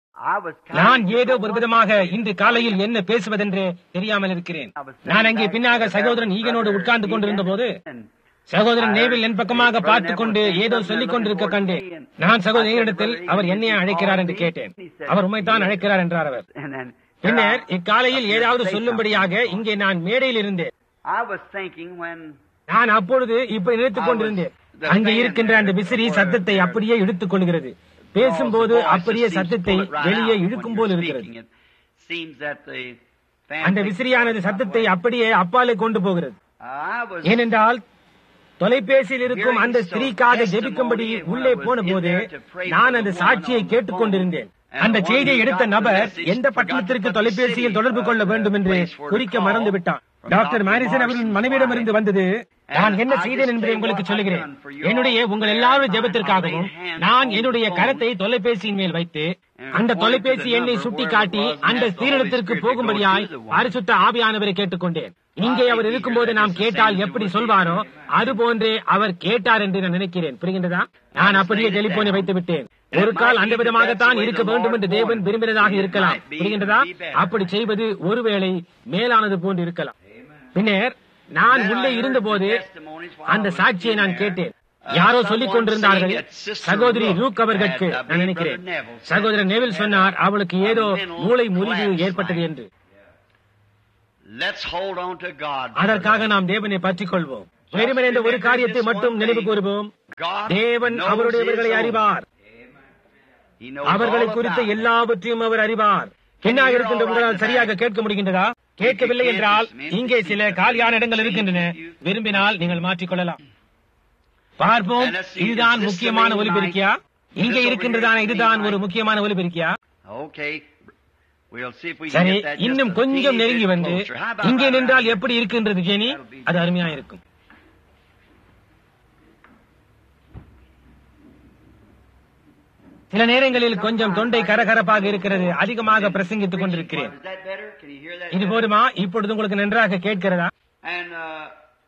I was kind நான் of ஏதோ ஒரு விதமாக இன்று காலையில் என்ன பேசுவதென்றே தெரியாமல் இருக்கிறேன் நான் அங்கே பின்னாக சகோதரன் ஈகனோடு உட்கார்ந்து கொண்டிருந்த போது சகோதரன் நேவில் என் பக்கமாக பார்த்துக் கொண்டு ஏதோ சொல்லிக் கொண்டிருக்க கண்டேன் நான் சகோதரன் ஈகனிடத்தில் அவர் என்னையே அழைக்கிறார் என்று கேட்டேன் அவர் உண்மைத்தான் அழைக்கிறார் என்றார் அவர் And then பின்னர் இக்காலையில் ஏதாவது சொல்லும்படியாக இங்கே நான் மேடையில் இருந்தேன் I was thinking when நான் அப்பொழுது இப்ப நினைத்துக் கொண்டிருந்தேன் அங்கே இருக்கின்ற அந்த விசிறி சத்தத்தை அப்படியே இழுத்துக் கொள்கிறது பேசும்போது அப்படியே சத்தத்தை வெளியே இழுக்கும் போல் இருக்கிறது அந்த விசிறியானது சத்தத்தை அப்படியே அப்பாலே கொண்டு போகிறது ஏனென்றால் தொலைபேசியில் இருக்கும் அந்த ஸ்திரீக்காக ஜெபிக்கும்படி உள்ளே போன போது நான் அந்த சாட்சியை கேட்டுக் கொண்டிருந்தேன் அந்த செய்தியை எடுத்த நபர் எந்த பட்டணத்திற்கு தொலைபேசியில் தொடர்பு கொள்ள வேண்டும் என்று குறிக்க மறந்து விட்டான் டாக்டர் மாரிசன் அவர்களின் மனைவியிடமிருந்து வந்தது நான் என்ன செய்தேன் என்பதை உங்களுக்கு சொல்லுகிறேன் என்னுடைய உங்கள் எல்லாரும் ஜெபத்திற்காகவும் நான் என்னுடைய கரத்தை தொலைபேசியின் மேல் வைத்து அந்த தொலைபேசி எண்ணை சுட்டி காட்டி அந்த ஸ்திரீடத்திற்கு போகும்படியாய் பரிசுத்த ஆவியானவரை கேட்டுக்கொண்டேன் இங்கே அவர் இருக்கும்போது நாம் கேட்டால் எப்படி சொல்வாரோ அது போன்றே அவர் கேட்டார் என்று நான் நினைக்கிறேன் புரிகின்றதா நான் அப்படியே டெலிபோனை வைத்து விட்டேன் ஒரு கால் அந்த விதமாகத்தான் இருக்க வேண்டும் என்று தேவன் விரும்பினதாக இருக்கலாம் புரிகின்றதா அப்படி செய்வது ஒருவேளை மேலானது போன்று இருக்கலாம் பின்னர் நான் உள்ளே இருந்தபோது அந்த சாட்சியை நான் கேட்டேன் யாரோ சொல்லிக் கொண்டிருந்தார்கள் சகோதரி ரூக் அவர்களுக்கு நான் நினைக்கிறேன் சகோதரர் நேவில் சொன்னார் அவளுக்கு ஏதோ மூளை முறிவு ஏற்பட்டது என்று Let's hold on to God. அதற்காக நாம் தேவனை பற்றிக் கொள்வோம் வெறுமனே இந்த ஒரு காரியத்தை மட்டும் நினைவு கூறுவோம் தேவன் அவருடையவர்களை அறிவார் He knows அவர்களை all குறித்த about it. எல்லாவற்றையும் அவர் அறிவார் பின்னாக இருக்கின்ற உங்களால் சரியாக கேட்க முடிகின்றதா கேட்கவில்லை என்றால் இங்கே சில காலியான இடங்கள் இருக்கின்றன விரும்பினால் நீங்கள் மாற்றிக்கொள்ளலாம் பார்ப்போம் இதுதான் முக்கியமான ஒலிபெருக்கியா இங்கே இருக்கின்றதான இதுதான் ஒரு முக்கியமான ஒலிபெருக்கியா Okay. We'll see if we can சரி get that just இன்னும் a கொஞ்சம் teeny நெருங்கி bit வந்து closer. How about இங்கே right நின்றால் around எப்படி இருக்கின்றது ஜெனி அது அருமையா இருக்கும் சில நேரங்களில் கொஞ்சம் தொண்டை கரகரப்பாக இருக்கிறது அதிகமாக பிரசங்கித்துக் கொண்டிருக்கிறேன் Is that better? Can you hear that? இது போதுமா இப்பொழுது உங்களுக்கு நன்றாக கேட்கிறதா And uh,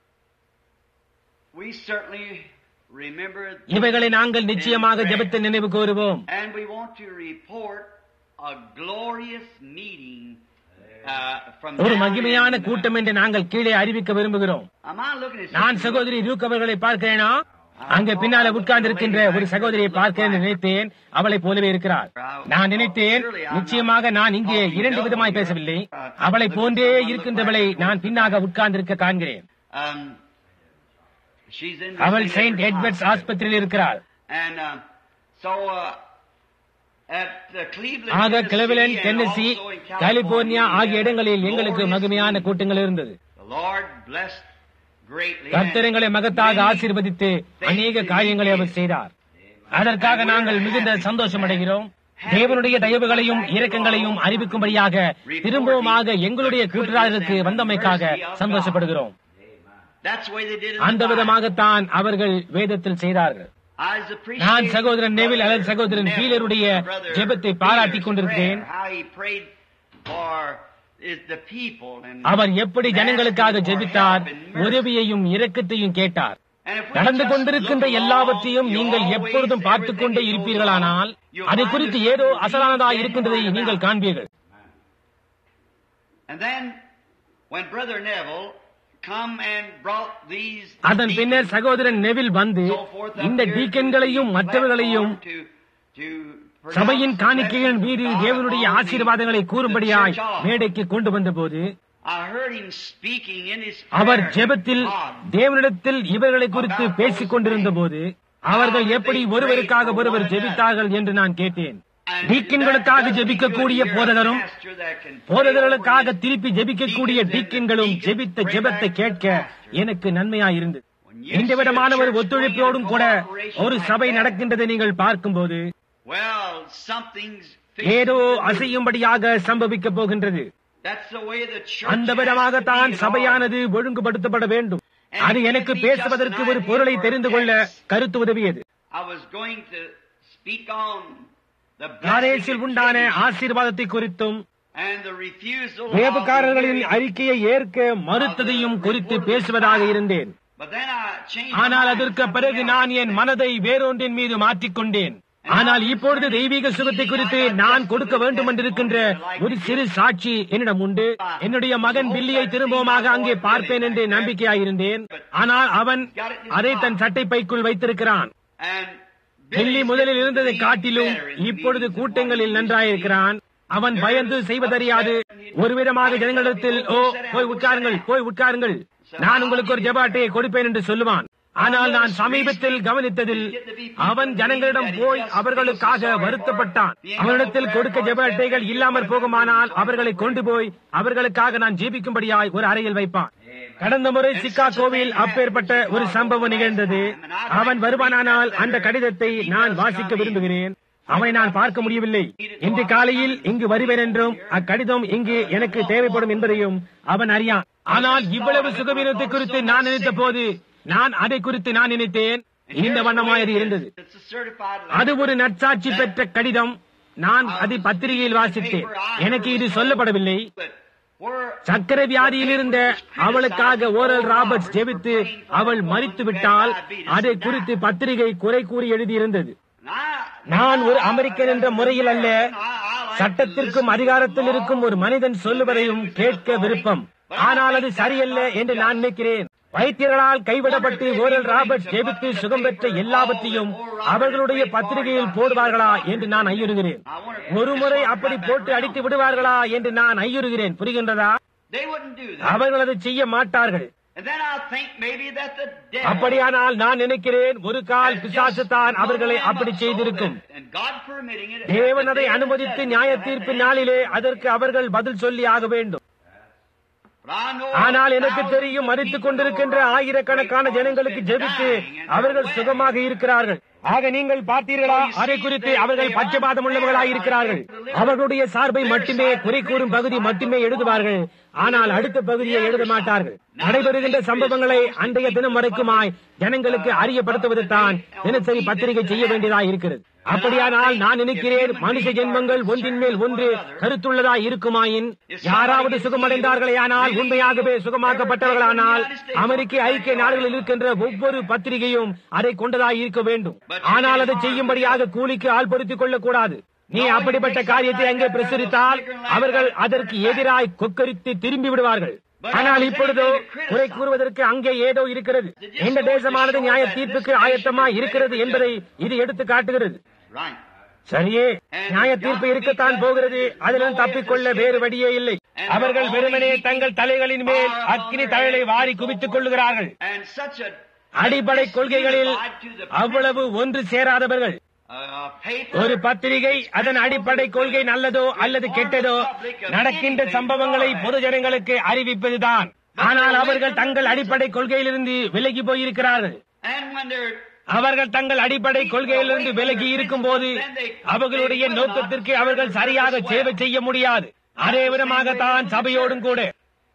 we certainly remember. இவைகளை நாங்கள் நிச்சயமாக ஜெபத்தை நினைவு கூறுவோம் And we want to report a glorious meeting uh, from ஒரு down மகிமையான in, uh, கூட்டம் என்று நாங்கள் கீழே அறிவிக்க விரும்புகிறோம் Am I looking at நான் something? சகோதரி ரூக் அவர்களை பார்க்கிறேனா அங்கே பின்னால உட்கார்ந்து இருக்கின்ற ஒரு சகோதரியை பார்க்கிறேன் என்று நினைத்தேன் அவளை போலவே இருக்கிறார் நான் நினைத்தேன் நிச்சயமாக நான் இங்கே இரண்டு விதமாய் பேசவில்லை அவளை போன்றே இருக்கின்றவளை நான் பின்னாக உட்கார்ந்திருக்க காண்கிறேன் Um, she's in அவள் செயின்ட் எட்வர்ட்ஸ் ஆஸ்பத்திரியில் இருக்கிறார் And uh, so uh, at uh, Cleveland, ஆக Tennessee, Cleveland and Tennessee also in California, California we ஆகிய had இடங்களில் எங்களுக்கு glorious மகிமையான meetings. கூட்டங்கள் இருந்தது The Lord blessed greatly. கர்த்தரங்களை and மகத்தாக many ஆசீர்வதித்து அநேக காரியங்களை அவர் செய்தார் அதற்காக நாங்கள் மிகுந்த சந்தோஷம் அடைகிறோம் தேவனுடைய தயவுகளையும் இரக்கங்களையும் அறிவிக்கும்படியாக திரும்பவுமாக எங்களுடைய கூட்டுறாருக்கு வந்தமைக்காக சந்தோஷப்படுகிறோம் That's the way they did it in அந்த the Bible. விதமாகத்தான் அவர்கள் வேதத்தில் செய்தார்கள் I was appreciating நான் சகோதரன் நெவில் அல்லது Brother சகோதரன் Neville, பீலருடைய Brother ஜெபத்தை பாராட்டிக் Beeler's கொண்டிருக்கிறேன் prayer, How he prayed for is- the people and அவர் எப்படி ஜனங்களுக்காக asking for ஜெபித்தார் help and mercy. உதவியையும் இரக்கத்தையும் கேட்டார் And if we நடந்து just கொண்டிருக்கின்ற look எல்லாவற்றையும் along, நீங்கள் you எப்பொழுதும் always, பார்த்துக் கொண்டே everything that goes இருப்பீர்களானால் on, you'll அதை find குறித்து there's ஏதோ something அசலானதாக deep இருக்கின்றதை going on நீங்கள் about it. காண்பீர்கள் And then when Brother Neville come and brought these அதன் பின்னர் deacons சகோதரன் நெவில் வந்து so forth up இந்த here to டீக்கன்களையும் the மற்றவர்களையும் platform to- to சபையின் pronounce காணிக்கைகள் the மீது blessings of தேவனுடைய God ஆசீர்வாதங்களை upon the கூறும்படியாய் church of- மேடைக்கு கொண்டு வந்தபோது I heard him speaking in his our prayer to ஜெபத்தில் God. தேவனிடத்தில் இவர்களை குறித்து பேசிக் கொண்டிருந்த போது அவர்கள் எப்படி ஒருவருக்காக ஒருவர் ஜெபித்தார்கள் என்று நான் கேட்டேன் And டீக்கன்களுக்காக that doesn't ஜெபிக்கக்கூடிய mean you're a போதகரும் pastor that can pray போதகர்களுக்காக over his திருப்பி ஜெபிக்கக்கூடிய deacons and the டீக்கன்களும் deacons ஜெபித்த pray ஜெபத்தை back to the கேட்க pastor. எனக்கு நன்மையாயிருந்தது When you இந்த see a விதமான ஒரு church ஒத்துழைப்போடும் going in கூட cooperation ஒரு like சபை that, நடக்கின்றதை நீங்கள் பார்க்கும்போது Well, something's ஏதோ fixing to move. அசையும்படியாக சம்பவிக்க போகின்றது That's the way the church அந்த has to விதமாகத்தான் be in சபையானது ஒழுங்குபடுத்தப்பட வேண்டும் அது எனக்கு பேசுவதற்கு ஒரு பொருளை தெரிந்து கொள்ள கருத்து உதவியது I was going to speak on the யாரேசில் blessing உண்டான of Gideon ஆசீர்வாதத்தை குறித்தும் and the refusal of வேபுக்காரர்களின் the அறிக்கையை ஏற்க மறுத்ததையும் குறித்து பேசுவதாக இருந்தேன் But then I changed ஆனால் my mind. அதற்கு பிறகு நான் என் மனதை வேறொன்றின் மீது மாற்றிக்கொண்டேன் ஆனால் இப்பொழுது தெய்வீக சுகத்தை குறித்து நான் கொடுக்க வேண்டும் என்றிருக்கின்ற ஒரு சிறு சாட்சி என்னிடம் உண்டு என்னுடைய மகன் பில்லியை திரும்பவுமாக அங்கே பார்ப்பேன் என்று நம்பிக்கையாயிருந்தேன் ஆனால் அவன் அதை தன் சட்டை பைக்குள் வைத்திருக்கிறான் And டெல்லி Billy's முதலில் getting இருந்ததை to be காட்டிலும் better in இப்பொழுது meetings கூட்டங்களில் than நன்றாயிருக்கிறான் அவன் பயந்து செய்வதறியாது ஒரு விதமாக ஜனங்களிடத்தில் ஓ போய் உட்காருங்கள் போய் உட்காருங்கள் நான் உங்களுக்கு ஒரு ஜெப அட்டையை கொடுப்பேன் என்று சொல்லுவான் ஆனால் நான் சமீபத்தில் கவனித்ததில் அவன் ஜனங்களிடம் போய் அவர்களுக்காக வருத்தப்பட்டான் அவனிடத்தில் கொடுக்க ஜெப அட்டைகள் இல்லாமற் போகுமானால் அவர்களை கொண்டு போய் அவர்களுக்காக நான் ஜீபிக்கும்படியாய் ஒரு அறையில் வைப்பான் கடந்த முறை சிக்காகோவில் அப்பேற்பட்ட ஒரு சம்பவம் நிகழ்ந்தது அவன் வருவானானால் அந்த கடிதத்தை நான் வாசிக்க விரும்புகிறேன் அவனை நான் பார்க்க முடியவில்லை இன்று காலையில் இங்கு வருவேன் என்றும் அக்கடிதம் இங்கு எனக்கு தேவைப்படும் என்பதையும் அவன் அறியான் ஆனால் இவ்வளவு சுகவீனத்தை குறித்து நான் நினைத்த போது நான் அதை குறித்து நான் நினைத்தேன் இந்த வண்ணமாய் அது இருந்தது It's a certified அது letter. ஒரு நற்சாட்சி பெற்ற கடிதம் நான் அதை பத்திரிகையில் வாசித்தேன் எனக்கு இது சொல்லப்படவில்லை But where சக்கரை வியாதியில் இருந்த அவளுக்காக ஓரல் ராபர்ட்ஸ் ஜெபித்து அவள் மறித்து விட்டால் அதை குறித்து பத்திரிகை குறை கூறி எழுதியிருந்தது நான் ஒரு அமெரிக்கன் என்ற முறையில் அல்ல சட்டத்திற்கும் அதிகாரத்தில் இருக்கும் ஒரு மனிதன் சொல்லுவதையும் கேட்க விருப்பம் ஆனால் அது சரியல்ல என்று நான் நினைக்கிறேன் வைத்தியர்களால் கைவிடப்பட்டு ஓரல் ராபர்ட்ஸ் ஜெபித்து சுகம் பெற்ற எல்லாவற்றையும் அவர்களுடைய பத்திரிகையில் போடுவார்களா என்று நான் ஐயுறுகிறேன் ஒருமுறை அப்படி போட்டு அடித்து விடுவார்களா என்று நான் ஐயுறுகிறேன் புரிகின்றதா They wouldn't do that. அவர்கள் அதை செய்ய மாட்டார்கள் And then I think maybe that the devil அப்படியானால் நான் நினைக்கிறேன் ஒரு கால் பிசாசு தான் அவர்களை அப்படி செய்திருக்கும் And God permitting it. தேவன் அதை அனுமதித்து நியாய தீர்ப்பு நாளிலே அதற்கு அவர்கள் பதில் சொல்லி ஆக வேண்டும் But I know ஆனால் எனக்கு thousands தெரியும் of மறித்துக் people கொண்டிருக்கின்ற who are ஆயிரக்கணக்கான great ஜனங்களுக்கு ones ஜெபித்து and dying and அவர்கள் well. சுகமாக இருக்கிறார்கள் ஆக நீங்கள் பார்த்தீர்களா அதை குறித்து அவர்கள் பட்சபாதம் உள்ளவர்களாய் இருக்கிறார்கள் அவர்களுடைய சார்பை மட்டுமே குறை கூறும் பகுதி மட்டுமே எழுதுவார்கள் ஆனால் அடுத்த பகுதியை எழுத மாட்டார்கள் நடைபெறுகின்ற சம்பவங்களை அன்றைய தினம் வரைக்குமாய் ஜனங்களுக்கு அறியப்படுத்துவதுதான் தினசரி பத்திரிகை செய்ய வேண்டியதாய் இருக்கிறது அப்படியானால் நான் நினைக்கிறேன் மனுஷ ஜென்மங்கள் ஒன்றின் மேல் ஒன்று கருத்துள்ளதாய் இருக்குமாயின் யாராவது சுகமடைந்தார்களே ஆனால் உண்மையாகவே சுகமாக்கப்பட்டவர்களானால் அமெரிக்க ஐக்கிய நாடுகளில் இருக்கின்ற ஒவ்வொரு பத்திரிகையும் அதை கொண்டதாய் இருக்க வேண்டும் ஆனால் அதை செய்யும்படியாக கூலிக்கு ஆள்படுத்திக் கொள்ளக்கூடாது நீ அப்படிப்பட்ட காரியத்தை அங்கே பிரசுரித்தால் அவர்கள் அதற்கு எதிராய் கொக்கரித்து திரும்பி விடுவார்கள் ஆனால் இப்பொழுதோ குறை கூறுவதற்கு அங்கே ஏதோ இருக்கிறது இந்த தேசமானது நியாய தீர்ப்புக்கு ஆயத்தமா இருக்கிறது என்பதை இது எடுத்து காட்டுகிறது Right. சரியே நியாய தீர்ப்பு இருக்கத்தான் போகிறது அதிலும் தப்பிக்கொள்ள வேறு வழியே இல்லை அவர்கள் வெறுமனே தங்கள் தலைகளின் மேல் அக்கினி தழலை வாரி குவித்துக் கொள்ளுகிறார்கள் And such a அடிப்படை கொள்கைகளில் அவ்வளவு ஒன்று சேராதவர்கள் uh, paper ஒரு பத்திரிகை அதன் அடிப்படை கொள்கை நல்லதோ அல்லது கெட்டதோ நடக்கின்ற சம்பவங்களை பொது ஜனங்களுக்கு அறிவிப்பதுதான் ஆனால் அவர்கள் தங்கள் அடிப்படை கொள்கையிலிருந்து விலகி போயிருக்கிறார்கள் and when they're அவர்கள் தங்கள் அடிப்படை கொள்கையிலிருந்து விலகி இருக்கும் போது அவர்களுடைய நோக்கத்திற்கு அவர்கள் சரியாக சேவை செய்ய முடியாது அதே விதமாகத்தான் சபையோடும் கூட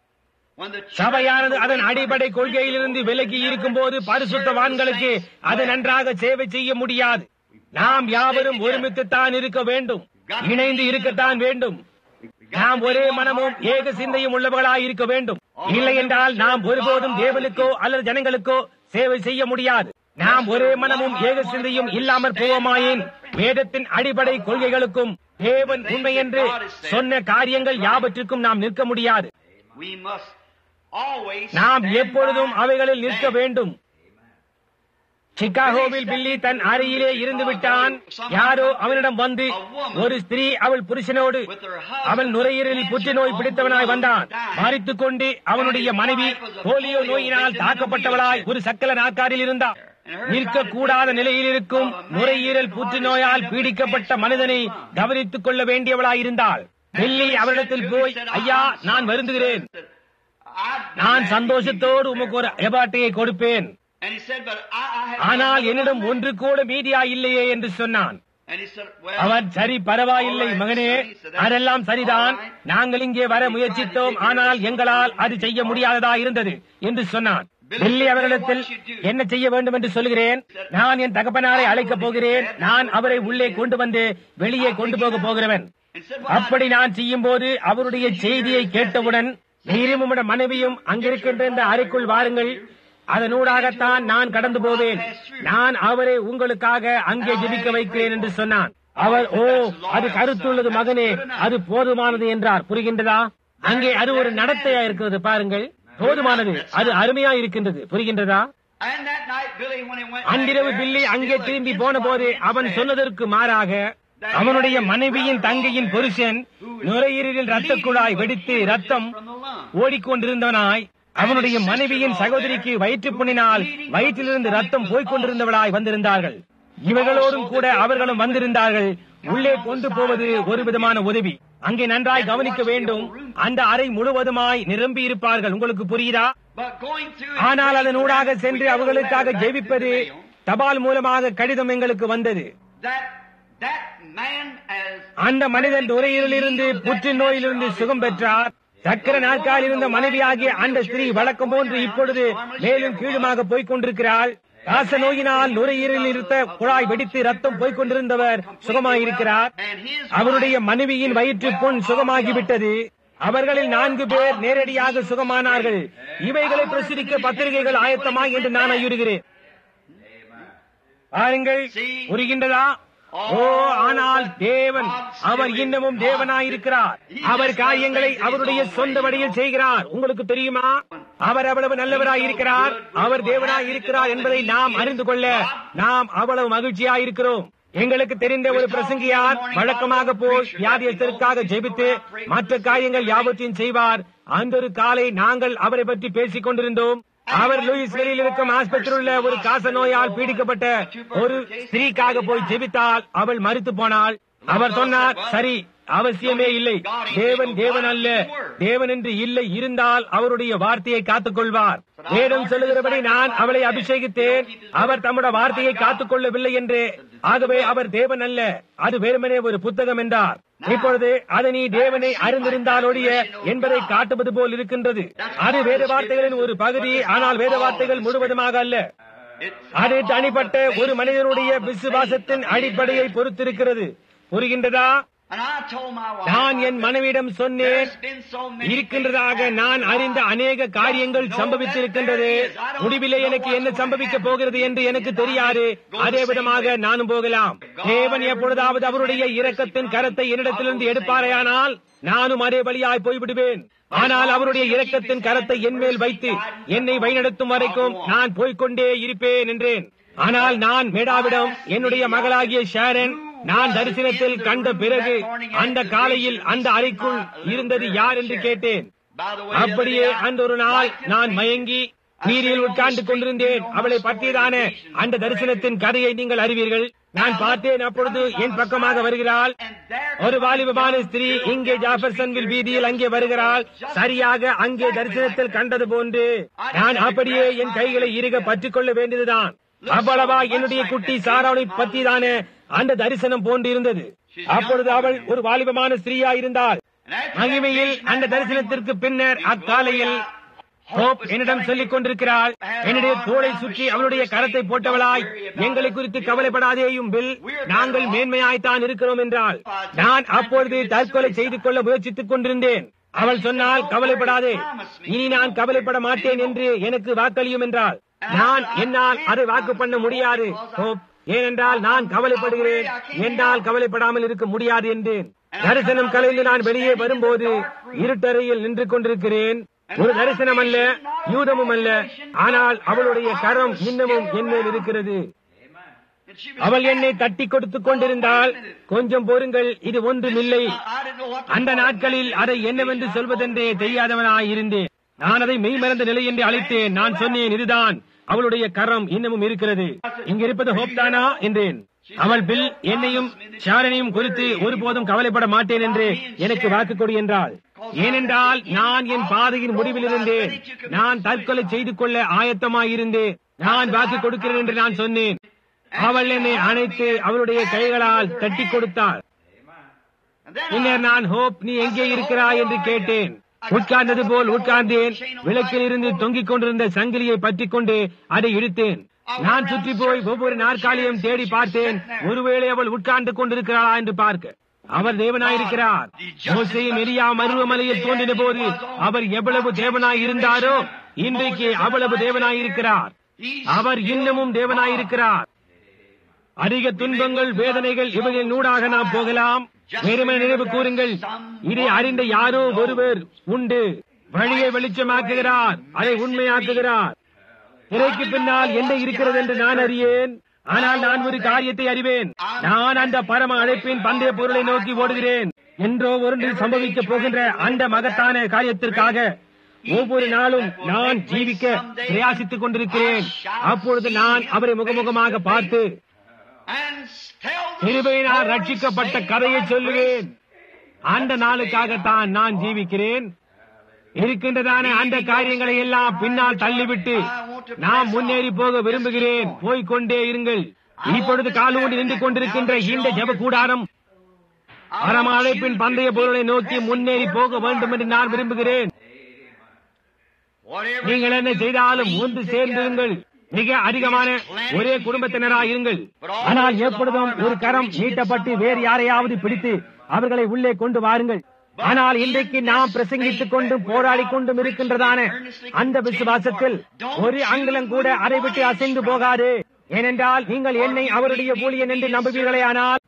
when the church சபையானது அதன் அடிப்படை கொள்கையிலிருந்து விலகி இருக்கும் போது பரிசுத்தவான்களுக்கு அது நன்றாக சேவை செய்ய முடியாது நாம் யாவரும் ஒருமித்துத்தான் இருக்க வேண்டும் இணைந்து இருக்கத்தான் வேண்டும் நாம் ஒரே மனமும் ஏக சிந்தையும் உள்ளவர்களாய் இருக்க வேண்டும் இல்லை என்றால் நாம் ஒருபோதும் தேவனுக்கோ அல்லது ஜனங்களுக்கோ சேவை செய்ய முடியாது நாம் ஒரே மனமும் ஏக சிந்தையும் இல்லாமற் போவோமாயின் வேதத்தின் அடிப்படை கொள்கைகளுக்கும் தேவன் உண்மை என்று சொன்ன காரியங்கள் யாவற்றிற்கும் நாம் நிற்க முடியாது we must always நாம் stand எப்பொழுதும் by அவைகளில் நிற்க them. வேண்டும் சிகாகோவில் பில்லி தன் அறையிலே இருந்து விட்டான் யாரோ அவனிடம் வந்து ஒரு ஸ்திரீ அவள் புருஷனோடு அவன் நுரையீரலில் புற்றுநோய் பிடித்தவனாய் வந்தான் மறித்துக் கொண்டு அவனுடைய மனைவி போலியோ நோயினால் தாக்கப்பட்டவளாய் ஒரு சக்கல நாக்காரில் இருந்தார் நிற்கக்கூடாத நிலையில் இருக்கும் நுரையீரல் புற்றுநோயால் பீடிக்கப்பட்ட மனிதனை கவனித்துக் கொள்ள வேண்டியவளாயிருந்தாள் பில்லி அவரிடத்தில் போய் ஐயா நான் வருந்துகிறேன் நான் சந்தோஷத்தோடு உமக்கு ஒரு எபாட்டையை கொடுப்பேன் And he said, but I, I have ஆனால் என்னிடம் ஒன்று கூட மீடியா இல்லையே என்று சொன்னான் And he said, well, அவன் சரி பரவாயில்லை மகனே அதெல்லாம் சரிதான் நாங்கள் இங்கே வர முயற்சித்தோம் ஆனால் எங்களால் அது செய்ய முடியாததா இருந்தது என்று சொன்னான் டெல்லி அவர்களிடத்தில் என்ன செய்ய வேண்டும் என்று சொல்கிறேன் நான் என் தகப்பனாரை அழைக்கப் போகிறேன் நான் அவரை உள்ளே கொண்டு வந்து வெளியே கொண்டு போக போகிறவன் and said, well, அப்படி நான் செய்யும் போது அவருடைய செய்தியை கேட்டவுடன் நீரும் உம்முடைய மனைவியும் அங்கிருக்கின்ற இந்த அறைக்குள் வாருங்கள் அதனூடாகத்தான் நான் கடந்து போவேன் நான் அவரை உங்களுக்காக அங்கே ஜெபிக்க வைக்கிறேன் என்று சொன்னான் அவர் ஓ அது கருத்துள்ளது மகனே அது போதுமானது என்றார் புரிகின்றதா அங்கே அது ஒரு நடத்தையா இருக்கிறது பாருங்கள் போதுமானது அது அருமையா இருக்கின்றது புரிகின்றதா And that night, Billy, when he went அன்றிரவு back பில்லி there, அங்கே he திரும்பி was- போன போது அவன் சொன்னதற்கு மாறாக அவனுடைய மனைவியின் தங்கையின் புருஷன் நுரையீரலில் ரத்த குழாய் வெடித்து ரத்தம் from the lung. ஓடிக்கொண்டிருந்தவனாய் அவனுடைய மனைவியின் சகோதரிக்கு வயிற்று புண்ணினால் வயிற்றிலிருந்து ரத்தம் போய்க் கொண்டிருந்தவளாய் வந்திருந்தார்கள் இவர்களோடும் கூட அவர்களும் வந்திருந்தார்கள் உள்ளே கொண்டு போவது ஒரு விதமான உதவி அங்கே நன்றாய் கவனிக்க வேண்டும் அந்த அறை முழுவதுமாய் நிரம்பி இருப்பார்கள் உங்களுக்கு புரியுதா But going through ஆனால் அதனூடாக சென்று அவர்களுக்காக ஜெபிப்பது தபால் மூலமாக கடிதம் எங்களுக்கு வந்தது that that man as அந்த மனிதன் நுரையீரலிருந்து புற்றுநோயிலிருந்து சுகம் பெற்றார் சக்கர நாட்கால் இருந்த மனைவியாகிய அந்த ஸ்திரீ வழக்கம் போன்று இப்பொழுது மேலும் கீழுமாக போய்க் கொண்டிருக்கிறாள் காச நோயினால் நுரையீரலில் இருந்த குழாய் வெடித்து ரத்தம் போய்க் கொண்டிருந்தவர் சுகமாயிருக்கிறார் and his அவருடைய மனைவியின் வயிற்று புண் சுகமாகிவிட்டது அவர்களில் நான்கு பேர் நேரடியாக சுகமானார்கள் இவைகளை பிரசுரிக்க பத்திரிகைகள் ஆயத்தமா என்று நான் ஐயுறுகிறேன் பாருங்கள் புரிகின்றதா ஓ ஆனால் தேவன் அவர் இன்னமும் தேவனாயிருக்கிறார் அவர் காரியங்களை அவருடைய சொந்த வழியில் செய்கிறார் உங்களுக்கு தெரியுமா அவர் அவ்வளவு நல்லவராயிருக்கிறார் அவர் தேவனாயிருக்கிறார் என்பதை நாம் அறிந்து கொள்ள நாம் அவ்வளவு மகிழ்ச்சியாயிருக்கிறோம் எங்களுக்கு தெரிந்த ஒரு பிரசங்கியார் வழக்கமாக போய் வியாதியத்திற்காக ஜெபித்து மற்ற காரியங்கள் யாவற்றையும் செய்வார் அந்த ஒரு காலை நாங்கள் அவரை பற்றி பேசிக் கொண்டிருந்தோம் அவர் லூயிஸ்வெலியில் இருக்கும் ஆஸ்பத்திரியில் உள்ள ஒரு காச நோயால் பீடிக்கப்பட்ட ஒரு ஸ்திரீக்காக போய் ஜெபித்தால் அவள் மறித்து போனாள் அவர் சொன்னார் சரி அவசியமே இல்லை தேவன் தேவன் அல்ல தேவன் என்று இல்லை இருந்தால் அவருடைய வார்த்தையை காத்துக் கொள்வார் வேதம் சொல்லுகிறபடி நான் அவளை அபிஷேகித்தேன் அவர் தம்முடைய வார்த்தையை காத்துக் கொள்ளவில்லை என்று ஆகவே அவர் தேவன் அல்ல அது வெறுமனே ஒரு புத்தகம் என்றார் இப்பொழுது அது நீ தேவனை அறிந்திருந்தாலொழிய என்பதை காட்டுவது போல் இருக்கின்றது அது வேத வார்த்தைகளின் ஒரு பகுதி ஆனால் வேத வார்த்தைகள் முழுவதுமாக அல்ல அது தனிப்பட்ட ஒரு மனிதனுடைய விசுவாசத்தின் அடிப்படையை பொறுத்திருக்கிறது புரிகின்றதா and I told my wife நான் என் மனைவியிடம் சொன்னேன் there's been so many இருக்கின்றதாக things நான் happen. அறிந்த அநேக காரியங்கள் சம்பவித்திருக்கின்றது முடிவிலே எனக்கு என்ன சம்பவிக்க போகிறது என்று எனக்கு தெரியாது அதே விதமாக நானும் போகலாம் தேவன் எப்பொழுதாவது அவருடைய இரக்கத்தின் கரத்தை என்னிடத்திலிருந்து எடுப்பாரையானால் நானும் அதே வழியாய் போய்விடுவேன் ஆனால் அவருடைய இரக்கத்தின் கரத்தை என் மேல் வைத்து என்னை வழிநடத்தும் வரைக்கும் நான் போய்க்கொண்டே இருப்பேன் என்றேன் ஆனால் நான் மேடாவிடம் என்னுடைய மகளாகிய ஷாரன் நான் தரிசனத்தில் கண்ட பிறகு அந்த காலையில் அந்த அறைக்குள் இருந்தது யார் என்று கேட்டேன் By the way, the other அப்படியே day I- அந்த ஒரு நாள் நான் மயங்கி வீதியில் உட்கார்ந்து கொண்டிருந்தேன் அவளை பற்றியதான அந்த தரிசனத்தின் கதையை நீங்கள் அறிவீர்கள் நான் பார்த்தேன் அப்பொழுது என் பக்கமாக வருகிறாள் and there ஒரு வாலிபமான ஸ்திரீ இங்கே ஜாஃபர்சன்வில் வீதியில் அங்கே வருகிறாள் சரியாக அங்கே தரிசனத்தில் கண்டது போன்று நான் அப்படியே என் கைகளை இறுக பற்றிக் கொள்ள வேண்டியதுதான் அவ்வளவா என்னுடைய குட்டி சாராவை பற்றிதானே அந்த தரிசனம் போன்று இருந்தது அப்பொழுது அவள் ஒரு வாலிபமான ஸ்திரீயா இருந்தாள் மகிமையில் அந்த தரிசனத்திற்கு பின்னர் அக்காலையில் ஹோப் என்னிடம் சொல்லிக் கொண்டிருக்கிறாள் என்னுடைய தோளை சுற்றி அவளுடைய கரத்தை போட்டவளாய் எங்களை குறித்து கவலைப்படாதேயும் பில் நாங்கள் மேன்மையாய்த்தான் இருக்கிறோம் என்றாள் நான் அப்பொழுது தற்கொலை செய்து கொள்ள முயற்சித்துக் கொண்டிருந்தேன் அவள் சொன்னால் கவலைப்படாதே இனி நான் கவலைப்பட மாட்டேன் என்று எனக்கு வாக்களியும் என்றாள் நான் என்னால் அதை வாக்கு பண்ண முடியாது ஹோப் ஏனென்றால் நான் கவலைப்படுகிறேன் என்னால் கவலைப்படாமல் இருக்க முடியாது என்றேன் தரிசனம் கலைந்து நான் வெளியே வரும்போது இருட்டறையில் நின்று கொண்டிருக்கிறேன் ஒரு தரிசனம் அல்ல யூதமும் அல்ல ஆனால் அவளுடைய கரம் இன்னமும் என் மேல் இருக்கிறது and she was அவள் என்னை தட்டி கொடுத்துக் கொண்டிருந்தால் கொஞ்சம் பொறுங்கள் இது ஒன்றுமில்லை I didn't know what to அந்த call it. நாட்களில் அதை என்னவென்று சொல்வதென்றே தெரியாதவனாய் இருந்தேன் நான் அதை மெய்மறந்த நிலை என்று அழைத்தேன் நான் சொன்னேன் இதுதான் அவளுடைய கரம் இன்னமும் இருக்கிறது இங்க இருப்பது ஹோப் தானா என்றேன் அவள் பில் என்னையும் ஷாரனையும் குறித்து ஒருபோதும் கவலைப்பட மாட்டேன் என்று எனக்கு வாக்கு கொடு என்றாள் ஏனென்றால் நான் என் பாதையின் முடிவில் இருந்தேன் நான் தற்கொலை செய்து கொள்ள ஆயத்தமாயிருந்தேன் நான் வாக்கு கொடுக்கிறேன் என்று நான் சொன்னேன் அவள் என்னை அணைத்து அவளுடைய கைகளால் தட்டி கொடுத்தாள் And then பின்னர் நான் ஹோப் நீ எங்கே இருக்கிறாய் என்று கேட்டேன் உட்கார்ந்தது போல் உட்கார்ந்தேன் விளக்கில் இருந்து தொங்கிக் கொண்டிருந்த சங்கிலியை பற்றிக் கொண்டு அதை இழுத்தேன் நான் சுற்றி போய் ஒவ்வொரு நாற்காலியும் தேடி பார்த்தேன் ஒருவேளை அவள் உட்கார்ந்து கொண்டிருக்கிறாளா என்று பார்க்க அவர் தேவனாயிருக்கிறார் மோசையும் எலியா மருவமலையில் தோன்றின போது அவர் எவ்வளவு தேவனாய் இருந்தாரோ இன்றைக்கு அவ்வளவு தேவனாயிருக்கிறார் அவர் இன்னமும் தேவனாயிருக்கிறார் அதிக துன்பங்கள் வேதனைகள் இவைகளின் நூடாக நாம் போகலாம் வெறுமனே நினைவு கூறுங்கள் இதை அறிந்த யாரோ ஒருவர் உண்டு வழியை வெளிச்சமாக்குகிறார் அதை உண்மையாக்குகிறார் திரைக்கு பின்னால் என்ன இருக்கிறது என்று நான் அறியேன் ஆனால் நான் ஒரு காரியத்தை அறிவேன் நான் அந்த பரம அழைப்பின் பந்தய பொருளை நோக்கி ஓடுகிறேன் என்றோ ஒன்று சம்பவிக்கப் போகின்ற அந்த மகத்தான காரியத்திற்காக ஒவ்வொரு நாளும் நான் ஜீவிக்க பிரயாசித்துக் கொண்டிருக்கிறேன் அப்பொழுது நான் அவரை முகமுகமாக பார்த்து கிருபையினால் ரட்சிக்கப்பட்ட கதையை சொல்லுவேன் அந்த நாளுக்காகத்தான் நான் ஜீவிக்கிறேன் இருக்கின்றதான அந்த காரியங்களை எல்லாம் பின்னால் தள்ளிவிட்டு நாம் முன்னேறி போக விரும்புகிறேன் போய்கொண்டே இருங்கள் இப்பொழுது காலூண்டி நின்று கொண்டிருக்கின்ற இந்த ஜப கூடாரம் பரம அழைப்பின் பந்தய பொருளை நோக்கி முன்னேறி போக வேண்டும் என்று நான் விரும்புகிறேன் நீங்கள் என்ன செய்தாலும் ஒன்று சேர்ந்திருங்கள் மிக அதிகமான ஒரே குடும்பத்தினராக இருங்கள் ஆனால் எப்பொழுதும் ஒரு கரம் நீட்டப்பட்டு வேறு யாரையாவது பிடித்து அவர்களை உள்ளே கொண்டு வாருங்கள் ஆனால் இன்றைக்கு நாம் பிரசங்கித்துக் கொண்டும் போராடி கொண்டும் இருக்கின்றதான அந்த விசுவாசத்தில் ஒரு அங்குலம் கூட அதை விட்டு அசைந்து போகாது ஏனென்றால் நீங்கள் என்னை அவருடைய ஊழியன் என்று நம்புவீர்களே ஆனால்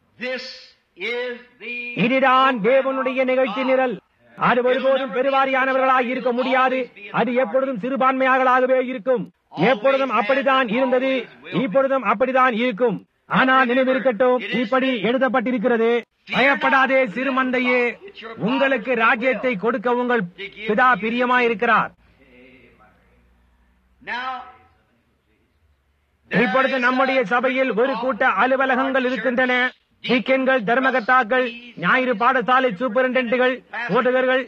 இதுதான் தேவனுடைய நிகழ்ச்சி நிரல் அது ஒருபோதும் பெருவாரியானவர்களாக இருக்க முடியாது அது எப்பொழுதும் சிறுபான்மையாகவே இருக்கும் எப்பொழுதும் அப்படித்தான் இருந்தது இப்பொழுதும் அப்படித்தான் இருக்கும் ஆனால் நினைவிருக்கட்டும் இப்படி எழுதப்பட்டிருக்கிறது பயப்படாதே சிறுமந்தையே உங்களுக்கு ராஜ்யத்தை கொடுக்க உங்கள் பிதா பிரியமாயிருக்கிறார் இப்பொழுது நம்முடைய சபையில் ஒரு கூட்ட அலுவலகங்கள் இருக்கின்றன டீக்கன்கள் தர்மகர்த்தாக்கள் ஞாயிறு பாடசாலை சூப்பரிண்டென்ட்டுகள் போதகர்கள்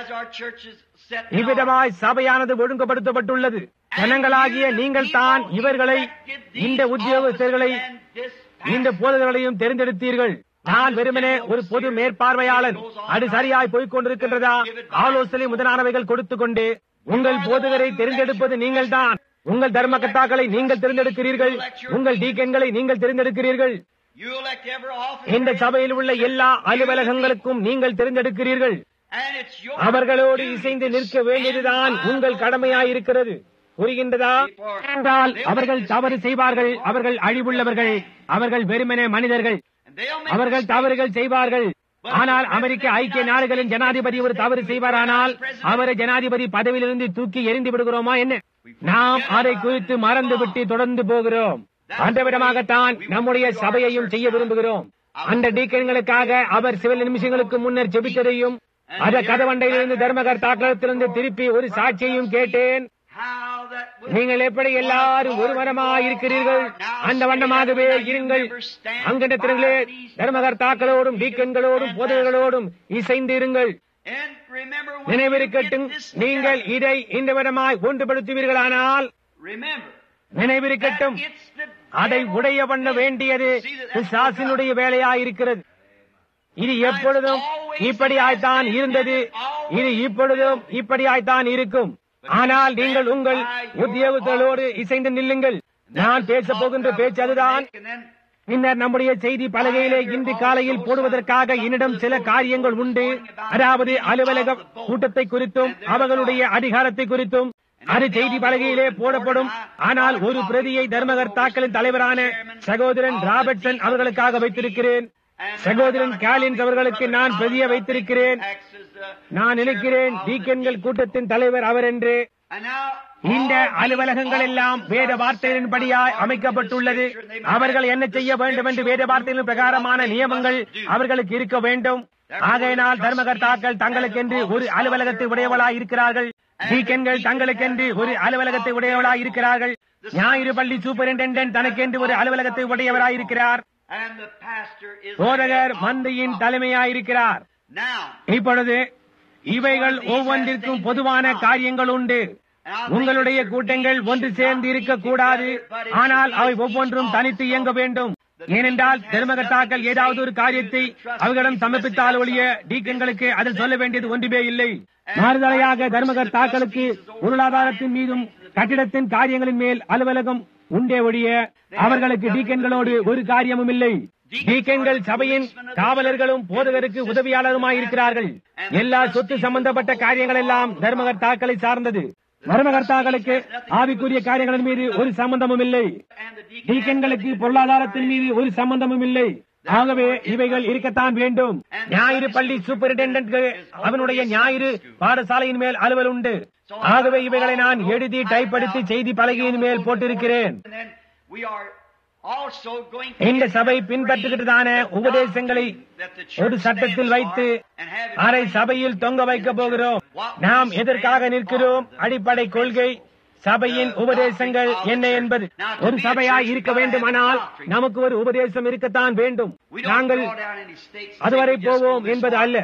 இவ்விதமாய் சபையானது ஒழுங்குபடுத்தப்பட்டுள்ளது ஜனங்களாகிய நீங்கள் தான் இவர்களை இந்த உத்தியோகஸ்தர்களை இந்த போதகர்களையும் தெரிந்தெடுத்தீர்கள் நான் வெறுமனே ஒரு பொது மேற்பார்வையாளன் அது சரியாய் போய்க் கொண்டிருக்கின்றதா ஆலோசனை முதலானவைகள் கொடுத்து கொண்டு உங்கள் போதகரை தெரிந்தெடுப்பது நீங்கள் தான் உங்கள் தர்மகர்த்தாக்களை நீங்கள் தெரிந்தெடுக்கிறீர்கள் உங்கள் டீக்கன்களை நீங்கள் தெரிந்தெடுக்கிறீர்கள் இந்த சபையில் உள்ள எல்லா அலுவலகங்களுக்கும் நீங்கள் தெரிந்தெடுக்கிறீர்கள் அவர்களோடு இசைந்து நிற்க வேண்டியதுதான் உங்கள் கடமையாயிருக்கிறது புரிகின்றதா என்றால் அவர்கள் தவறு செய்வார்கள் அவர்கள் அழிவுள்ளவர்கள் அவர்கள் வெறுமனே மனிதர்கள் அவர்கள் தவறுகள் செய்வார்கள் ஆனால் அமெரிக்க ஐக்கிய நாடுகளின் ஜனாதிபதி ஒரு தவறு செய்வாரானால் அவரை ஜனாதிபதி பதவியிலிருந்து தூக்கி எரிந்து விடுகிறோமா என்ன நாம் அதை குறித்து மறந்துவிட்டு தொடர்ந்து போகிறோம் அந்த விதமாகத்தான் நம்முடைய சபையையும் செய்ய விரும்புகிறோம் அந்த டீக்கன்களுக்காக அவர் சில நிமிஷங்களுக்கு முன்னர் ஜெபித்ததையும் அத கதவண்டையிலிருந்து தர்மகர்த்தாக்களத்திலிருந்து திருப்பி ஒரு சாட்சியையும் கேட்டேன் நீங்கள் எப்படி எல்லாரும் ஒரு மரமாக இருக்கிறீர்கள் அந்த வண்ணமாகவே இருங்கள் அங்கிடத்திலே தர்மகர்த்தாக்களோடும் டீக்கன்களோடும் பொதுகளோடும் இசைந்து இருங்கள் நினைவிருக்கட்டும் நீங்கள் இதை இந்த விதமாய் ஒன்றுபடுத்துவீர்களானால் நினைவிருக்கட்டும் அதை உடைய பண்ண வேண்டியது பிசாசினுடைய வேலையாயிருக்கிறது இது எப்பொழுதும் இப்படியாய்த்தான் இருந்தது இது இப்பொழுதும் இப்படியாய்த்தான் இருக்கும் ஆனால் நீங்கள் உங்கள் உத்தியோகத்தோடு இசைந்து நில்லுங்கள் நான் பேசப் போகின்ற பேச்சு அதுதான் பின்னர் நம்முடைய செய்தி பலகையிலே இன்று காலையில் போடுவதற்காக என்னிடம் சில காரியங்கள் உண்டு அதாவது அலுவலக கூட்டத்தை குறித்தும் அவர்களுடைய அதிகாரத்தை குறித்தும் அது செய்தி பலகையிலே போடப்படும் ஆனால் ஒரு பிரதியை தர்மகர்த்தாக்களின் தலைவரான சகோதரன் ராபர்ட்சன் அவர்களுக்காக வைத்திருக்கிறேன் சகோதரன் கேலின்ஸ் அவர்களுக்கு நான் பிரதியை வைத்திருக்கிறேன் நான் நினைக்கிறேன் டீக்கன்கள் கூட்டத்தின் தலைவர் அவர் என்று இந்த அலுவலகங்கள் எல்லாம் வேத வார்த்தைகளின்படியாய் அமைக்கப்பட்டுள்ளது அவர்கள் என்ன செய்ய வேண்டும் என்று வேத வார்த்தைகளின் பிரகாரமான நியமங்கள் அவர்களுக்கு இருக்க வேண்டும் ஆகையினால் தர்மகர்த்தாக்கள் தங்களுக்கென்று ஒரு அலுவலகத்தை உடையவளாய் இருக்கிறார்கள் டீக்கன்கள் தங்களுக்கென்று ஒரு அலுவலகத்தை உடையவளாய் இருக்கிறார்கள் ஞாயிறு பள்ளி சூப்பரிண்டென்டென்ட் தனக்கென்று ஒரு அலுவலகத்தை உடையவராய் இருக்கிறார் போதகர் மந்தையின் தலைமையாயிருக்கிறார் இப்பொழுது இவைகள் ஒவ்வொன்றிற்கும் பொதுவான காரியங்கள் உண்டு உங்களுடைய கூட்டங்கள் ஒன்று சேர்ந்து இருக்கக்கூடாது ஆனால் அவை ஒவ்வொன்றும் தனித்து இயங்க வேண்டும் ஏனென்றால் தர்மகர்த்தாக்கள் ஏதாவது ஒரு காரியத்தை அவர்களிடம் சமர்ப்பித்தால் ஒழிய டீக்கன்களுக்கு அதில் சொல்ல வேண்டியது ஒன்றுமே இல்லை மாறுதலையாக தர்மகர்த்தாக்களுக்கு பொருளாதாரத்தின் மீதும் கட்டிடத்தின் காரியங்களின் மேல் அலுவலகம் உண்டே ஒழிய அவர்களுக்கு டீக்கன்களோடு ஒரு காரியமும் இல்லை டீக்கன்கள் சபையின் காவலர்களும் போதகருக்கு உதவியாளருமாய் இருக்கிறார்கள் எல்லா சொத்து சம்பந்தப்பட்ட காரியங்கள் எல்லாம் தர்மகர்த்தாக்களை சார்ந்தது தர்மகர்த்தாக்களுக்கு ஆவிக்குரிய காரியங்களின் மீது ஒரு சம்பந்தமும் இல்லை டீக்கன்களுக்கு பொருளாதாரத்தின் மீது ஒரு சம்பந்தமும் இல்லை ஆகவே இவைகள் இருக்கத்தான் வேண்டும் ஞாயிறு பள்ளி சூப்பரிண்டென்டென்ட் அவனுடைய ஞாயிறு பாடசாலையின் மேல் அலுவல் உண்டு ஆகவே இவைகளை நான் எழுதி டைப் அடித்து செய்தி பலகையின் மேல் போட்டிருக்கிறேன் இந்த சபை பின்பற்றுகிறதான உபதேசங்களை ஒரு சட்டத்தில் வைத்து அரை சபையில் தொங்க வைக்க போகிறோம் நாம் எதற்காக நிற்கிறோம் அடிப்படை கொள்கை சபையின் உபதேசங்கள் என்ன என்பது ஒரு சபையாய் இருக்க வேண்டுமானால் நமக்கு ஒரு உபதேசம் இருக்கத்தான் வேண்டும் நாங்கள் அதுவரை போவோம் என்பது அல்ல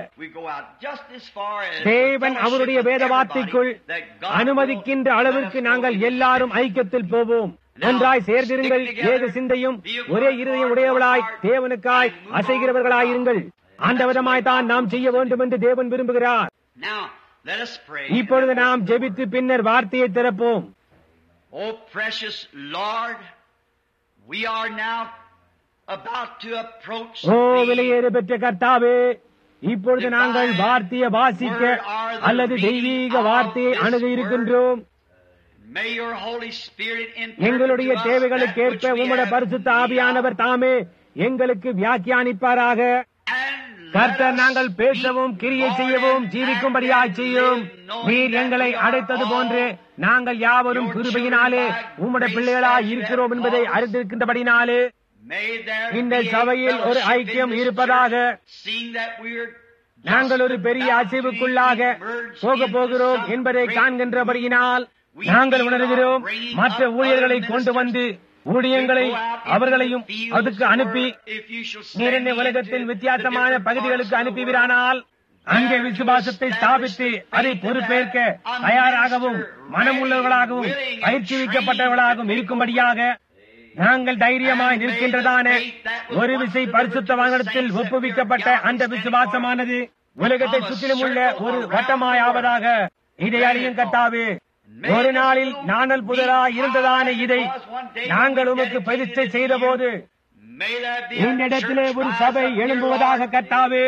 தேவன் அவருடைய வேத வார்த்தைக்குள் அனுமதிக்கின்ற அளவிற்கு நாங்கள் எல்லாரும் ஐக்கியத்தில் போவோம் ஒன்றாய் சேர்ந்திருங்கள் ஏக சிந்தையும் ஒரே இருதயம் உடையவளாய் தேவனுக்காய் அசைகிறவர்களாயிருங்கள் அந்த விதமாய் தான் நாம் செய்ய வேண்டும் என்று தேவன் விரும்புகிறார் இப்பொழுது நாம் ஜெபித்து பின்னர் வார்த்தையை திறப்போம் Oh, precious Lord, we are now about to approach O thee. விலையேறு பெற்ற கர்த்தாவே இப்பொழுது நாங்கள் வார்த்தையை வாசிக்க அல்லது தெய்வீக வார்த்தையை அணுக இருக்கின்றோம் May your Holy Spirit எங்களுடைய interpret to us தேவைகளுக்கு that which ஏற்ப we உம்முடைய have பரிசுத்த need ஆவியானவர் தாமே எங்களுக்கு வியாக்கியானிப்பாராக And let கர்த்தர் us நாங்கள் பேசவும் speak, கிரியை Lord, செய்யவும் and ஜீவிக்கும்படியாய் act and செய்யும் live, knowing நீர் that எங்களை we are அடைத்தது all போன்று நாங்கள் யாவரும் your கிருபையினாலே children by உம்முடைய grace பிள்ளைகளாய் that you இருக்கிறோம் have என்பதை called us. அறிந்திருக்கின்றபடினாலே May there இந்த be a சபையில் ஒரு fellowship ஐக்கியம் in this இருப்பதாக. church, seeing that we're நாங்கள் ஒரு பெரிய அசைவுக்குள்ளாக போக போகிறோம் என்பதை காண்கின்றபடியினால் நாங்கள் உணர்கிறோம் மற்ற ஊழியர்களை கொண்டு வந்து ஊழியங்களை அவர்களையும் அதுக்கு அனுப்பி நீர் என்னை உலகத்தின் வித்தியாசமான பகுதிகளுக்கு அனுப்புவீரானால் அங்கே விசுவாசத்தை ஸ்தாபித்து அதை பொறுப்பேற்க தயாராகவும் மனமுள்ளவர்களாகவும் பயிற்சிவிக்கப்பட்டவர்களாகவும் இருக்கும்படியாக நாங்கள் தைரியமாய் நிற்கின்றதான ஒரு விசை பரிசுத்த வாகனத்தில் ஒப்புவிக்கப்பட்ட அந்த விசுவாசமானது உலகத்தை சுற்றிலும் உள்ள ஒரு வட்டமாயாவதாக இதை அறியும் கர்த்தாவே ஒரு நாளில் நாணல் புதராய் இருந்ததான இதை நாங்கள் உமக்கு பரிசை செய்த போது இந்த இடத்திலே ஒரு சபை எழும்புவதாக கர்த்தாவே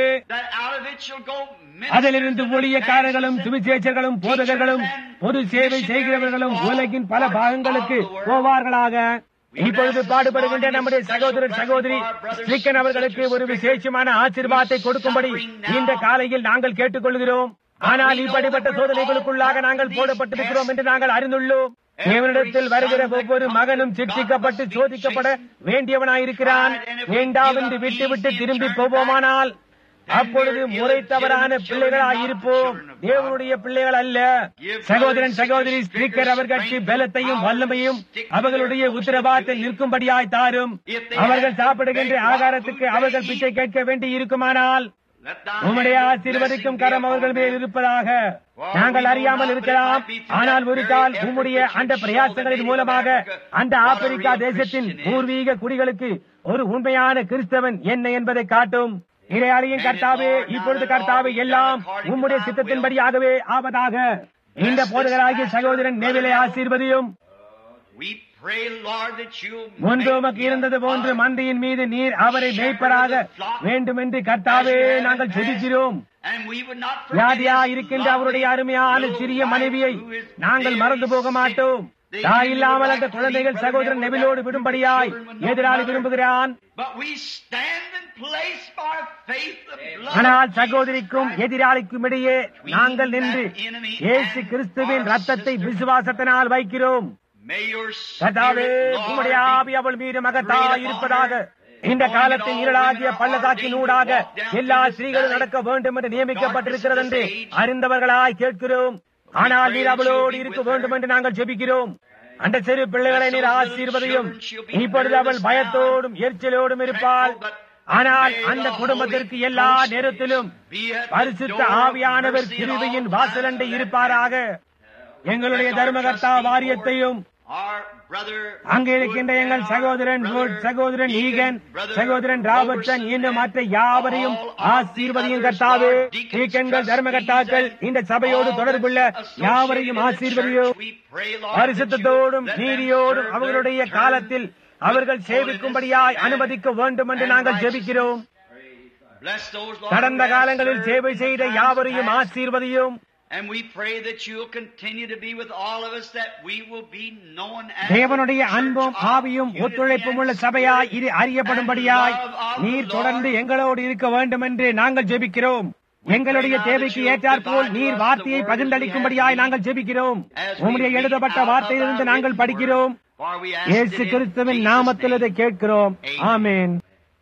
அதிலிருந்து ஊழியக்காரர்களும் சுவிசேஷர்களும் போதகர்களும் பொது சேவை செய்கிறவர்களும் உலகின் பல பாகங்களுக்கு போவார்களாக இப்பொழுது பாடுபடுகின்ற நம்முடைய சகோதரர் சகோதரி ஸ்ரீக்கன் அவர்களுக்கு ஒரு விசேஷமான ஆசீர்வாதத்தை கொடுக்கும்படி இந்த காலையில் நாங்கள் கேட்டுக்கொள்கிறோம் ஆனால் இப்படிப்பட்ட சோதனைகளுக்குள்ளாக நாங்கள் போடப்பட்டிருக்கிறோம் என்று நாங்கள் அறிந்துள்ளோம் தேவனிடத்தில் வருகிற ஒவ்வொரு மகனும் சிக்ஷிக்கப்பட்டு சோதிக்கப்பட வேண்டியவனாயிருக்கிறான் வேண்டாம் என்று விட்டு விட்டு திரும்பி போவோமானால் அப்பொழுது முறை தவறான பிள்ளைகளாயிருப்போம் தேவனுடைய பிள்ளைகள் அல்ல சகோதரன் சகோதரி ஸ்பீக்கர் அவர்களுக்கு பலத்தையும் வல்லமையும் அவர்களுடைய உத்தரவாதத்தில் நிற்கும்படியாய் தாரும் அவர்கள் சாப்பிடுகின்ற ஆகாரத்துக்கு அவர்கள் பிச்சை கேட்க வேண்டி இருக்குமானால் உம்முடைய ஆசீர்வதிக்கும் கரம் அவர்கள் மேல் இருப்பதாக நாங்கள் அறியாமல் இருக்கலாம் ஆனால் ஒரு கால் உம்முடைய அந்த பிரயாசங்களின் மூலமாக அந்த ஆப்பிரிக்கா தேசத்தின் பூர்வீக குடிகளுக்கு ஒரு உண்மையான கிறிஸ்தவன் என்ன என்பதை காட்டும் இறையாளியின் கர்த்தாவே இப்பொழுது கர்த்தாவே எல்லாம் உம்முடைய சித்தத்தின்படியாகவே ஆவதாக இந்த போதகராகிய சகோதரன் நேவிலை ஆசீர்வதியும் முன்பு உமக்கு இருந்தது போன்று மந்தையின் மீது நீர் அவரை மேய்ப்பராக வேண்டும் என்று கர்த்தாவே நாங்கள் ஜெபிக்கிறோம் வியாதியா இருக்கின்ற அவருடைய அருமையான சிறிய மனைவியை நாங்கள் மறந்து போக மாட்டோம் தாய் இல்லாமல் அந்த குழந்தைகள் சகோதரன் நெபிலோடு விடும்படியாய் எதிராளி விரும்புகிறான் ஆனால் சகோதரிக்கும் எதிராளிக்கும் இடையே நாங்கள் நின்று இயேசு கிறிஸ்துவின் ரத்தத்தை விசுவாசத்தினால் வைக்கிறோம் கதாவே உம்முடைய ஆவி அவள் மீது மகத்தா இருப்பதாக இந்த காலத்தின் இருளாகிய பள்ளத்தாக்கின் ஊடாக எல்லா ஸ்திரீகளும் நடக்க வேண்டும் என்று நியமிக்கப்பட்டிருக்கிறது என்று அறிந்தவர்களாய் கேட்கிறோம் ஆனால் நீர் அவளோடு இருக்க வேண்டும் என்று நாங்கள் ஜெபிக்கிறோம் அந்த சிறு பிள்ளைகளை நீர் ஆசீர்வதையும் இப்பொழுது அவள் பயத்தோடும் எரிச்சலோடும் இருப்பாள் ஆனால் அந்த குடும்பத்திற்கு எல்லா நேரத்திலும் பரிசுத்த ஆவியானவர் கிருவியின் வாசலண்டை இருப்பாராக எங்களுடைய தர்மகர்த்தா வாரியத்தையும் அங்கே இருக்கின்ற எங்கள் சகோதரன் சகோதரன் ஈகன் சகோதரன் ராபர்ட்சன் இன்னும் மற்ற யாவரையும் ஆசீர்வதியும் கர்த்தாவே ஈக்கன்கள் தர்மகர்த்தாக்கள் இந்த சபையோடு தொடர்புள்ள யாவரையும் ஆசீர்வதியும் பரிசுத்தோடும் நீதியோடும் அவர்களுடைய காலத்தில் அவர்கள் சேவிக்கும்படியாய் அனுமதிக்க வேண்டும் என்று நாங்கள் ஜெபிக்கிறோம் Bless those, Lord, கடந்த who have காலங்களில் served சேவை in செய்த times யாவரையும் past. ஆசீர்வதியும் And we pray that you'll continue to be with all of us, that we will be known as தேவனுடைய the church அன்பும் of ஆவியும் unity ஒத்துழைப்பும் உள்ள and சபையாய் spirit இது அறியப்படும்படியாய் and love of the நீர் Lord. தொடர்ந்து எங்களோடு இருக்க வேண்டும் என்று நாங்கள் ஜெபிக்கிறோம் எங்களுடைய தேவைக்கு ஏற்றாற்போல் நீர் வார்த்தையை பகிர்ந்தளிக்கும்படியாய் நாங்கள் ஜெபிக்கிறோம் உம்முடைய எழுதப்பட்ட வார்த்தையிலிருந்து நாங்கள் படிக்கிறோம் For we ask இயேசு it in கிறிஸ்துவின் Jesus' நாமத்தில் name. இதை கேட்கிறோம் ஆமென்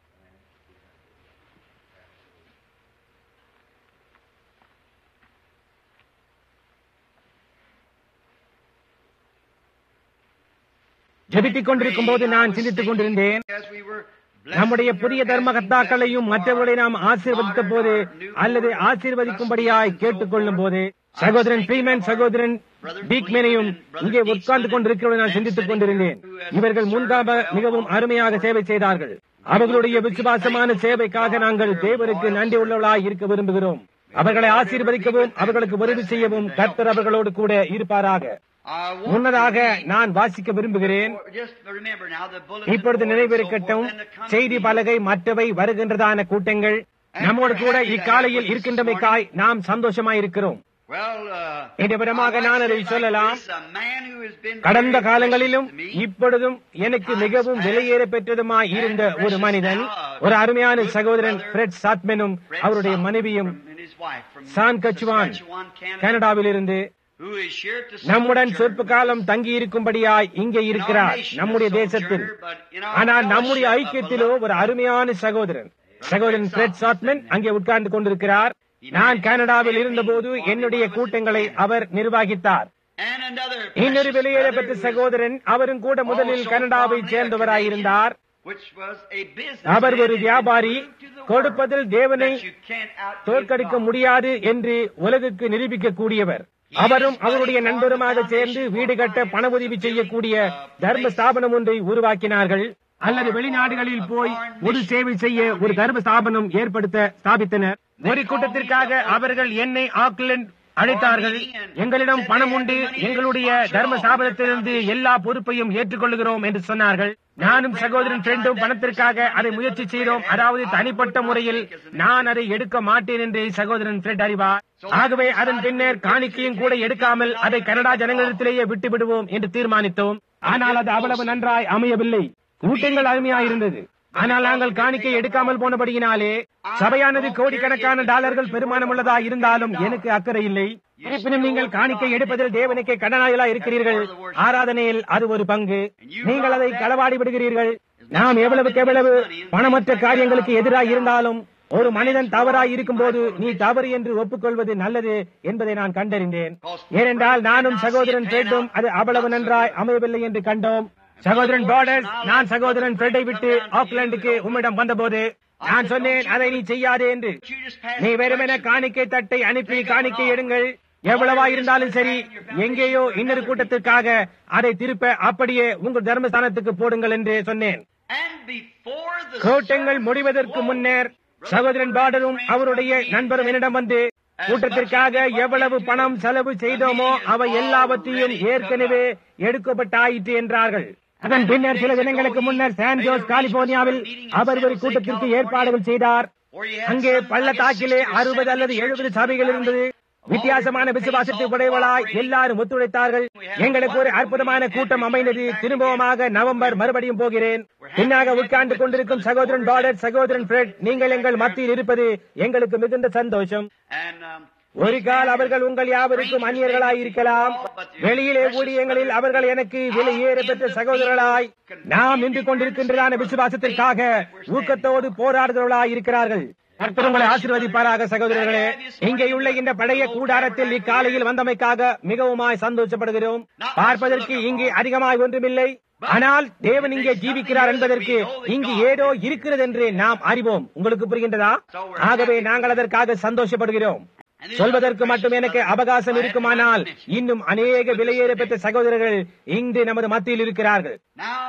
ஜெபித்துக் கொண்டிருக்கும் போது நான் சிந்தித்துக் கொண்டிருந்தேன் As we were நம்முடைய புதிய தர்மகர்த்தாக்களையும் மற்றவர்களை நாம் ஆசீர்வதித்த போது அல்லது ஆசீர்வதிக்கும்படியாய் கேட்டுக்கொள்ளும் போது சகோதரன் ஃப்ரீமேன் சகோதரன் பீக்மேனையும் இங்கே உட்கார்ந்து கொண்டிருக்கிறவரை நான் சிந்தித்துக் கொண்டிருந்தேன் இவர்கள் முன்காக மிகவும் அருமையாக சேவை செய்தார்கள் அவர்களுடைய விசுவாசமான சேவைக்காக நாங்கள் தேவனுக்கு நன்றி உள்ளவர்களாய் இருக்க விரும்புகிறோம் அவர்களை ஆசீர்வதிக்கவும் அவர்களுக்கு உதவி செய்யவும் கர்த்தர் அவர்களோடு கூட இருப்பாராக I want முன்னதாக to read- நான் வாசிக்க விரும்புகிறேன் Just remember now the bulletin இப்பொழுது board and so நினைவிருக்கட்டும் forth and the company. செய்தி பலகை மற்றவை வருகின்றதான கூட்டங்கள் நம்மோடு கூட இக்காலையில் இருக்கின்றமைக்காய் நாம் சந்தோஷமாயிருக்கிறோம் Well, uh, இந்த விதமாக I would நான் say அதை like சொல்லலாம் this, a man who has been கடந்த very காலங்களிலும் precious to me, இப்பொழுதும் எனக்கு மிகவும் விலையேற பெற்றதுமாய் இருந்த ஒரு மனிதன் ஒரு அருமையான சகோதரன் பிரெட் சாத்மெனும் Fred அவருடைய Sothmann மனைவியும் and his wife from Saskatchewan Saskatchewan, Canada, கனடாவில் இருந்து who is here to நம்முடன் sojourn சொற்ப காலம் தங்கி இருக்கும்படியாய் இங்கே in our இருக்கிறார் nation, நம்முடைய a தேசத்தில் sojourner, but in our ஆனால் நம்முடைய fellowship, a ஐக்கியத்திலோ beloved ஒரு அருமையான சகோதரன் சகோதரன் பிரெட் சாத்மன் அங்கே உட்கார்ந்து கொண்டிருக்கிறார் நான் கனடாவில் இருந்தபோது என்னுடைய கூட்டங்களை அவர் நிர்வகித்தார் and another இன்னொரு precious வெளியேறப்பட்ட brother who சகோதரன் அவரும் கூட முதலில் also கனடாவை from சேர்ந்தவராயிருந்தார் which was a business அவர் ஒரு man வியாபாரி and proved to the கொடுப்பதில் world தேவனை that you can't outgive தோற்கடிக்க God. முடியாது என்று உலகுக்கு நிரூபிக்க கூடியவர் அவரும் அவருடைய நண்பருமாக சேர்ந்து வீடு கட்ட பண உதவி செய்யக்கூடிய தர்ம ஸ்தாபனம் ஒன்றை உருவாக்கினார்கள் அல்லது வெளிநாடுகளில் போய் ஒரு சேவை செய்ய ஒரு தர்ம ஸ்தாபனம் ஏற்படுத்த ஸ்தாபித்தனர் ஒரு கூட்டத்திற்காக அவர்கள் என்னை ஆக்லண்ட் அழைத்தார்கள் எங்களிடம் பணம் உண்டு எங்களுடைய தர்ம ஸ்தாபனத்திலிருந்து எல்லா பொறுப்பையும் ஏற்றுக்கொள்கிறோம் என்று சொன்னார்கள் நானும் சகோதரன் ஃப்ரெண்டும் பணத்திற்காக அதை முயற்சி செய்தோம் அதாவது தனிப்பட்ட முறையில் நான் அதை எடுக்க மாட்டேன் என்று சகோதரன் ஃப்ரெட் அறிவார் ஆகவே அதன் பின்னர் காணிக்கையும் கூட எடுக்காமல் அதை கனடா ஜனங்களிடத்திலேயே விட்டு விடுவோம் என்று தீர்மானித்தோம் ஆனால் அது அவ்வளவு நன்றாய் அமையவில்லை கூட்டங்கள் அருமையாயிருந்தது ஆனால் நாங்கள் காணிக்கை எடுக்காமல் போனபடியினாலே சபையானது கோடிக்கணக்கான டாலர்கள் பெருமானம் உள்ளதா இருந்தாலும் எனக்கு அக்கறை இல்லை இருப்பினும் நீங்கள் காணிக்கை எடுப்பதில் தேவனுக்கு கடனாளிகளா இருக்கிறீர்கள் ஆராதனையில் அது ஒரு பங்கு நீங்கள் அதை களவாடி விடுகிறீர்கள் நாம் எவ்வளவுக்கு எவ்வளவு பணமற்ற காரியங்களுக்கு எதிராக இருந்தாலும் ஒரு மனிதன் தவறாய் இருக்கும்போது நீ தவறு என்று ஒப்புக்கொள்வது நல்லது என்பதை நான் கண்டறிந்தேன் ஏனென்றால் நானும் சகோதரன் ஃப்ரெண்டும் அது அவ்வளவு நன்றாய் அமையவில்லை என்று கண்டோம் சகோதரன் பார்டர்ஸ் நான் சகோதரன் ஃப்ரெட்டை விட்டு ஆக்லாந்துக்கு உம்மிடம் வந்தபோது நான் சொன்னேன் அதை நீ செய்யாதே என்று You just pass நீ the வெறுமென collection காணிக்கை தட்டை அனுப்பி காணிக்கை எடுங்கள் எவ்வளவா இருந்தாலும் சரி எங்கேயோ இன்னொரு கூட்டத்திற்காக அதை திருப்ப அப்படியே உங்கள் தர்மஸ்தானத்துக்கு போடுங்கள் என்று சொன்னேன் And before the கூட்டங்கள் service முடிவதற்கு was முன்னர் சகோதரன் பாடரும் அவருடைய நண்பரும் என்னிடம் வந்து கூட்டத்திற்காக எவ்வளவு பணம் செலவு செய்தோமோ அவை எல்லாவற்றையும் ஏற்கனவே எடுக்கப்பட்டாயிற்று என்றார்கள் அதன் பின்னர் சில தினங்களுக்கு முன்னர் சான் ஜோஸ் காலிபோர்னியாவில் அவர் ஒரு கூட்டத்திற்கு ஏற்பாடுகள் செய்தார் அங்கே பள்ளத்தாக்கிலே அறுபது அல்லது எழுபது சபைகள் இருந்தது வித்தியாசமான விசுவாசத்தை உடையவளாய் எல்லாரும் ஒத்துழைத்தார்கள் எங்களுக்கு ஒரு அற்புதமான கூட்டம் அமைந்தது திரும்பவுமாக நவம்பர் மறுபடியும் போகிறேன் பின்னாக உட்கார்ந்து கொண்டிருக்கும் சகோதரன் பாடர் சகோதரன் பிரெட் நீங்கள் எங்கள் மத்தியில் இருப்பது எங்களுக்கு மிகுந்த சந்தோஷம் And um, ஒரு கால் அவர்கள் உங்கள் யாவருக்கும் அந்நியர்களாய் இருக்கலாம் வெளியிலே ஊழியங்களில் அவர்கள் எனக்கு விலையேற பெற்ற சகோதரர்களாய் நாம் நின்று கொண்டிருக்கின்றதான விசுவாசத்திற்காக ஊக்கத்தோடு போராடுகிறவர்களாய் இருக்கிறார்கள் கர்த்தர் உங்களை ஆசீர்வதிப்பாராக சகோதரர்களே இங்கே உள்ள இந்த பழைய கூடாரத்தில் இக்காலையில் வந்தமைக்காக மிகவுமாய் சந்தோஷப்படுகிறோம் பார்ப்பதற்கு இங்கே அதிகமாய் ஒன்றுமில்லை ஆனால் தேவன் இங்கே ஜீவிக்கிறார் என்பதற்கு இங்கு ஏதோ இருக்கிறது என்று நாம் அறிவோம் உங்களுக்கு புரிகின்றதா ஆகவே நாங்கள் அதற்காக சந்தோஷப்படுகிறோம் சொல்வதற்கு மட்டும் எனக்கு அவகாசம் இருக்குமானால் இன்னும் அநேக விலையேற பெற்ற சகோதரர்கள் இன்று நமது மத்தியில் இருக்கிறார்கள் now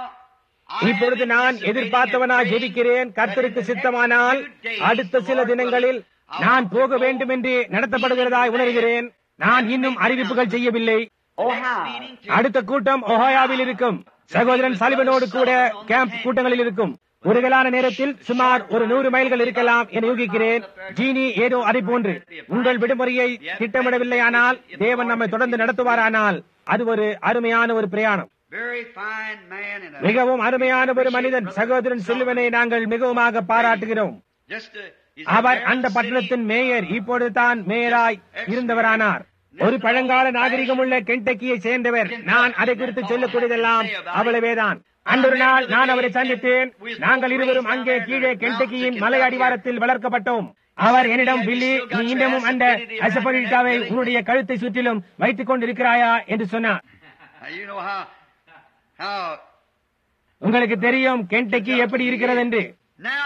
I இப்பொழுது am நான் anticipating எதிர்பார்த்தவனாய் and ஜெபிக்கிறேன் praying கர்த்தருக்கு that in the சித்தமானால் next few days, அடுத்த the சில Lord தினங்களில் willing, I நான் want to போக go வேண்டும் என்று நடத்தப்படுகிறதாய் உணர்கிறேன் நான் இன்னும் அறிவிப்புகள் செய்யவில்லை Oh, how? அடுத்த கூட்டம் ஒஹாயாவில் இருக்கும் சகோதரன் சலிவனோடு கூட கேம்ப் கூட்டங்களில் இருக்கும் ஒருகலான நேரத்தில் சுமார் ஒரு நூறு மைல்கள் இருக்கலாம் என யூகிக்கிறேன் ஜீனி ஏதோ அதை போன்று உங்கள் விடுமுறையை திட்டமிடவில்லையானால் தேவன் நம்மை தொடர்ந்து நடத்துவாரானால் அது ஒரு அருமையான ஒரு பிரயாணம் Very fine man and a மிகவும் அருமையான ஒரு மனிதன் சகோதரன் செல்வனை நாங்கள் மிகவுமாக பாராட்டுகிறோம் just a, he's அவர் a அந்த city. பட்டணத்தின் மேயர் இப்பொழுது தான் மேயராய் இருந்தவரானார் ஒரு பழங்கால நாகரிகமுள்ள கென்டக்கியை சேர்ந்தவர் நான் அதை குறித்து சொல்லக்கூடியதெல்லாம் அவ்வளவேதான் அன்றொரு நாள் நான் அவரை சந்தித்தேன் நாங்கள் இருவரும் அங்கே கீழே கென்டக்கியின் மலை அடிவாரத்தில் வளர்க்கப்பட்டோம் அவர் என்னிடம் பில்லி நீ இன்னமும் அந்த அசபரிட்டாவை உன்னுடைய கழுத்தை சுற்றிலும் வைத்துக் கொண்டிருக்கிறாயா என்று சொன்னார் Now, you know how how உங்களுக்கு தெரியும் கென்டக்கி எப்படி இருக்கிறது என்று now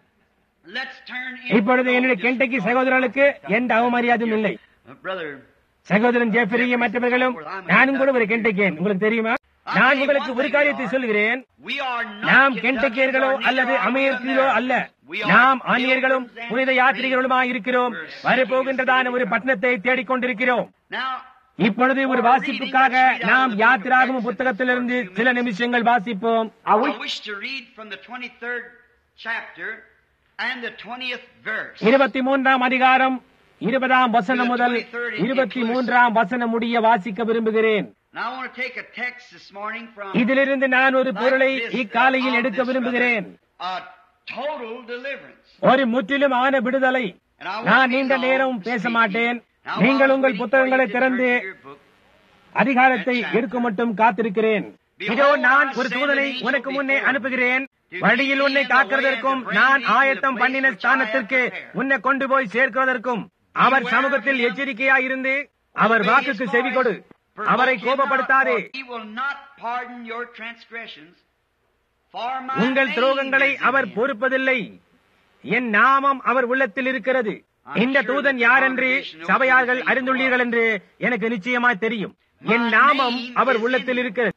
let's turn இப்பொழுது என்னுடைய கென்டக்கி சகோதரர்களுக்கு எந்த அவமரியாதையும் இல்லை Uh, brother சகோதரன் ஜெஃபரியும் மற்றவர்களும் நானும் கூட ஒரு கென்டக்கேன் உங்களுக்கு தெரியுமா நான் உங்களுக்கு ஒரு காரியத்தை சொல்கிறேன் we are not நாம் Kentuckians கென்டக்கியர்களோ or neither அல்லது are we அமெரிக்கர்களோ அல்ல Americans. We are நாம் pilgrims ஆன்மீகர்களும் and புனித யாத்திரிகளுமாய் இருக்கிறோம் வரப்போகின்றதான ஒரு பட்டணத்தை தேடிக்கொண்டிருக்கிறோம் Now, இப்பொழுது ஒரு வாசிப்புக்காக நாம் யாத்திராகும் புத்தகத்திலிருந்து சில நிமிஷங்கள் வாசிப்போம் I wish to read from the 23rd chapter and the 20th verse. இருபத்தி மூன்றாம் அதிகாரம் இருபதாம் வசனம் முதல் இருபத்தி மூன்றாம் வசனம் முடிய வாசிக்க விரும்புகிறேன் Now I want to take a text this morning from இதிலிருந்து நான் ஒரு பொருளை like this, இக்காலையில் uh, எடுக்க of this, விரும்புகிறேன் brother, A total deliverance. ஒரு முற்றிலும் ஆன விடுதலை And I won't நான் be நீண்ட long நேரம் பேச speaking. மாட்டேன் Now, நீங்கள் while உங்கள் waiting புத்தகங்களை for you to திறந்து turn to your book, அதிகாரத்தை எடுக்க மட்டும் காத்திருக்கிறேன் இதோ நான் ஒரு தூதனை உனக்கு முன்னே அனுப்புகிறேன் வழியில் உன்னை காக்கிறதற்கும் நான் ஆயத்தம் பண்ணின ஸ்தானத்திற்கு உன்னை கொண்டு போய் சேர்க்கிறதற்கும் அவர் சமூகத்தில் எச்சரிக்கையாய் இருந்து அவர் வாக்குக்கு செவி கொடு அவரை கோபப்படுத்தாதே He will not pardon your transgressions. For my உங்கள் name துரோகங்களை is in our him. பொறுப்பதில்லை என் நாமம் அவர் உள்ளத்தில் இருக்கிறது இந்த தூதன் யார் என்று சபையார்கள் அறிந்துள்ளீர்கள் என்று எனக்கு நிச்சயமாய் தெரியும் என் நாமம் அவர் உள்ளத்தில் இருக்கிறது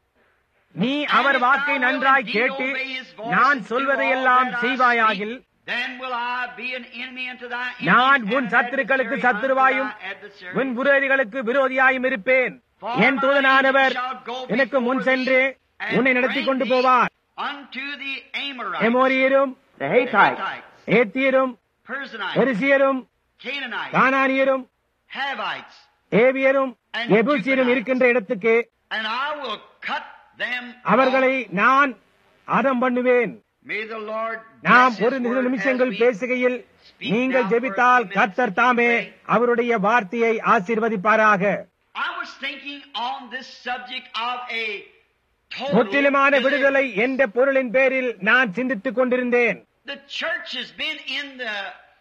நீ அவர் வாக்கை நன்றாய் கேட்டு நான் சொல்வதையெல்லாம் செய்வாயாகில் Then will I be an enemy unto thy enemies நான் and உன் an சத்துருக்களுக்கு adversary unto சத்துருவாயும் thy adversary. உன் விரோதிகளுக்கு விரோதியாயும் இருப்பேன் என் தூதனானவர் எனக்கு முன் சென்று உன்னை நடத்தி கொண்டு போவார் Unto the Amorites, எமோரியரும் The Hittites, ஏத்தியரும் Perizzites, எரிசியரும் Canaanites, கானானியரும் Havites, ஏவியரும் எபூசியரும் இருக்கின்ற இடத்துக்கு and I will cut them அவர்களை நான் அதம் பண்ணுவேன் May the Lord நாம் bless ஒரு his சில word நிமிஷங்கள் as we பேசுகையில் நீங்கள் ஜெபித்தால் கர்த்தர் தாமே அவருடைய வார்த்தையை ஆசீர்வதிப்பாராக I was thinking on this subject of a total முற்றிலுமான deliverance. விடுதலை என்ற பொருளின் பேரில் நான் சிந்தித்துக் கொண்டிருந்தேன் The church has been in the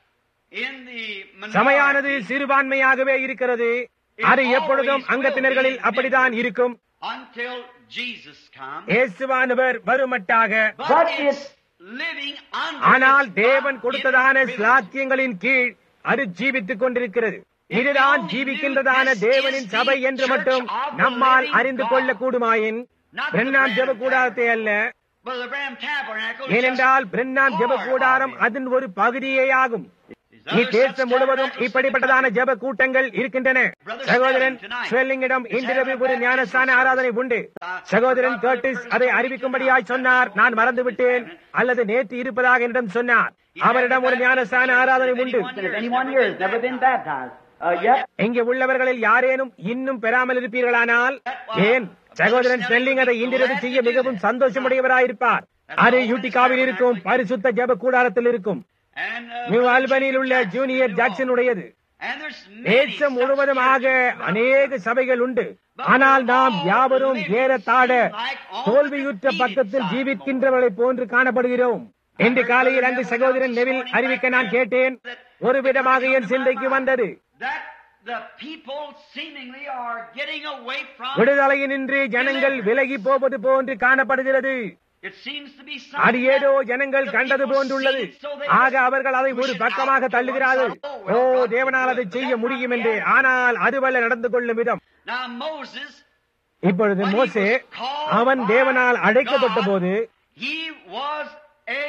in the சபையானது minority சிறுபான்மையாகவே இருக்கிறது அது எப்பொழுதும் அங்கத்தினர்களில் அப்படித்தான் இருக்கும் until Jesus comes. இயேசுவானவர் வருமட்டாக But But it's it's- living under ஆனால் its தேவன் God-given கொடுத்ததான privilege. ஸ்லாக்கியங்களின் கீழ் அது ஜீவித்துக் கொண்டிருக்கிறது இதுதான் ஜீவிக்கின்றதான தேவனின் சபை என்று மட்டும் நம்மால் அறிந்து கொள்ள கூடுமாயின் பிரண்ணாம் ஜெப கூடாரத்தை அல்ல Well, the Branham Tabernacle is ஏனென்றால் just பிரண்ணாம் ஜெப part கூடாரம் of it. அதன் ஒரு பகுதியே ஆகும் There's other இத்தேசம் such முழுவதும் tabernacles இப்படிப்பட்டதான ஜெப கூட்டங்கள் இருக்கின்றன சகோதரன் ஸ்வெல்லிங்கிடம் இன்றிரவு ஒரு ஞானஸ்தான ஆராதனை உண்டு சகோதரன் கர்டிஸ் அதை அறிவிக்கும்படியாய் சொன்னார் நான் மறந்துவிட்டேன் அல்லது நேற்று இருப்பதாக என்னிடம் சொன்னார் அவரிடம் ஒரு ஞானஸ்தான ஆராதனை உண்டு If anyone here has never been baptized, uh, yet, இங்கே உள்ளவர்களில் யாரேனும் இன்னும் பெறாமல் இருப்பீர்களானால் ஏன் சகோதரன் ஸ்வெல்லிங் அதை இன்றிரவு செய்ய மிகவும் சந்தோஷமுடையவராயிருப்பார் அது யூட்டிகாவில் இருக்கும் பரிசுத்த ஜெப கூடாரத்தில் இருக்கும் And, uh, நியூ ஆல்பனியில் உள்ள ஜூனியர் ஜாக்சன் உடையது And there's many தேசம் such முழுவதுமாக churches. அநேக சபைகள் உண்டு ஆனால் நாம் யாவரும் ஏறத்தாழ தோல்வியுற்ற பக்கத்தில் ஜீவிக்கின்றவர்களை போன்று காணப்படுகிறோம் இன்று காலையில் அங்கு சகோதரன் நெவில் அறிவிக்க நான் கேட்டேன் ஒரு விதமாக என் சிந்தைக்கு வந்தது That the people seemingly are getting away from விடுதலையினின்று ஜனங்கள் விலகி போவது போன்று காணப்படுகிறது It seems to be அது something ஏதோ that ஜனங்கள் the கண்டது people போன்றுள்ளது see it, so they ஆக அவர்கள் அதை ஒரு பக்கமாக தள்ளுகிறார்கள் ஓ தேவனால் அதை செய்ய முடியும் என்று ஆனால் அதுவல்ல நடந்து கொள்ளும் விதம் Now Moses, இப்பொழுது when he மோசே was called அவன் by தேவனால் அழைக்கப்பட்ட God, போது he was a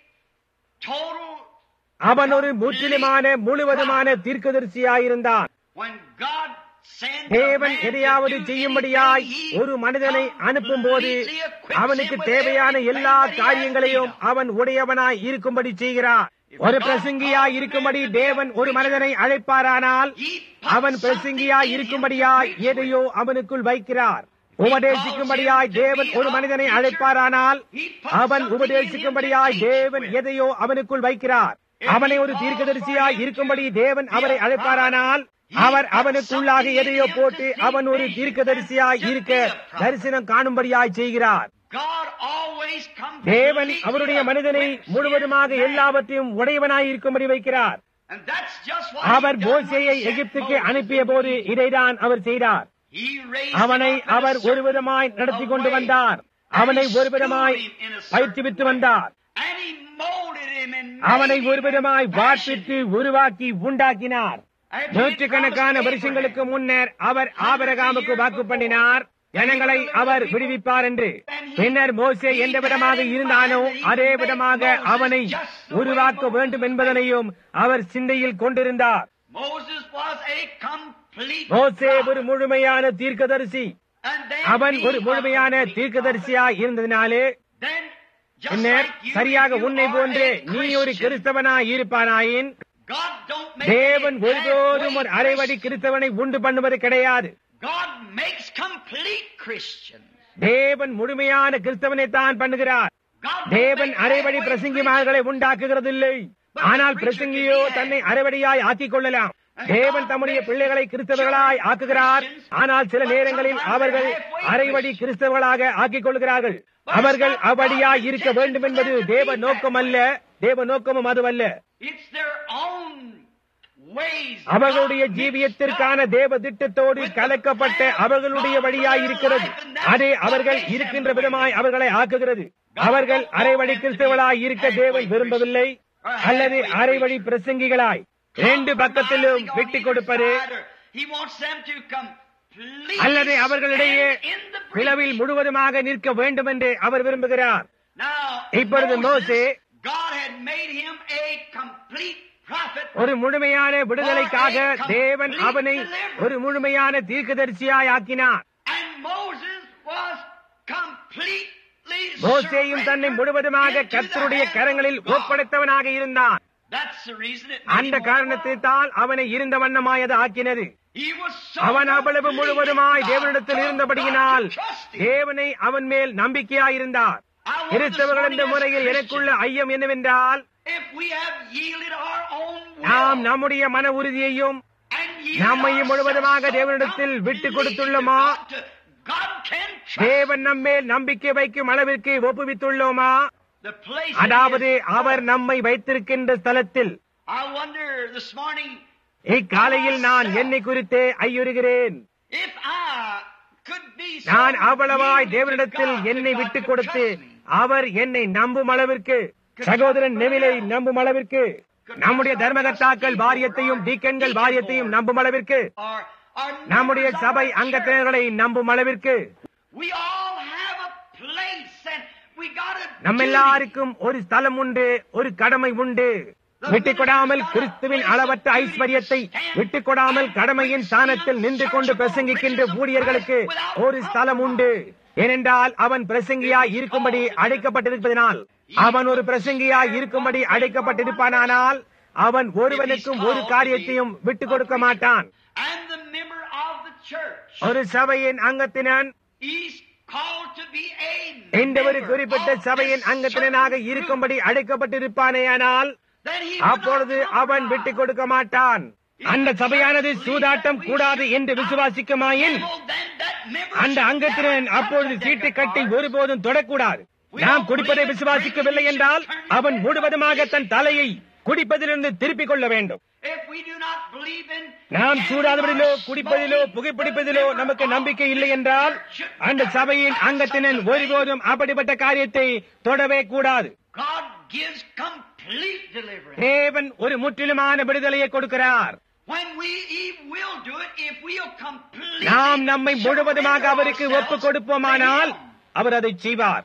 total அவன் ஒரு முற்றிலுமான முழுவதுமான தீர்க்கதரிசியாயிருந்தான் when God தேவன் எதையாவது செய்யும்படியாய் ஒரு மனிதனை அனுப்பும் போது அவனுக்கு தேவையான எல்லா காரியங்களையும் அவன் உடையவனாய் இருக்கும்படி செய்கிறார் ஒரு பிரசங்கியாய் இருக்கும்படி தேவன் ஒரு மனிதனை அழைப்பாரானால் அவன் பிரசங்கியாய் இருக்கும்படியாய் எதையோ அவனுக்குள் வைக்கிறார் உபதேசிக்கும்படியாய் தேவன் ஒரு மனிதனை அழைப்பாரானால் அவன் உபதேசிக்கும்படியாய் தேவன் எதையோ அவனுக்குள் வைக்கிறார் அவனை ஒரு தீர்க்கதரிசியாய் இருக்கும்படி தேவன் அவரை அழைப்பாரானால் அவர் அவனுக்குள்ளாக எதையோ போட்டு அவன் ஒரு தீர்க்கதரிசியாய் இருக்க தரிசனம் காணும்படியாய் செய்கிறார் தேவன் அவருடைய மனிதனை முழுவதுமாக எல்லாவற்றையும் உடையவனாய் இருக்கும்படி வைக்கிறார் அவர் மோசையை எகிப்துக்கு அனுப்பிய போது இதைதான் அவர் செய்தார் அவனை அவர் ஒரு விதமாய் நடத்தி கொண்டு வந்தார் அவனை ஒரு விதமாய் பயிற்சிவித்து வந்தார் அவனை ஒரு விதமாய் வார்ப்பித்து உருவாக்கி உண்டாக்கினார் நூற்றுக்கணக்கான வருஷங்களுக்கு முன்னர் அவர் ஆபரகாமுக்கு வாக்கு பண்ணினார் ஜனங்களை அவர் விடுவிப்பார் என்று பின்னர் மோசே எந்த விதமாக இருந்தானோ அதே விதமாக அவனை உருவாக்க வேண்டும் என்பதனையும் அவர் சிந்தையில் கொண்டிருந்தார் மோசே ஒரு முழுமையான தீர்க்கதரிசி அவன் ஒரு முழுமையான தீர்க்கதரிசியா இருந்ததினாலே பின்னர் சரியாக உன்னை போன்றே நீ ஒரு கிறிஸ்தவனாய் இருப்பானாயின் தேவன் ஒருபோதும் ஒரு அரைவடி கிறிஸ்தவனை உண்டு பண்ணுவது கிடையாது தேவன் முழுமையான கிறிஸ்தவனை தான் பண்ணுகிறார் தேவன் அரைவடி பிரசங்கிமார்களை உண்டாக்குகிறதில்லை ஆனால் பிரசங்கியோ தன்னை அரைவடியாய் ஆக்கிக் கொள்ளலாம் தேவன் தம்முடைய பிள்ளைகளை கிறிஸ்தவர்களாய் ஆக்குகிறார் ஆனால் சில நேரங்களில் அவர்கள் அரைவடி கிறிஸ்தவர்களாக ஆக்கிக் கொள்கிறார்கள் அவர்கள் அவ்வடியாய் இருக்க வேண்டும் என்பது தேவ நோக்கம் அல்ல தேவ நோக்கமும் அதுவல்ல அவர்களுடைய ஜீவியத்திற்கான தேவ திட்டத்தோடு கலக்கப்பட்ட அவர்களுடைய வழியாய் இருக்கிறது அதே அவர்கள் இருக்கின்ற விதமாய் அவர்களை ஆக்குகிறது அவர்கள் அரைவழி கிறிஸ்தவர்களாய் இருக்க தேவன் விரும்பவில்லை அல்லது அரைவழி பிரசங்கிகளாய் ரெண்டு பக்கத்திலும் விட்டுக் கொடுப்பது அல்லது அவர்களிடையே பிளவில் முழுவதுமாக நிற்க வேண்டும் என்று அவர் விரும்புகிறார் இப்பொழுது மோசே ஒரு முழுமையான விடுதலைக்காக தேவன் அவனை ஒரு முழுமையான தீர்க்கதரிசியாய் ஆக்கினார் மோசேயும் தன்னை முழுவதுமாக கர்த்தருடைய கரங்களில் ஒப்படைத்தவனாக இருந்தான் அந்த காரணத்தை தான் அவனை இருந்த வண்ணமாயது ஆக்கினது அவன் அவ்வளவு முழுவதுமாய் தேவனிடத்தில் இருந்தபடியினால் தேவனை அவன் மேல் நம்பிக்கையாயிருந்தார் கிறிஸ்தவர்கள் என்ற முறையில் எனக்குள்ள ஐயம் என்னவென்றால் நாம் நம்முடைய மன உறுதியையும் நம்மையும் முழுவதுமாக தேவனிடத்தில் விட்டுக் கொடுத்துள்ளோமா தேவன் நம்மேல் நம்பிக்கை வைக்கும் அளவிற்கு ஒப்புவித்துள்ளோமா அதாவது அவர் நம்மை வைத்திருக்கின்ற ஸ்தலத்தில் இக்காலையில் நான் என்னை குறித்தே ஐயுறுகிறேன் நான் அவ்வளவாய் தேவனிடத்தில் என்னை விட்டுக் கொடுத்து அவர் என்னை நம்பும் அளவிற்கு சகோதரன் நெவிலை நம்பும் அளவிற்கு நம்முடைய தர்மகர்த்தாக்கள் வாரியத்தையும் டீக்கன்கள் வாரியத்தையும் நம்பும் அளவிற்கு நம்முடைய சபை அங்கத்தினர்களை நம்பும் அளவிற்கு நம்ம எல்லாருக்கும் ஒரு ஸ்தலம் உண்டு ஒரு கடமை உண்டு விட்டுக் கொடாமல் கிறிஸ்துவின் அளவற்ற ஐஸ்வர்யத்தை விட்டுக் கொடாமல் கடமையின் ஸ்தானத்தில் நின்று கொண்டு பிரசங்கிக்கின்ற ஊழியர்களுக்கு ஒரு ஸ்தலம் உண்டு ஏனென்றால் அவன் பிரசங்கியாய் இருக்கும்படி அழைக்கப்பட்டிருப்பதனால் அவன் ஒரு பிரசங்கியாய் இருக்கும்படி அழைக்கப்பட்டிருப்பானால் அவன் ஒருவனுக்கும் ஒரு காரியத்தையும் விட்டுக் கொடுக்க மாட்டான் ஒரு சபையின் அங்கத்தினன் இந்த ஒரு குறிப்பிட்ட சபையின் அங்கத்தினனாக இருக்கும்படி அழைக்கப்பட்டிருப்பானேயானால் அப்பொழுது அவன் விட்டுக் கொடுக்க மாட்டான் அந்த சபையானது சூதாட்டம் கூடாது என்று விசுவாசிக்குமாயின் அந்த அங்கத்தினன் அப்பொழுது சீட்டு கட்டி ஒருபோதும் தொடக்கூடாது நாம் குடிப்பதை விசுவாசிக்கவில்லை என்றால் அவன் முழுவதுமாக தன் தலையை குடிப்பதிலிருந்து திருப்பிக் கொள்ள வேண்டும் நாம் சூடாதவரிலோ குடிப்பதிலோ புகைப்பிடிப்பதிலோ நமக்கு நம்பிக்கை இல்லை என்றால் அந்த சபையின் அங்கத்தினன் ஒருபோதும் அப்படிப்பட்ட காரியத்தை தொடவே கூடாது தேவன் ஒரு முற்றிலுமான விடுதலையை கொடுக்கிறார் நாம் நம்மை முழுவதுமாக அவருக்கு ஒப்புக் கொடுப்போமானால் அவர் அதை செய்வார்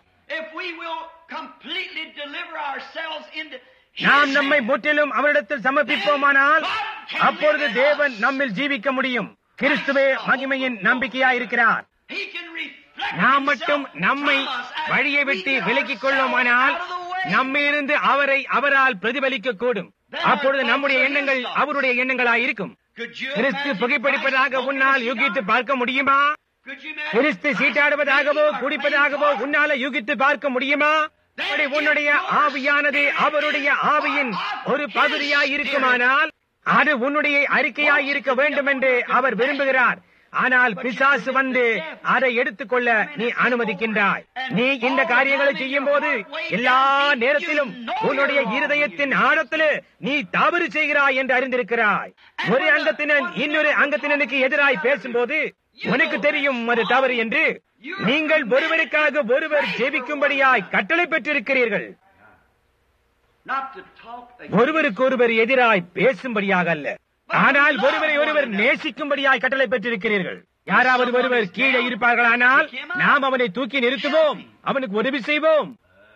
நாம் நம்மை முற்றிலும் அவரிடத்தில் சமர்ப்பிப்போமானால் அப்பொழுது தேவன் நம்மில் ஜீவிக்க முடியும் கிறிஸ்துவே மகிமையின் நம்பிக்கையாயிருக்கிறார் He can reflect நாம் மட்டும் himself நம்மை from us as வழியை we விட்டு never விலக்கிக் step கொள்ளுமானால் out of the way. நம்மிலிருந்து அவரை அவரால் பிரதிபலிக்க கூடும் அப்பொழுது நம்முடைய எண்ணங்கள் அவருடைய எண்ணங்களாய் இருக்கும் Could you Kristu imagine புகைப்பிடிப்பதாக Christ உன்னால் smoking a யூகித்து cigar? பார்க்க முடியுமா Could you imagine Kristu Christ சீட்டாடுவதாகவோ drinking or குடிப்பதாகவோ playing cards? உன்னால யூகித்து பார்க்க முடியுமா அப்படி உன்னுடைய ஆவியானது அவருடைய ஆவியின் ஒரு பகுதியாய் இருக்குமானால் அது உன்னுடைய அறிக்கையாய் இருக்க வேண்டும் என்று அவர் விரும்புகிறார் ஆனால் பிசாசு வந்து அதை எடுத்துக்கொள்ள நீ அனுமதிக்கின்றாய் நீ இந்த காரியங்களை செய்யும் போது எல்லா நேரத்திலும் உன்னுடைய இருதயத்தின் ஆழத்திலே நீ தவறு செய்கிறாய் என்று அறிந்திருக்கிறாய் ஒரு அங்கத்தினன் இன்னொரு அங்கத்தினனுக்கு எதிராய் பேசும்போது உனக்கு தெரியும் அது தவறு என்று நீங்கள் ஒருவருக்காக ஒருவர் ஜெபிக்கும்படியாய் கட்டளை பெற்றிருக்கிறீர்கள் Not to talk against ஒருவருக்கு ஒருவர் எதிராய் பேசும்படியாக அல்ல ஆனால் ஒருவரை ஒருவர் நேசிக்கும்படியாய் கட்டளை பெற்றிருக்கிறீர்கள் யாராவது ஒருவர் கீழே இருப்பார்களானால் நாம் அவனை தூக்கி நிறுத்துவோம் அவனுக்கு உதவி செய்வோம்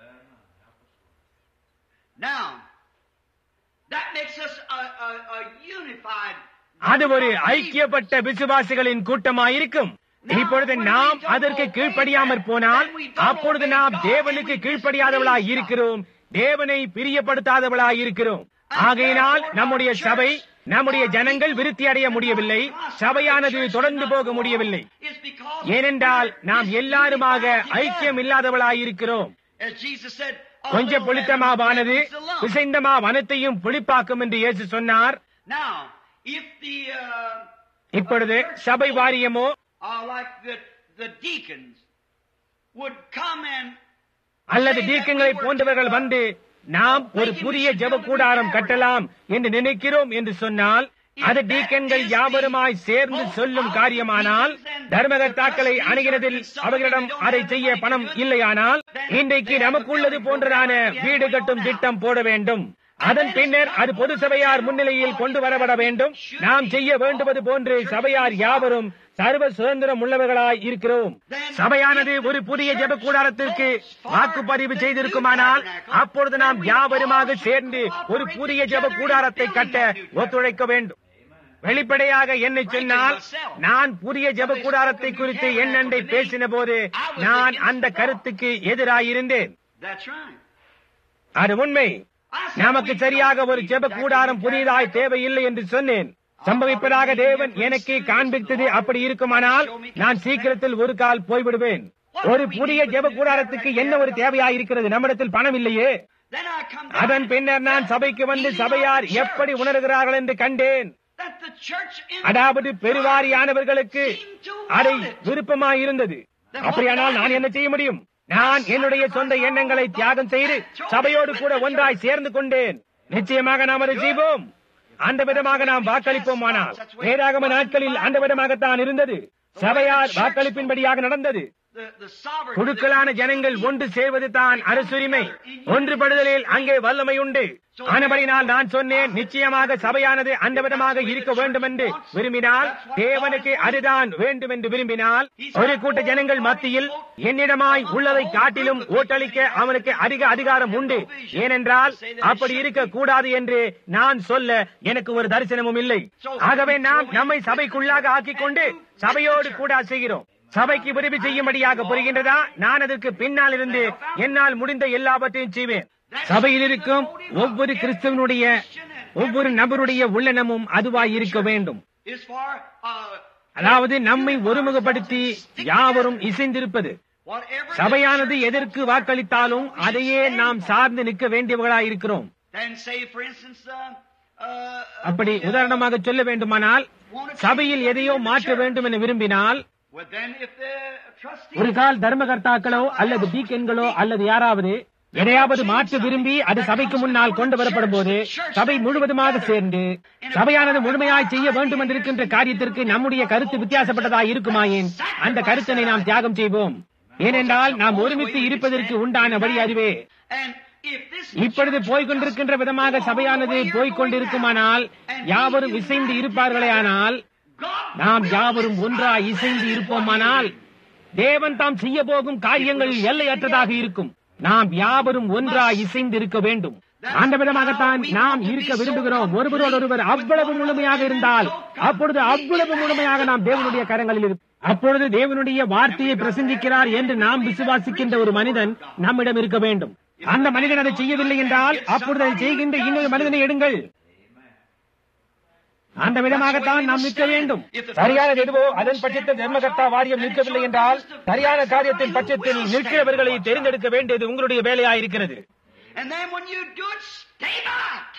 Now, that makes us a, a, a unified. அது ஒரு ஐக்கியப்பட்ட விசுவாசிகளின் கூட்டமாயிருக்கும் இப்பொழுது நாம் அதற்கு கீழ்ப்படியாமற் போனால் அப்பொழுது நாம் தேவனுக்கு கீழ்ப்படியாதவளாய் இருக்கிறோம் தேவனை பிரியப்படுத்தாதவளாய் இருக்கிறோம் ஆகையினால் நம்முடைய சபை நம்முடைய ஜனங்கள் விருத்தி அடைய முடியவில்லை சபையானது தொடர்ந்து போக முடியவில்லை It's because ஏனென்றால் நாம் எல்லாருமாக ஐக்கியம் இல்லாதவளாய் இருக்கிறோம் as Jesus said, கொஞ்சம் although புளித்த that மாவானது is the lump. பிசைந்த மாவனத்தையும் புளிப்பாக்கும் என்று இயேசு சொன்னார் Now, if the uh, இப்பொழுது சபை வாரியமோ uh, like the the deacons would come and அல்லது டீக்கங்களை போன்றவர்கள் வந்து நாம் ஒரு புதிய ஜெப கூடாரம் கட்டலாம் என்று நினைக்கிறோம் என்று சொன்னால் அது டீக்கன்கள் யாவருமாய் சேர்ந்து சொல்லும் காரியமானால் தர்மகர்த்தாக்களை அணுகிறதில் அவர்களிடம் அதை செய்ய பணம் இல்லையானால் இன்றைக்கு நமக்குள்ளது போன்றதான வீடு கட்டும் திட்டம் போட வேண்டும் அதன் பின்னர் அது பொது சபையார் முன்னிலையில் கொண்டு வரப்பட வேண்டும் நாம் செய்ய வேண்டுவது போன்று சபையார் யாவரும் சர்வ சுதந்திரம் உள்ளவர்களாய் இருக்கிறோம் சபையானது ஒரு புதிய ஜெப கூடாரத்திற்கு வாக்குப்பதிவு செய்திருக்குமானால் அப்பொழுது நாம் யாவருமாக சேர்ந்து ஒரு புதிய ஜெப கூடாரத்தை கட்ட ஒத்துழைக்க வேண்டும் வெளிப்படையாக என்னை சொன்னால் நான் புதிய ஜெப கூடாரத்தை குறித்து என்னண்டை பேசின போது நான் அந்த கருத்துக்கு எதிராயிருந்தேன் that's right. அது உண்மை நமக்கு சரியாக ஒரு ஜெப கூடாரம் புதியதாய் தேவையில்லை என்று சொன்னேன் சம்பவிப்பதாக தேவன் எனக்கு காண்பித்தது அப்படி இருக்குமானால் நான் சீக்கிரத்தில் ஒரு கால் போய்விடுவேன் ஒரு புதிய ஜெப கூடாரத்துக்கு என்ன ஒரு தேவையாயிருக்கிறது நம்மிடத்தில் பணம் இல்லையே Then I come அதன் பின்னர் நான் சபைக்கு வந்து சபையார் எப்படி உணர்கிறார்கள் என்று கண்டேன் that the church in அதாவது பெருவாரியானவர்களுக்கு அதை விருப்பமாயிருந்தது அப்படியானால் நான் என்ன செய்ய முடியும் நான் என்னுடைய சொந்த எண்ணங்களை தியாகம் செய்து சபையோடு கூட ஒன்றாய் சேர்ந்து கொண்டேன் நிச்சயமாக நாம் அதை செய்வோம் அந்த விதமாக நாம் வாக்களிப்போமானால் வேதாகம நாட்களில் அந்த விதமாகத்தான் இருந்தது சபையார் வாக்களிப்பின்படியாக நடந்தது the, the sovereignty குழுக்களான ஜனங்கள் ஒன்று சேர்வது தான் அரசுரிமை ஒன்றுபடுதலில் அங்கே வல்லமை உண்டு ஆனபடினால் நான் சொன்னேன் நிச்சயமாக சபையானது அந்த விதமாக இருக்க வேண்டும் என்று விரும்பினால் தேவனுக்கு அதுதான் வேண்டும் என்று விரும்பினால் ஒரு கூட்ட ஜனங்கள் மத்தியில் என்னிடமாய் உள்ளதை காட்டிலும் ஓட்டளிக்க அவனுக்கு அதிக அதிகாரம் உண்டு ஏனென்றால் அப்படி இருக்க கூடாது என்று நான் சொல்ல எனக்கு ஒரு தரிசனமும் இல்லை ஆகவே நாம் நம்மை சபைக்குள்ளாக ஆக்கிக் கொண்டு சபையோடு கூட செய்கிறோம் சபைக்கு உதவி செய்யும்படியாக புரிகின்றதா நான் அதற்கு பின்னால் இருந்து என்னால் முடிந்த எல்லாவற்றையும் செய்வேன் சபையில் இருக்கும் ஒவ்வொரு கிறிஸ்தவனுடைய ஒவ்வொரு நபருடைய உள்ளனமும் அதுவாய் இருக்க வேண்டும் is for uh, அதாவது நம்மை ஒருமுகப்படுத்தி யாவரும் இசைந்திருப்பது whatever சபையானது எதற்கு வாக்களித்தாலும் அதையே நாம் சார்ந்து நிற்க வேண்டியவர்களாய் இருக்கிறோம் then say for instance uh, uh, அப்படி உதாரணமாக சொல்ல வேண்டுமானால் சபையில் எதையோ மாற்ற வேண்டும் என விரும்பினால் well then if the trustee ஒரு கால் தர்மகர்த்தாக்களோ அல்லது டீக்கன்களோ அல்லது யாராவது எதையாவது மாற்ற விரும்பி அது சபைக்கு முன்னால் கொண்டு வரப்படும் போது சபை முழுவதுமாக சேர்ந்து சபையானது முழுமையாய் செய்ய வேண்டும் என்றிருக்கின்ற காரியத்திற்கு நம்முடைய கருத்து வித்தியாசப்பட்டதாய் இருக்குமாயின் அந்த கருத்தினை நாம் தியாகம் செய்வோம் ஏனென்றால் நாம் ஒருமித்து இருப்பதற்கு உண்டான வழி அதுவே and if this இப்பொழுது போய்கொண்டிருக்கின்ற விதமாக சபையானது போய்கொண்டிருக்குமானால் யாவரும் இசைந்து இருப்பார்களே ஆனால் God நாம் யாவரும் ஒன்றாய் இசைந்து இருப்போமானால் தேவன் தாம் செய்ய போகும் காரியங்கள் எல்லையற்றதாக இருக்கும் நாம் யாவரும் ஒன்றாய் இசைந்து இருக்க வேண்டும் அந்த விதமாகத்தான் நாம் இருக்க விரும்புகிறோம் ஒருவரோடு ஒருவர் அவ்வளவு முழுமையாக இருந்தால் அப்பொழுது அவ்வளவு முழுமையாக நாம் தேவனுடைய கரங்களில் இருப்போம் அப்பொழுது தேவனுடைய வார்த்தையை பிரசங்கிக்கிறார் என்று நாம் விசுவாசிக்கின்ற ஒரு மனிதன் நம்மிடம் இருக்க வேண்டும் அந்த மனிதன் அதை செய்யவில்லை என்றால் அப்பொழுது அதை செய்கின்ற இன்னொரு மனிதனை எடுங்கள் அந்த விதமாகத்தான் நாம் நிற்க வேண்டும் சரியானது எதுவோ அதன் பட்சத்தில் தர்மகர்த்தா வாரியம் நிற்கவில்லை என்றால் சரியான காரியத்தின் பட்சத்தில் நிற்கிறவர்களை தேர்ந்தெடுக்க வேண்டியது உங்களுடைய வேலையாயிருக்கிறது And then when you do it, stay back.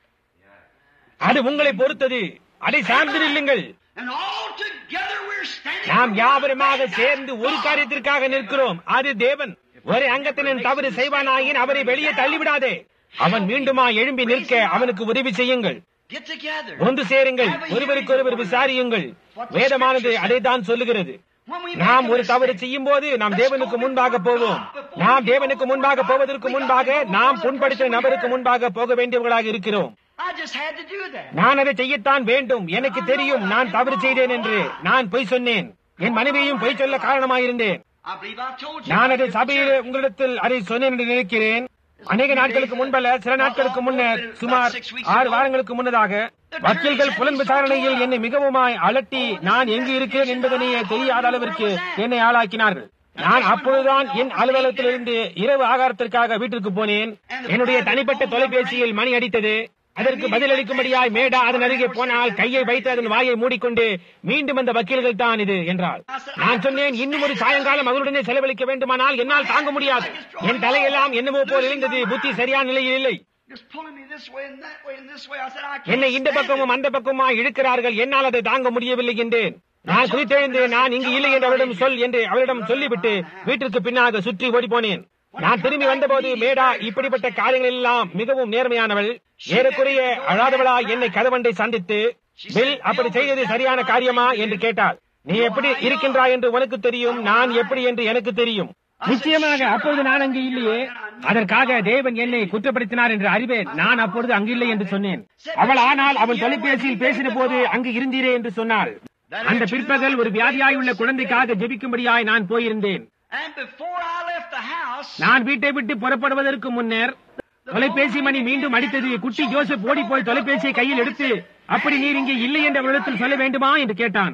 அது உங்களை பொறுத்தது அதை சார்ந்து நில்லுங்கள் And all together we're standing. நாம் for one யாவருமாக thing, சேர்ந்து that's ஒரு God. காரியத்திற்காக நிற்கிறோம் அது தேவன் ஒரு அங்கத்தினன் தவறு செய்வானாயின் அவரை வெளியே தள்ளிவிடாதே அவன் மீண்டுமா எழும்பி நிற்க அவனுக்கு உதவி செய்யுங்கள் Get together. ஒன்று சேருங்கள் ஒருவருக்கொருவர் விசாரியுங்கள் வேதமானது அதைத்தான் சொல்லுகிறது When we நாம் make a ஒரு தவறு mistake, செய்யும் போது நாம் தேவனுக்கு முன்பாக போவோம் நாம் தேவனுக்கு முன்பாக போவதற்கு முன்பாக நாம் புண்படுத்தின நபருக்கு முன்பாக போக வேண்டியவர்களாக இருக்கிறோம் I just had to do that. நான் அதை செய்யத்தான் வேண்டும் எனக்கு தெரியும் நான் தவறு செய்தேன் என்று நான் பொய் சொன்னேன் என் மனைவியையும் பொய் சொல்ல காரணமாயிருந்தேன் I believe I told you. நான் அதை சபையில் உங்களிடத்தில் அதை சொன்னேன் என்று நினைக்கிறேன் அநேக நாட்களுக்கு முன்பல்ல சில நாட்களுக்கு முன்னர் சுமார் ஆறு வாரங்களுக்கு முன்னதாக வக்கீல்கள் புலன் விசாரணையில் என்னை மிகவுமாய் அலட்டி நான் எங்கு இருக்கிறேன் என்பதனை தெரியாத அளவிற்கு என்னை ஆளாக்கினார்கள் நான் அப்பொழுதுதான் என் அலுவலகத்திலிருந்து இரவு ஆகாரத்திற்காக வீட்டிற்கு போனேன் என்னுடைய தனிப்பட்ட தொலைபேசியில் மணி அடித்தது அதற்கு பதிலளிக்கும்படியாய் மேடா அதன் அருகே போனால் கையை வைத்து அதன் வாயை மூடிக்கொண்டு மீண்டும் அந்த வக்கீல்கள் தான் இது என்றார் நான் சொன்னேன் இன்னும் ஒரு சாயங்காலம் அவருடனே செலவழிக்க வேண்டுமானால் என்னால் தாங்க முடியாது என் தலையெல்லாம் என்னவோ போல் இருந்தது புத்தி சரியான நிலையில் இல்லை Just pulling me this way and that way and this way. I said, I can't என்னை இந்த stand பக்கமும் it. அந்த பக்கமா இழுக்கிறார்கள் என்னால் அதை தாங்க முடியவில்லை என்றேன் நான் குறித்தெழுந்து நான் இங்கு இல்லை என்று அவரிடம் சொல் என்று அவரிடம் சொல்லிவிட்டு வீட்டிற்கு பின்னாக சுற்றி ஓடி போனேன் நான் திரும்பி வந்தபோது மேடா இப்படிப்பட்ட காரியங்கள் எல்லாம் மிகவும் நேர்மையானவள் ஏறக்குறைய அழாதவளா என்னை கதவண்டை சந்தித்து பில் அப்படி செய்தது சரியான காரியமா என்று கேட்டாள் நீ எப்படி இருக்கின்றாய் என்று உனக்கு தெரியும் நான் எப்படி என்று எனக்கு தெரியும் நிச்சயமாக அப்பொழுது நான் அங்கு இல்லையே அதற்காக தேவன் என்னை குற்றப்படுத்தினார் என்று அறிவேன் நான் அப்பொழுது அங்கு இல்லை என்று சொன்னேன் அவள் ஆனால் அவள் தொலைபேசியில் பேசின போது அங்கு இருந்தீரே என்று சொன்னாள் அந்த பிற்பகல் ஒரு வியாதியாயுள்ள குழந்தைக்காக ஜெபிக்கும்படியாய் நான் போயிருந்தேன் And before I left the house, நான் வீட்டை விட்டு புறப்படுவதற்கு முன்னர் தொலைபேசி மணி மீண்டும் அடித்தது குட்டி ஜோசப் ஓடி போய் தொலைபேசியை கையில் எடுத்து அப்படி நீர் இங்கே இல்லை என்று அவரிடத்தில் சொல்ல வேண்டுமா என்று கேட்டான்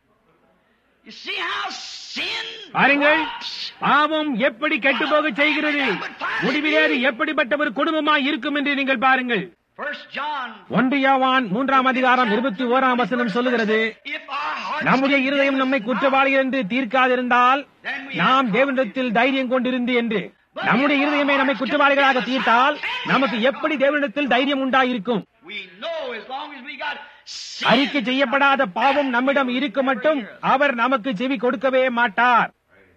you see how sin பாருங்கள் corrupts. பாவம் எப்படி கெட்டு போக செய்கிறது முடிவிலேறு எப்படிப்பட்ட ஒரு குடும்பமாய் இருக்கும் என்று நீங்கள் பாருங்கள் First John. ஒன்று யோவான் மூன்றாம் அதிகாரம் இருபத்தி ஓராம் வசனம் சொல்லுகிறது If our hearts நம்முடைய condemn இருதயம் us நம்மை not, குற்றவாளி என்று தீர்க்காதிருந்தால் நாம் தேவனிடத்தில் தைரியம் கொண்டிருந்து என்று நம்முடைய இருதயமே நம்மை குற்றவாளிகளாக தீர்த்தால் நமக்கு எப்படி தேவனிடத்தில் தைரியம் உண்டாயிருக்கும் we know as long as we got sin, அறிக்கை செய்யப்படாத பாவம் நம்மிடம் இருக்க மட்டும் அவர் நமக்கு செவி கொடுக்கவே மாட்டார்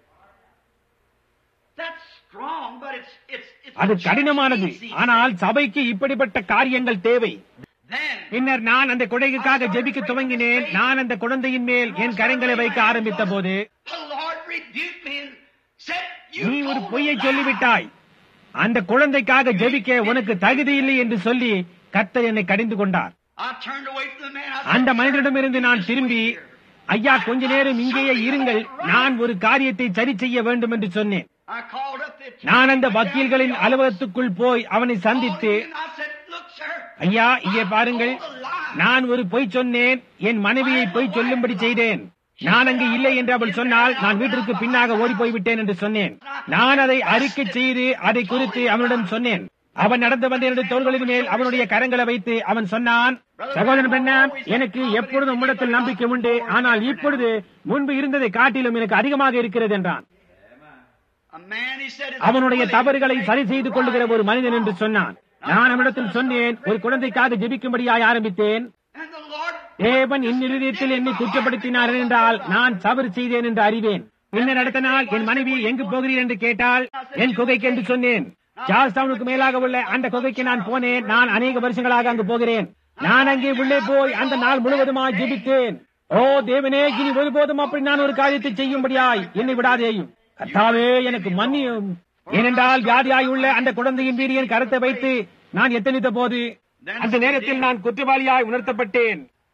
that's strong, but it's it's it's அது what கடினமானது Jesus needs. ஆனால் சபைக்கு இப்படிப்பட்ட காரியங்கள் தேவை Then பின்னர் நான் அந்த குடைக்குக்காக ஜெபிக்க துவங்கினேன் நான் அந்த குழந்தையின் மேல் என் கரங்களை வைக்க ஆரம்பித்த போது the Lord rebuked me and said, "You நீ ஒரு told பொய்யை a lie." சொல்லிவிட்டாய் அந்த குழந்தைக்காக ஜெபிக்க உனக்கு தகுதி இல்லை என்று சொல்லி கர்த்தர் என்னை கடிந்து கொண்டார் I turned away from the man. I said, அந்த "Sir, மனிதனிடமிருந்து நான் திரும்பி ஐயா கொஞ்ச நேரம் இங்கேயே இருங்கள் நான் ஒரு காரியத்தை சரி செய்ய வேண்டும் என்று சொன்னேன் I called up the நான் அந்த வக்கீல்களின் அலுவலகத்துக்குள் போய் அவனை சந்தித்து And I said, "Look, sir, ஐயா இங்கே பாருங்கள் நான் ஒரு பொய் சொன்னேன் என் மனைவியை பொய் சொல்லும்படி செய்தேன் நான் அங்கு இல்லை என்று அவள் சொன்னால் நான் வீட்டிற்கு பின்னாக ஓடி போய்விட்டேன் என்று சொன்னேன் நான் அதை அறிக்கை செய்து அதை குறித்து அவனிடம் சொன்னேன் அவன் நடந்து வந்த என்னுடைய தோள்களின் மேல் அவனுடைய கரங்களை வைத்து அவன் சொன்னான் சகோதரன் பெண்ணாம் எனக்கு எப்பொழுதும் உம்மிடத்தில் நம்பிக்கை உண்டு ஆனால் இப்பொழுது முன்பு இருந்ததை காட்டிலும் எனக்கு அதிகமாக இருக்கிறது என்றான் a man," he said, "is அவனுடைய willing தவறுகளை to சரி make செய்து கொள்ளுகிற ஒரு right." மனிதன் என்று சொன்னான் நான் அவனிடத்தில் சொன்னேன் ஒரு குழந்தைக்காக ஜெபிக்கும்படியாய் ஆரம்பித்தேன் And the Lord தேவன் என் இருதயத்தில் என்னை குற்றப்படுத்தினார் என்றால் நான் தவறு செய்தேன் என்று அறிவேன் பின்னர் அடுத்த நாள் என் மனைவி எங்கு போகிறீர் என்று கேட்டால் என் குகைக்கு என்று சொன்னேன் ஜார்ஜ் டவுனுக்கு மேலாக உள்ள அந்த குகைக்கு நான் போனேன் நான் அநேக வருஷங்களாக அங்கு போகிறேன் நான் அங்கே உள்ளே போய் அந்த நாள் முழுவதுமாய் ஜெபித்தேன் ஓ தேவனே இனி ஒருபோதும் அப்படி நான் ஒரு காரியத்தை செய்யும்படியாய் என்னை விடாதேயும் கர்த்தாவே எனக்கு மன்னியும் ஏனென்றால் வியாதியாய் உள்ள அந்த குழந்தையின் வீரியன் கருத்தை வைத்து நான் எத்தனித்த போது அந்த நேரத்தில் நான் குற்றவாளியாய் உணர்த்தப்பட்டேன்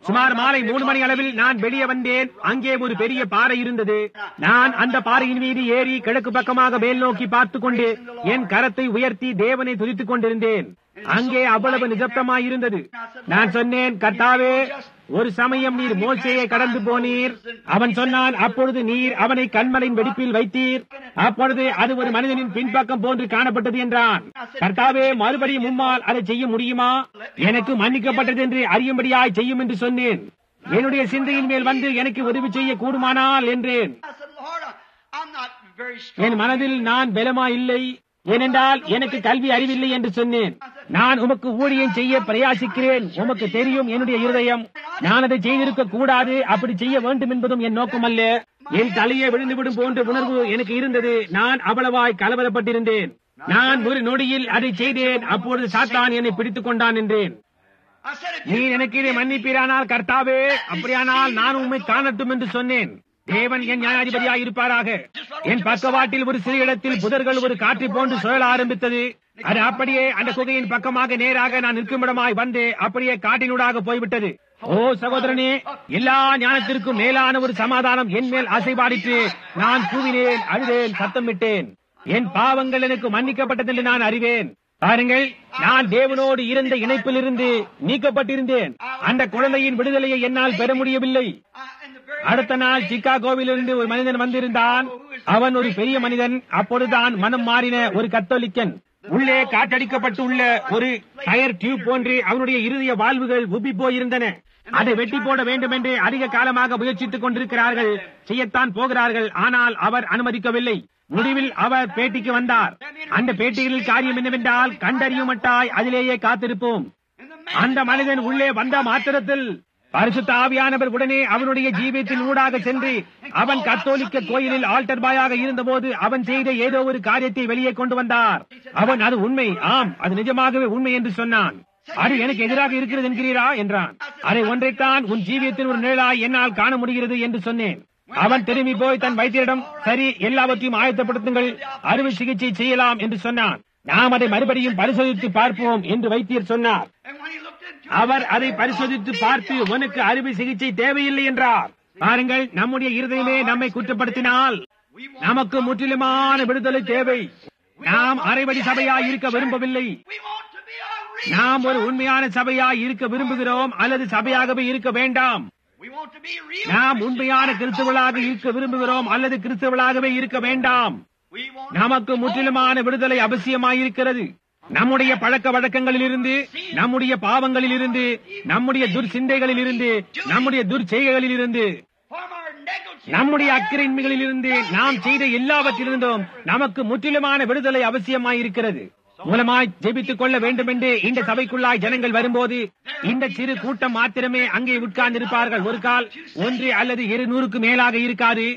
சுமார் மாலை மூணு மணி அளவில் நான் வெளியே வந்தேன் அங்கே ஒரு பெரிய பாறை இருந்தது நான் அந்த பாறையின் மீது ஏறி கிழக்கு பக்கமாக மேல் நோக்கி பார்த்து கொண்டு என் கரத்தை உயர்த்தி தேவனை துதித்துக் கொண்டிருந்தேன் அங்கே அவ்வளவு நிசப்தமாயிருந்தது நான் சொன்னேன் கர்த்தாவே ஒரு சமயம் நீர் மோசையை கடந்து போனீர் அவன் சொன்னான் அப்பொழுது நீர் அவனை கண்மலையின் வெடிப்பில் வைத்தீர் அப்பொழுது அது ஒரு மனிதனின் பின்பக்கம் போன்று காணப்பட்டது என்றான் கர்த்தாவே மறுபடியும் மும்மால் அதை செய்ய முடியுமா எனக்கு மன்னிக்கப்பட்டது என்று அறியும்படியாய் செய்யும் என்று சொன்னேன் என்னுடைய சிந்தையின் மேல் வந்து எனக்கு உதவி செய்ய கூடுமானால் என்றேன் I said, Lord, I- I'm not very N strong. மனதில் நான் பலமா இல்லை ஏனென்றால் எனக்கு கல்வி அறிவில்லை என்று சொன்னேன் நான் உமக்கு ஊழியம் செய்ய பிரயாசிக்கிறேன் உமக்கு தெரியும் என்னுடைய இருதயம் நான் அதை செய்திருக்க கூடாது அப்படி செய்ய வேண்டும் என்பதும் என் நோக்கம் அல்ல என் தலையை விழுந்துவிடும் போன்ற உணர்வு எனக்கு இருந்தது நான் அவ்வளவாய் கலவரப்பட்டிருந்தேன் நான் ஒரு நொடியில் அதை செய்தேன் அப்பொழுது சாத்தான் என்னை பிடித்துக் கொண்டான் என்றேன் I said, if நீ you எனக்கு இதை மன்னிப்பீரானால் கர்த்தாவே அப்படியானால் நான் உண்மை காணட்டும் என்று சொன்னேன் தேவன் என் நியாயாதிபதியாய் இருப்பாராக என் பக்கவாட்டில் ஒரு சிறு இடத்தில் புதர்கள் ஒரு காற்றை போன்று சுழல ஆரம்பித்தது அது அப்படியே அந்த குகையின் பக்கமாக நேராக நான் நிற்குமிடமாய் வந்து அப்படியே காட்டினூடாக போய்விட்டது ஓ சகோதரனே எல்லா ஞானத்திற்கும் மேலான ஒரு சமாதானம் என் மேல் அசைபாடிற்று நான் கூவினேன் அழுதேன் சத்தமிட்டேன் என் பாவங்கள் எனக்கு மன்னிக்கப்பட்டது என்று நான் அறிவேன் பாருங்கள் நான் தேவனோடு இருந்த இணைப்பிலிருந்து நீக்கப்பட்டிருந்தேன் அந்த குழந்தையின் விடுதலையை என்னால் பெற முடியவில்லை I- in the very அடுத்த நாள் சிகாகோவிலிருந்து ஒரு மனிதன் வந்திருந்தான் அவன் ஒரு பெரிய மனிதன் அப்பொழுதுதான் மனம் மாறின ஒரு கத்தோலிக்கன் உள்ளே காற்றடிக்கப்பட்டுள்ள ஒரு டயர் டியூப் போன்று அவனுடைய இருதய வாழ்வுகள் உப்பி போயிருந்தன அதை வெட்டி போட வேண்டும் என்று அதிக காலமாக முயற்சித்துக் கொண்டிருக்கிறார்கள் செய்யத்தான் போகிறார்கள் ஆனால் அவர் அனுமதிக்கவில்லை முடிவில் அவர் பேட்டிக்கு வந்தார் அந்த பேட்டியில் காரியம் என்னவென்றால் கண்டறியுமட்டாய் அதிலேயே காத்திருப்போம் in the அந்த மனிதன் உள்ளே வந்த மாத்திரத்தில் பரிசுத்த ஆவியானவர் உடனே அவனுடைய ஜீவியத்தின் ஊடாக சென்று அவன் கத்தோலிக்க கோயிலில் ஆல்டர் பாயாக இருந்தபோது அவன் செய்த ஏதோ ஒரு காரியத்தை வெளியே கொண்டு வந்தார் அவன் அது உண்மை ஆம் அது நிஜமாகவே உண்மை என்று சொன்னான் அது எனக்கு எதிராக இருக்கிறது என்கிறீரா என்றான் அதை ஒன்றைத்தான் உன் ஜீவியத்தின் ஒரு நிழலாய் என்னால் காண முடிகிறது என்று சொன்னேன் அவன் திரும்பி போய் தன் வைத்தியரிடம் சரி எல்லாவற்றையும் ஆயத்தப்படுத்துங்கள் அறுவை சிகிச்சை செய்யலாம் என்று சொன்னான் நாம் அதை மறுபடியும் பரிசோதித்து பார்ப்போம் என்று வைத்தியர் சொன்னார் And when he looked into அவர் அதை பரிசோதித்து பார்த்து உனக்கு அறுவை சிகிச்சை தேவையில்லை என்றார் பாருங்கள் நம்முடைய இருதயமே நம்மை குற்றப்படுத்தினால் நமக்கு முற்றிலுமான விடுதலை தேவை நாம் அரைவடி சபையாய் இருக்க விரும்பவில்லை we want to be a real நாம் ஒரு உண்மையான சபையாய் இருக்க விரும்புகிறோம் அல்லது சபையாகவே இருக்க வேண்டாம் we want to be real நாம் உண்மையான கிறிஸ்தவர்களாக இருக்க விரும்புகிறோம் அல்லது கிறிஸ்தவர்களாகவே இருக்க வேண்டாம் we want நமக்கு முற்றிலுமான விடுதலை அவசியமாயிருக்கிறது நம்முடைய பழக்க வழக்கங்களிலிருந்து நம்முடைய பாவங்களிலிருந்து நம்முடைய துர்சிந்தைகளிலிருந்து நம்முடைய துர்ச்செய்கைகளிலிருந்து from our negligence நம்முடைய அக்கிரமிகளிலிருந்து நாம் செய்த எல்லாவற்றிலிருந்தும் நமக்கு முற்றிலுமான விடுதலை அவசியமாயிருக்கிறது மூலமாய் ஜெபித்துக் கொள்ள வேண்டும் என்று இந்த சபைக்குள்ளாய் ஜனங்கள் வரும்போது இந்த சிறு கூட்டம் மாத்திரமே அங்கே உட்கார்ந்திருப்பார்கள் ஒரு கால் ஒன்று அல்லது இருநூறுக்கு மேலாக இருக்காது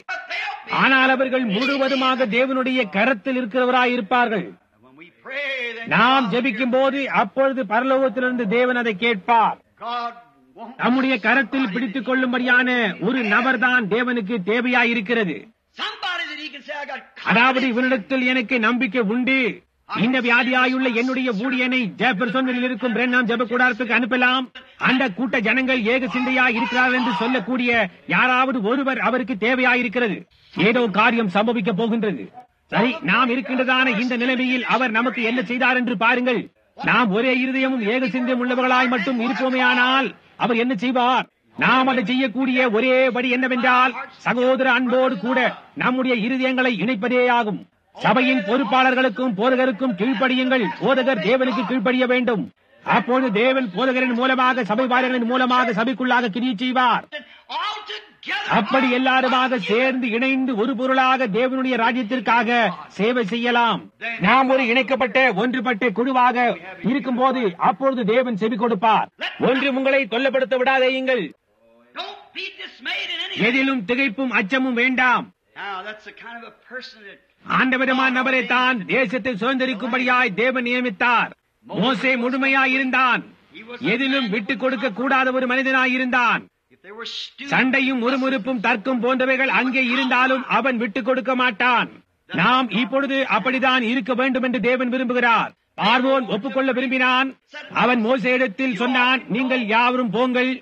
ஆனால் அவர்கள் முழுவதுமாக தேவனுடைய கரத்தில் இருக்கிறவராய் இருப்பார்கள் when we pray then நாம் ஜெபிக்கும் போது அப்பொழுது பரலோகத்திலிருந்து தேவன் அதை கேட்பார் God won't நம்முடைய கரத்தில் பிடித்துக் கொள்ளும்படியான ஒரு நபர்தான் தேவனுக்கு தேவையாயிருக்கிறது somebody that he can say I got அதாவது இவனிடத்தில் எனக்கு நம்பிக்கை உண்டு இந்த வியாதியாயுள்ள என்னுடைய ஊழியனை ஜெபர்சனில் இருக்கும் பிரண்ணாம் ஜெப கூடாரத்துக்கு அனுப்பலாம் அந்த கூட்ட ஜனங்கள் ஏக சிந்தையாய் இருக்கிறார்கள் என்று சொல்லக்கூடிய யாராவது ஒருவர் அவருக்கு தேவையாயிருக்கிறது ஏதோ காரியம் சம்பவிக்க போகின்றது சரி நாம் இருக்கின்றதான இந்த நிலைமையில் அவர் நமக்கு என்ன செய்தார் என்று பாருங்கள் நாம் ஒரே இருதயமும் ஏக சிந்தையும் உள்ளவர்களாய் மட்டும் இருப்போமேயானால் அவர் என்ன செய்வார் நாம் அதை செய்யக்கூடிய ஒரே வழி என்னவென்றால் சகோதர அன்போடு கூட நம்முடைய இருதயங்களை இணைப்பதேயாகும் சபையின் பொறுப்பாளர்களுக்கும் போதகருக்கும் கீழ்ப்படியுங்கள் போதகர் தேவனுக்கு கீழ்ப்படிய வேண்டும் அப்பொழுது தேவன் போதகரின் மூலமாக சபை வாரியங்களின் மூலமாக சபைக்குள்ளாக கிரியை செய்வார் all together அப்படி எல்லாருமாக சேர்ந்து இணைந்து ஒரு பொருளாக தேவனுடைய ராஜ்யத்திற்காக சேவை செய்யலாம் நாம் ஒரு இணைக்கப்பட்ட ஒன்றுபட்ட குழுவாக இருக்கும்போது அப்பொழுது தேவன் செவி கொடுப்பார் ஒன்று உங்களை தொல்லப்படுத்த விடாதேயுங்கள் don't be dismayed in any எதிலும் திகைப்பும் அச்சமும் வேண்டாம் now that's the kind of a person that அந்த விதமான நபரை தான் தேசத்தை சுதந்திரிக்கும்படியாய் தேவன் நியமித்தார் மோசே முழுமையாய் இருந்தான் எதிலும் விட்டுக் கொடுக்க கூடாத ஒரு மனிதனாய் இருந்தான் if they were stupid சண்டையும் முறுமுறுப்பும் தர்க்கம் போன்றவைகள் அங்கே இருந்தாலும் அவன் விட்டுக் கொடுக்க மாட்டான் நாம் இப்பொழுது அப்படித்தான் இருக்க வேண்டும் என்று தேவன் விரும்புகிறார் பார்வோன் ஒப்புக்கொள்ள விரும்பினான் அவன் மோசேயிடத்தில் சொன்னான் நீங்கள் யாவரும் போங்கள் but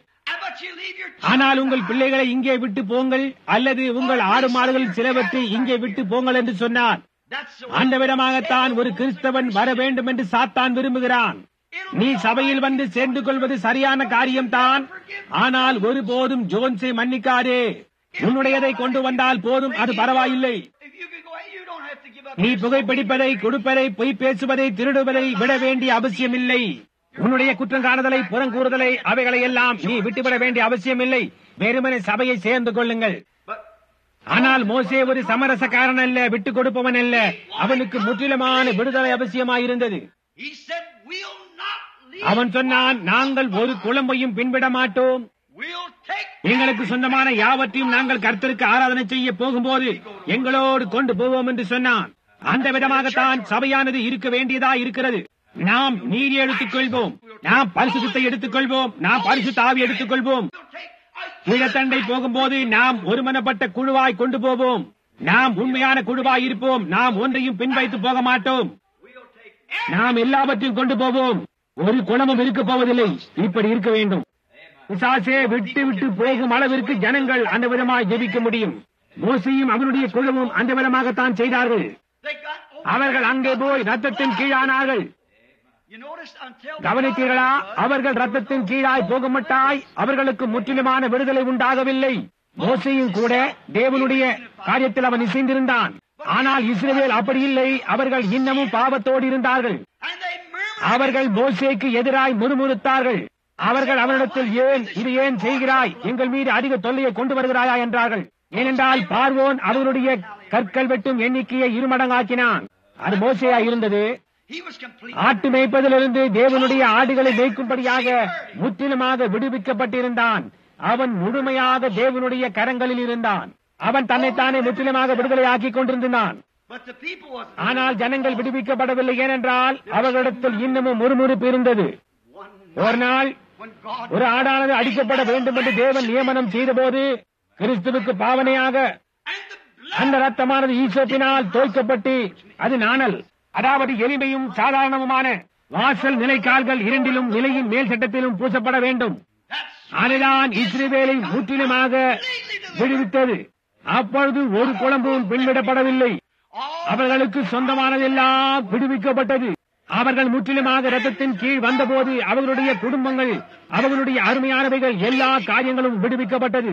but you leave your ஆனால் உங்கள் பிள்ளைகளை இங்கே விட்டு போங்கள் அல்லது உங்கள் ஆடு மாடுகள் சிலவற்றை இங்கே விட்டு போங்கள் என்று சொன்னார் That's the அந்த விதமாகத்தான் ஒரு கிறிஸ்தவன் வர வேண்டும் என்று சாத்தான் விரும்புகிறான் நீ சபையில் வந்து சேர்ந்து கொள்வது சரியான காரியம்தான் ஆனால் ஒருபோதும் ஜோன்ஸை மன்னிக்காதே உன்னுடையதை கொண்டு வந்தால் போதும் அது பரவாயில்லை If you could go out, you don't have to give up. நீ your புகைப்பிடிப்பதை கொடுப்பதை பொய் பேசுவதை திருடுவதை விட வேண்டிய அவசியமில்லை உன்னுடைய குற்றம் காணுதலை புறங்கூறுதலை அவைகளை எல்லாம் நீ விட்டுவிட வேண்டிய அவசியமில்லை வெறுமனே சபையை சேர்ந்து கொள்ளுங்கள் But ஆனால் மோசே ஒரு சமரசக்காரன் அல்ல விட்டுக் கொடுப்பவன் அல்ல அவனுக்கு முற்றிலுமான விடுதலை அவசியமாயிருந்தது he said, we'll not leave. அவன் சொன்னான் நாங்கள் ஒரு குழம்பையும் பின்விட மாட்டோம் We'll take எங்களுக்கு சொந்தமான யாவற்றையும் நாங்கள் கர்த்தருக்கு ஆராதனை செய்ய போகும்போது எங்களோடு கொண்டு போவோம் என்று சொன்னான் அந்த விதமாகத்தான் சபையானது இருக்க வேண்டியதா இருக்கிறது நாம் நீதி எடுத்துக் கொள்வோம் நாம் பரிசுத்தத்தை எடுத்துக் கொள்வோம் நாம் பரிசுத்த ஆவி எடுத்துக் கொள்வோம் We'll take a கீழத்தண்டை போகும்போது நாம் ஒருமனப்பட்ட குழுவாய் கொண்டு போவோம் நாம் உண்மையான குழுவாய் இருப்போம் நாம் ஒன்றையும் பின் வைத்து போக மாட்டோம் We'll take நாம் எல்லாவற்றையும் கொண்டு போவோம் ஒரு குணமும் இருக்க போவதில்லை இப்படி இருக்க வேண்டும் பிசாசே விட்டு விட்டு போகும் அளவிற்கு ஜனங்கள் அந்த விதமாய் ஜெபிக்க முடியும் மோசையும் அவனுடைய குழுவும் அந்த விதமாகத்தான் செய்தார்கள் They got over. அவர்கள் அங்கே போய் ரத்தத்தின் கீழானார்கள் You noticed until கவனித்தீர்களா அவர்கள் ரத்தத்தின் கீழாய் போகமட்டாய் அவர்களுக்கு முற்றிலுமான விடுதலை உண்டாகவில்லை மோசையும் கூட தேவனுடைய காரியத்தில் அவன் இசைந்திருந்தான் ஆனால் இஸ்ரவேல் அப்படி இல்லை அவர்கள் இன்னமும் பாவத்தோடு இருந்தார்கள் and they murmured. அவர்கள் மோசேக்கு எதிராய் முறுமுறுத்தார்கள் அவர்கள் அவனிடத்தில் ஏன் இது ஏன் செய்கிறாய் எங்கள் மீது அதிக தொல்லையை கொண்டு வருகிறாயா என்றார்கள் ஏனென்றால் பார்வோன் அவருடைய கற்கள் வெட்டும் எண்ணிக்கையை இருமடங்காக்கினான் அது மோசேயா இருந்தது He was complete. ஆட்டு மேய்ப்பதிலிருந்து தேவனுடைய ஆடுகளை மேய்க்கும்படியாக முற்றிலுமாக விடுவிக்கப்பட்டிருந்தான் அவன் முழுமையாக தேவனுடைய கரங்களில் இருந்தான் அவன் தன்னைத்தானே முற்றிலுமாக விடுதலை ஆக்கிக் கொண்டிருந்தான் But the people was ஆனால் ஜனங்கள் விடுவிக்கப்படவில்லை ஏனென்றால் அவர்களிடத்தில் இன்னமும் முறுமுறுப்பு இருந்தது one ஒரு நாள் when God ஒரு ஆடானது அடிக்கப்பட வேண்டும் என்று தேவன் நியமனம் செய்தபோது கிறிஸ்துவுக்கு பாவனையாக and the blood அந்த ரத்தமானது ஈசோப்பினால் தோய்க்கப்பட்டு அது நாணல் அதாவது எளிமையும் சாதாரணமுமான வாசல் நிலைக்கால்கள் இரண்டிலும் நிலையின் மேல் சட்டத்திலும் பூசப்பட வேண்டும் that's அதுதான் இஸ்ரேவேலை முற்றிலுமாக விடுவித்தது அப்பொழுது ஒரு குழம்பும் பின்விடப்படவில்லை all அவர்களுக்கு சொந்தமானதெல்லாம் விடுவிக்கப்பட்டது அவர்கள் முற்றிலுமாக ரத்தத்தின் கீழ் வந்தபோது அவர்களுடைய குடும்பங்கள் அவர்களுடைய அருமையானவைகள் எல்லா காரியங்களும் விடுவிக்கப்பட்டது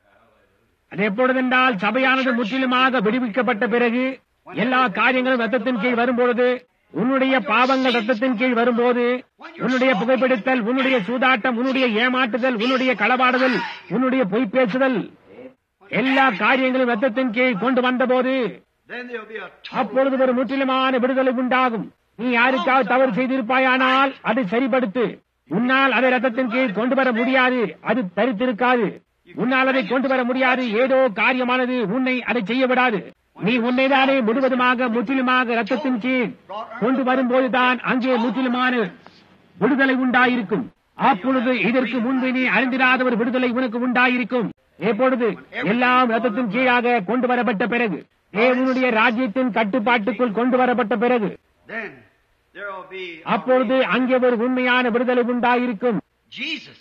அது எப்பொழுதென்றால் சபையானது முற்றிலுமாக விடுவிக்கப்பட்ட பிறகு எல்லா காரியங்களும் ரத்தத்தின் கீழ் வரும்பொழுது உன்னுடைய பாவங்கள் ரத்தத்தின் கீழ் வரும்போது உன்னுடைய புகைப்பிடித்தல் உன்னுடைய சூதாட்டம் உன்னுடைய ஏமாற்றுதல் உன்னுடைய களவாடுதல் உன்னுடைய பொய் பேசுதல் எல்லா காரியங்களும் ரத்தத்தின் கீழ் கொண்டு வந்தபோது then there'll be a அப்பொழுது ஒரு முற்றிலுமான விடுதலை உண்டாகும் நீ யாருக்காவது தவறு செய்திருப்பாயானால் அதை சரிப்படுத்து உன்னால் அதை ரத்தத்தின் கீழ் கொண்டு வர முடியாது அது தரித்திருக்காது உன்னால் அதை கொண்டு வர முடியாது ஏதோ காரியமானது உன்னை அதை செய்ய விடாது நீ உன்னைதானே முழுவதுமாக முற்றிலுமாக ரத்தத்தின் கீழ் கொண்டு வரும்போதுதான் அங்கே முற்றிலுமான விடுதலை உண்டாயிருக்கும் அப்பொழுது இதற்கு முன்பு நீ அறிந்திராத ஒரு விடுதலை உனக்கு உண்டாயிருக்கும் எப்பொழுது எல்லாம் ரத்தத்தின் கீழாக கொண்டு வரப்பட்ட பிறகு தேவனுடைய ராஜ்யத்தின் கட்டுப்பாட்டுக்குள் கொண்டு வரப்பட்ட பிறகு then there'll be a அப்பொழுது அங்கே ஒரு உண்மையான விடுதலை உண்டாயிருக்கும் Jesus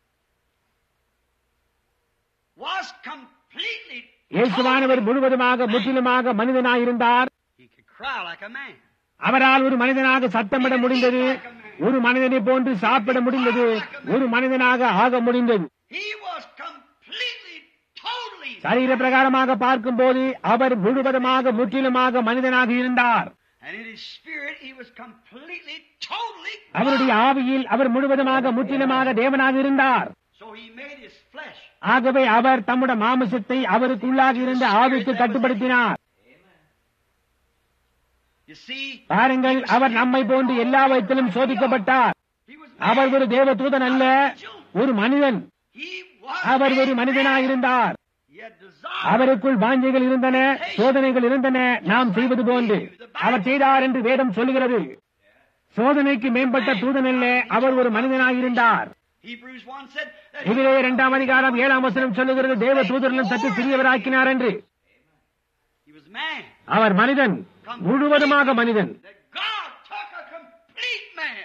was completely இயேசுவானவர் முழுவதுமாக முற்றிலுமாக மனிதனாயிருந்தார் he could cry like a man அவரால் ஒரு மனிதனாக சத்தமிட முடிந்தது ஒரு மனிதனை போன்று சாப்பிட முடிந்தது ஒரு மனிதனாக ஆக முடிந்தது he was completely totally சரீர பிரகாரமாக பார்க்கும்போது அவர் முழுவதுமாக முற்றிலுமாக மனிதனாக இருந்தார் and in his spirit he was completely totally அவருடைய ஆவியில் அவர் முழுவதுமாக முற்றிலுமாக தேவனாக இருந்தார் so he made his flesh ஆகவே அவர் தம்முடைய மாமிசத்தை அவருக்குள்ளாக இருந்த ஆவிக்கு கட்டுப்படுத்தினார் you see பாருங்கள் அவர் நம்மை போன்று எல்லா விதத்திலும் சோதிக்கப்பட்டார் he was அவர் ஒரு தேவ தூதன் அல்ல ஒரு மனிதன் he was அவர் ஒரு a மனிதனாக man. இருந்தார் he had desire அவருக்குள் வாஞ்சைகள் இருந்தன சோதனைகள் இருந்தன நாம் செய்வது போன்று அவர் செய்தார் என்று வேதம் சொல்லுகிறது சோதனைக்கு மேம்பட்ட தூதன் அல்ல அவர் ஒரு மனிதனாக இருந்தார் Hebrews 1 said that he, இதிலே இரண்டாம் அதிகாரம் ஏழாம் வசனம் சொல்லுகிறது தேவ தூதர்களும் சற்று சிறியவராக்கினார் என்று he was man அவர் மனிதன் முழுவதுமாக மனிதன் that God took a complete man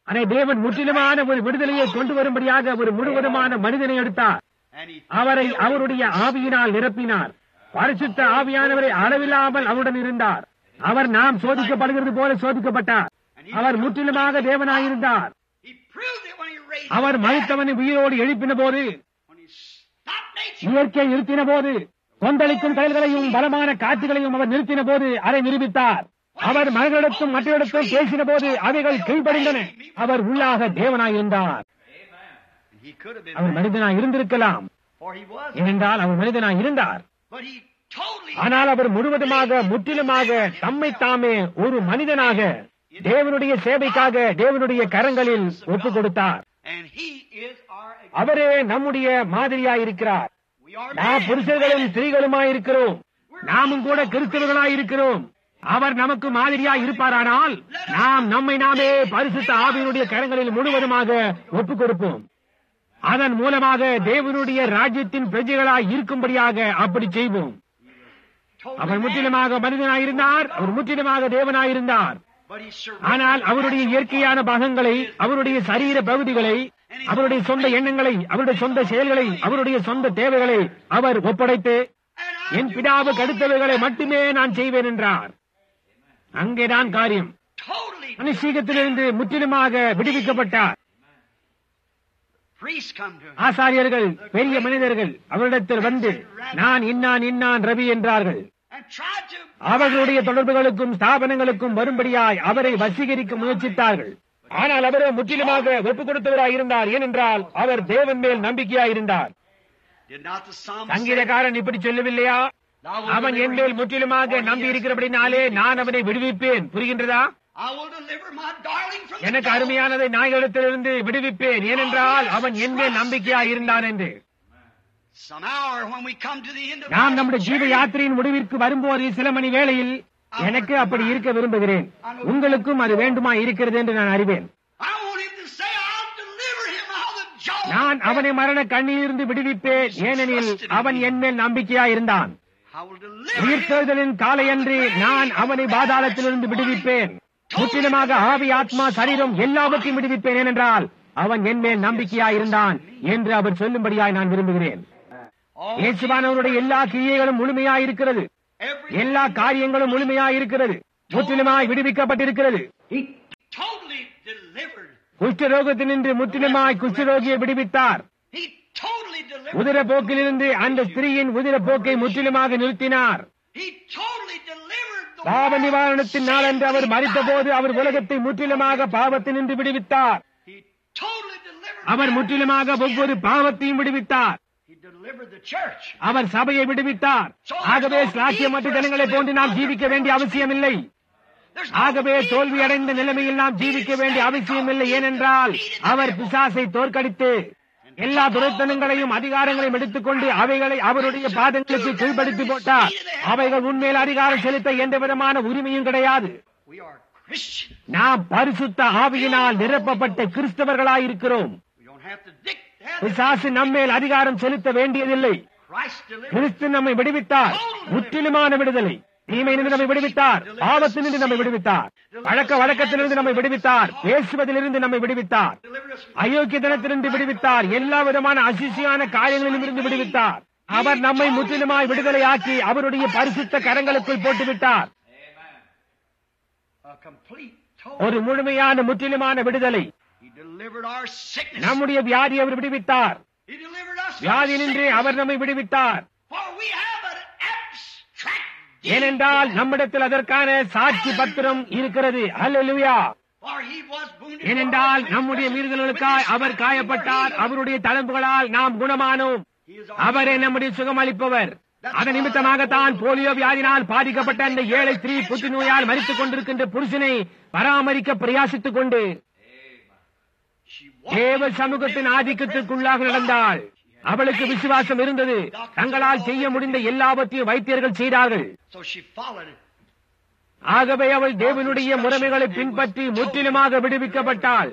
ஆனால் தேவன் முற்றிலுமான ஒரு விடுதலையை கொண்டு வரும்படியாக ஒரு முழுவதுமான மனிதனை எடுத்தார் And he அவரை அவருடைய ஆவியினால் நிரப்பினார் பரிசுத்த ஆவியானவரை அளவில்லாமல் அவருடன் இருந்தார் அவர் நாம் சோதிக்கப்படுகிறது போல சோதிக்கப்பட்டார் அவர் முற்றிலுமாக தேவனாயிருந்தார் he proved it when he raised அவர் மறித்தவனை உயிரோடு எழுப்பின போது when he stopped nature. இயற்கை நிறுத்தின போது கொந்தளிக்கும் செயல்களையும் பலமான காட்சிகளையும் அவர் நிறுத்தின போது அதை நிரூபித்தார் அவர் மனிதனிடத்தும் மற்றவரிடத்தும் பேசின போது அவைகள் கீழ்ப்படிந்தன அவர் உள்ளாக தேவனாயிருந்தார் And he could have been our man, மனிதனாய் இருந்திருக்கலாம் for he was. ஏனென்றால் அவர் மனிதனாய் இருந்தார் But he totally ஆனால் அவர் முழுவதுமாக முற்றிலுமாக தம்மை தாமே ஒரு மனிதனாக தேவனுடைய சேவைக்காக தேவனுடைய கரங்களில் ஒப்புக் கொடுத்தார் and he is our example. அவரே நம்முடைய மாதிரியாயிருக்கிறார் We are நாம் men. புருஷர்களும் ஸ்திரீகளுமாய் இருக்கிறோம் நாமும் கூட கிறிஸ்தவர்களாய் இருக்கிறோம் அவர் நமக்கு மாதிரியாய் இருப்பாரானால் நாம் நம்மை நாமே பரிசுத்த ஆவியினுடைய கரங்களில் முழுவதுமாக ஒப்புக் கொடுப்போம் அதன் மூலமாக தேவனுடைய ராஜ்யத்தின் பிரஜைகளாய் இருக்கும்படியாக அப்படி செய்வோம் Totally அவர் man. முற்றிலுமாக மனிதனாயிருந்தார் அவர் முற்றிலுமாக தேவனாயிருந்தார் But he ஆனால் surrendered அவருடைய இயற்கையான பாகங்களை அவருடைய சரீர பகுதிகளை அவருடைய சொந்த எண்ணங்களை அவருடைய சொந்த செயல்களை அவருடைய சொந்த தேவைகளை அவர் ஒப்படைத்து And I என் do பிதாவுக்கு only அடுத்தவைகளை மட்டுமே நான் செய்வேன் என்றார் அங்கேதான் காரியம் Totally. மனுஷீகத்திலிருந்து முற்றிலுமாக விடுவிக்கப்பட்டார் Priests come to him. ஆசாரியர்கள் பெரிய மனிதர்கள் அவரிடத்தில் வந்து நான் இன்னான் இன்னான் ரவி என்றார்கள் and tried to அவர்களுடைய தொடர்புகளுக்கும் ஸ்தாபனங்களுக்கும் வரும்படியாய் அவரை வசீகரிக்க முயற்சித்தார்கள் ஆனால் அவரோ முற்றிலுமாக ஒப்புக் கொடுத்தவராய் இருந்தார் ஏனென்றால் அவர் தேவன் மேல் நம்பிக்கையாய் இருந்தார் did not the psalmist say, சங்கீதக்காரன் இப்படி சொல்லவில்லையா "Thou wilt அவன் deliver என் மேல் him, முற்றிலுமாக for he நம்பி has இருக்கிறபடினாலே நான் அவனை விடுவிப்பேன் புரிகின்றதா I will deliver my darling from the எனக்கு devil." அருமையானதை நாய்களிடத்திலிருந்து விடுவிப்பேன் ஏனென்றால் அவன் என் மேல் நம்பிக்கையாய் இருந்தான் என்று Some hour when we come to the end of நாம் our நம்முடைய ஜீவ journey, யாத்திரையின் முடிவிற்கு வரும்போது சில மணி வேளையில் எனக்கு அப்படி இருக்க விரும்புகிறேன் உங்களுக்கும் அது வேண்டுமா இருக்கிறது என்று நான் அறிவேன் I want him to say, I'll deliver him out of the jaws. நான் அவனை மரண கண்ணிலிருந்து விடுவிப்பேன் ஏனெனில் அவன் என் மேல் நம்பிக்கையாய் இருந்தான் I will deliver him. உயிர்த்தெழுதலின் காலையன்று நான் அவனை பாதாளத்திலிருந்து விடுவிப்பேன் முற்றிலுமாக ஆவி ஆத்மா சரீரம் எல்லாவற்றையும் விடுவிப்பேன் ஏனென்றால் அவன் என் மேல் நம்பிக்கையாய் இருந்தான் என்று அவர் சொல்லும்படியாய் நான் விரும்புகிறேன் All இயேசுவானவருடைய எல்லா கிரியைகளும் முழுமையாய் இருக்கிறது every எல்லா காரியங்களும் முழுமையாய் இருக்கிறது முற்றிலுமாய் விடுவிக்கப்பட்டிருக்கிறது he totally delivered. குஷ்டரோகத்தினின்று முற்றிலுமாய் குஷ்டரோகியை விடுவித்தார் He totally delivered. உதிர போக்கிலிருந்து அந்த ஸ்திரீயின் உதிர போக்கை முற்றிலுமாக நிறுத்தினார் He totally delivered the பாவ world நிவாரணத்தின் from நாளன்று அவர் sin. மறித்த போது அவர் உலகத்தை முற்றிலுமாக பாவத்தினின்று விடுவித்தார் He totally delivered our man முற்றிலுமாக from sin. ஒவ்வொரு பாவத்தையும் விடுவித்தார் He delivered the church. அவர் சபையை விடுவித்தார் ஆகவே சாட்சியமற்ற ஜனங்களை போன்று நாம் ஜீவிக்க வேண்டிய அவசியமில்லை There's ஆகவே no தோல்வி அடைந்த நிலைமையில் நாம் ஜீவிக்க வேண்டிய அவசியமில்லை ஏனென்றால் அவர் பிசாசை தோற்கடித்து எல்லா துரைத்தனங்களையும் அதிகாரங்களையும் எடுத்துக்கொண்டு அவைகளை அவருடைய பாதங்களுக்கு கீழ்ப்படுத்தி போட்டார் அவைகள் உண்மையில் அதிகாரம் செலுத்த எந்த விதமான உரிமையும் கிடையாது We are Christians. நாம் பரிசுத்த ஆவியினால் நிரப்பப்பட்ட கிறிஸ்தவர்களாயிருக்கிறோம் We don't have to dict. have பிசாசு நம்மேல் அதிகாரம் செலுத்த வேண்டியதில்லை Christ delivered. கிறிஸ்து நம்மை விடுவித்தார் முற்றிலுமான விடுதலை தீமையிலிருந்து நம்மை விடுவித்தார் பாவத்திலிருந்து நம்மை விடுவித்தார் பழக்க வழக்கத்திலிருந்து நம்மை விடுவித்தார் பேசுவதிலிருந்து நம்மை விடுவித்தார் Delivered us from அயோக்கியத்தனத்திலிருந்து விடுவித்தார் எல்லா விதமான அசிசியான காரியங்களிலும் இருந்து விடுவித்தார் அவர் நம்மை முற்றிலுமாய் விடுதலையாக்கி அவருடைய பரிசுத்த கரங்களுக்குள் போட்டுவிட்டார் a complete, total. ஒரு முழுமையான முற்றிலுமான விடுதலை He delivered our sickness. நம்முடைய வியாதி அவர் விடுவித்தார் He delivered us from வியாதியினின்று sickness. அவர் நம்மை விடுவித்தார் For we have an abstract deed. ஏனென்றால் நம்மிடத்தில் அதற்கான சாட்சி பத்திரம் இருக்கிறது அல்லேலூயா For he was wounded for ஏனென்றால் our நம்முடைய transgressions. மீறுதல்களுக்காய் அவர் காயப்பட்டார் அவருடைய தழும்புகளால் நாம் குணமானோம் He is our அவரே நம்முடைய சுகமளிப்பவர் அதன் நிமித்தமாகத்தான் போலியோ வியாதினால் பாதிக்கப்பட்ட அந்த ஏழை ஸ்திரீ புற்றுநோயால் மறித்துக் கொண்டிருக்கின்ற புருஷனை பராமரிக்க பிரயாசித்துக் கொண்டு She walked தேவ சமூகத்தின் ஆதிக்கத்திற்குள்ளாக நடந்தாள் அவளுக்கு விசுவாசம் இருந்தது தங்களால் செய்ய முடிந்த எல்லாவற்றையும் வைத்தியர்கள் செய்தார்கள் So she followed it. ஆகவே அவள் தேவனுடைய முறைமைகளை பின்பற்றி முற்றிலுமாக விடுவிக்கப்பட்டாள்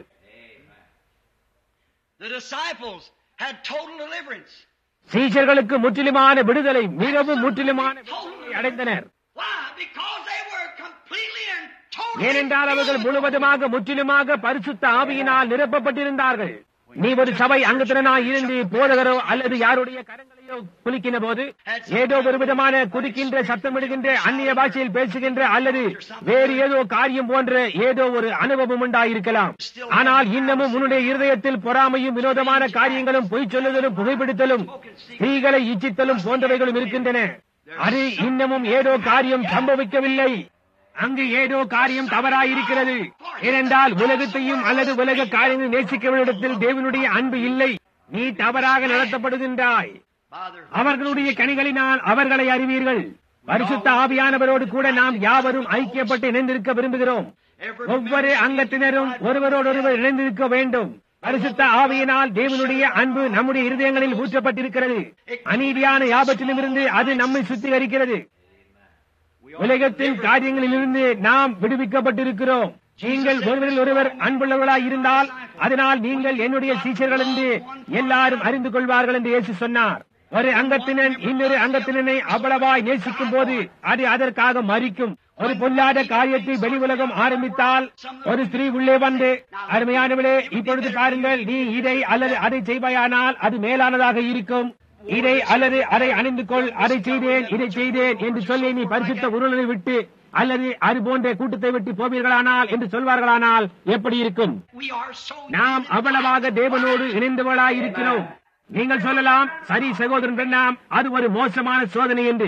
The disciples had total deliverance. சீஷர்களுக்கு முற்றிலுமான விடுதலை மிகவும் முற்றிலுமான விடுதலை அடைந்தனர் Why? Because they were completely and totally ஏனென்றால் அவர்கள் முழுவதுமாக முற்றிலுமாக பரிசுத்த ஆவியினால் நிரப்பப்பட்டிருந்தார்கள் நீ ஒரு சபை அங்கத்தினாய் இருந்து போதகரோ அல்லது யாருடைய கரங்களையோ குலுக்கின போது ஏதோ ஒரு விதமான குதிக்கின்ற சத்தமிடுகின்ற அந்நிய பாஷையில் பேசுகின்ற அல்லது வேறு ஏதோ காரியம் போன்ற ஏதோ ஒரு அனுபவம் உண்டாயிருக்கலாம் ஆனால் இன்னமும் உன்னுடைய இருதயத்தில் பொறாமையும் வினோதமான காரியங்களும் பொய் சொல்லுதலும் புகைப்பிடித்தலும் ஸ்திரீகளை இச்சித்தலும் போன்றவைகளும் இருக்கின்றன அது இன்னமும் ஏதோ காரியம் சம்பவிக்கவில்லை அங்கு ஏதோ காரியம் தவறாயிருக்கிறது ஏனென்றால் உலகத்தையும் அல்லது உலக காரியங்களை நேசிக்கிறவரிடத்தில் தேவனுடைய அன்பு இல்லை நீ தவறாக நடத்தப்படுகின்றாய் by their அவர்களுடைய கனிகளினால் அவர்களை அறிவீர்கள் பரிசுத்த ஆவியானவரோடு கூட நாம் யாவரும் ஐக்கியப்பட்டு இணைந்திருக்க விரும்புகிறோம் ஒவ்வொரு அங்கத்தினரும் ஒருவரோடொருவர் இணைந்திருக்க வேண்டும் பரிசுத்த ஆவியினால் தேவனுடைய அன்பு நம்முடைய இருதயங்களில் ஊற்றப்பட்டிருக்கிறது அநீதியான யாபத்திலுமிருந்து அது நம்மை சுத்திகரிக்கிறது உலகத்தின் காரியங்களிலிருந்து நாம் விடுவிக்கப்பட்டிருக்கிறோம் நீங்கள் ஒருவரில் ஒருவர் அன்புள்ளவர்களாய் இருந்தால் அதனால் நீங்கள் என்னுடைய சீஷர்கள் என்று எல்லாரும் அறிந்து கொள்வார்கள் என்று இயேசு சொன்னார் ஒரு அங்கத்தினன் இன்னொரு அங்கத்தினனை அவ்வளவாய் நேசிக்கும் போது அது அதற்காக மறிக்கும் ஒரு பொல்லாத காரியத்தை வெளி உலகம் ஆரம்பித்தால் ஒரு ஸ்திரீ உள்ளே வந்து அருமையானவளே இப்பொழுது பாருங்கள் நீ இதை அல்லது அதை செய்வாயானால் அது மேலானதாக இருக்கும் இதை அல்லது அதை அணிந்து கொள் அதை செய்தேன் இதை செய்தேன் என்று சொல்லி நீ பரிசுத்த உருளை விட்டு அல்லது அது போன்ற கூட்டத்தை விட்டு போவீர்களானால் என்று சொல்வார்களானால் எப்படி இருக்கும் We are so நாம் அவ்வளவாக தேவனோடு இணைந்தவளாய் இருக்கிறோம் நீங்கள் சொல்லலாம் சரி சகோதரன் பெண்ணாம் அது ஒரு மோசமான சோதனை என்று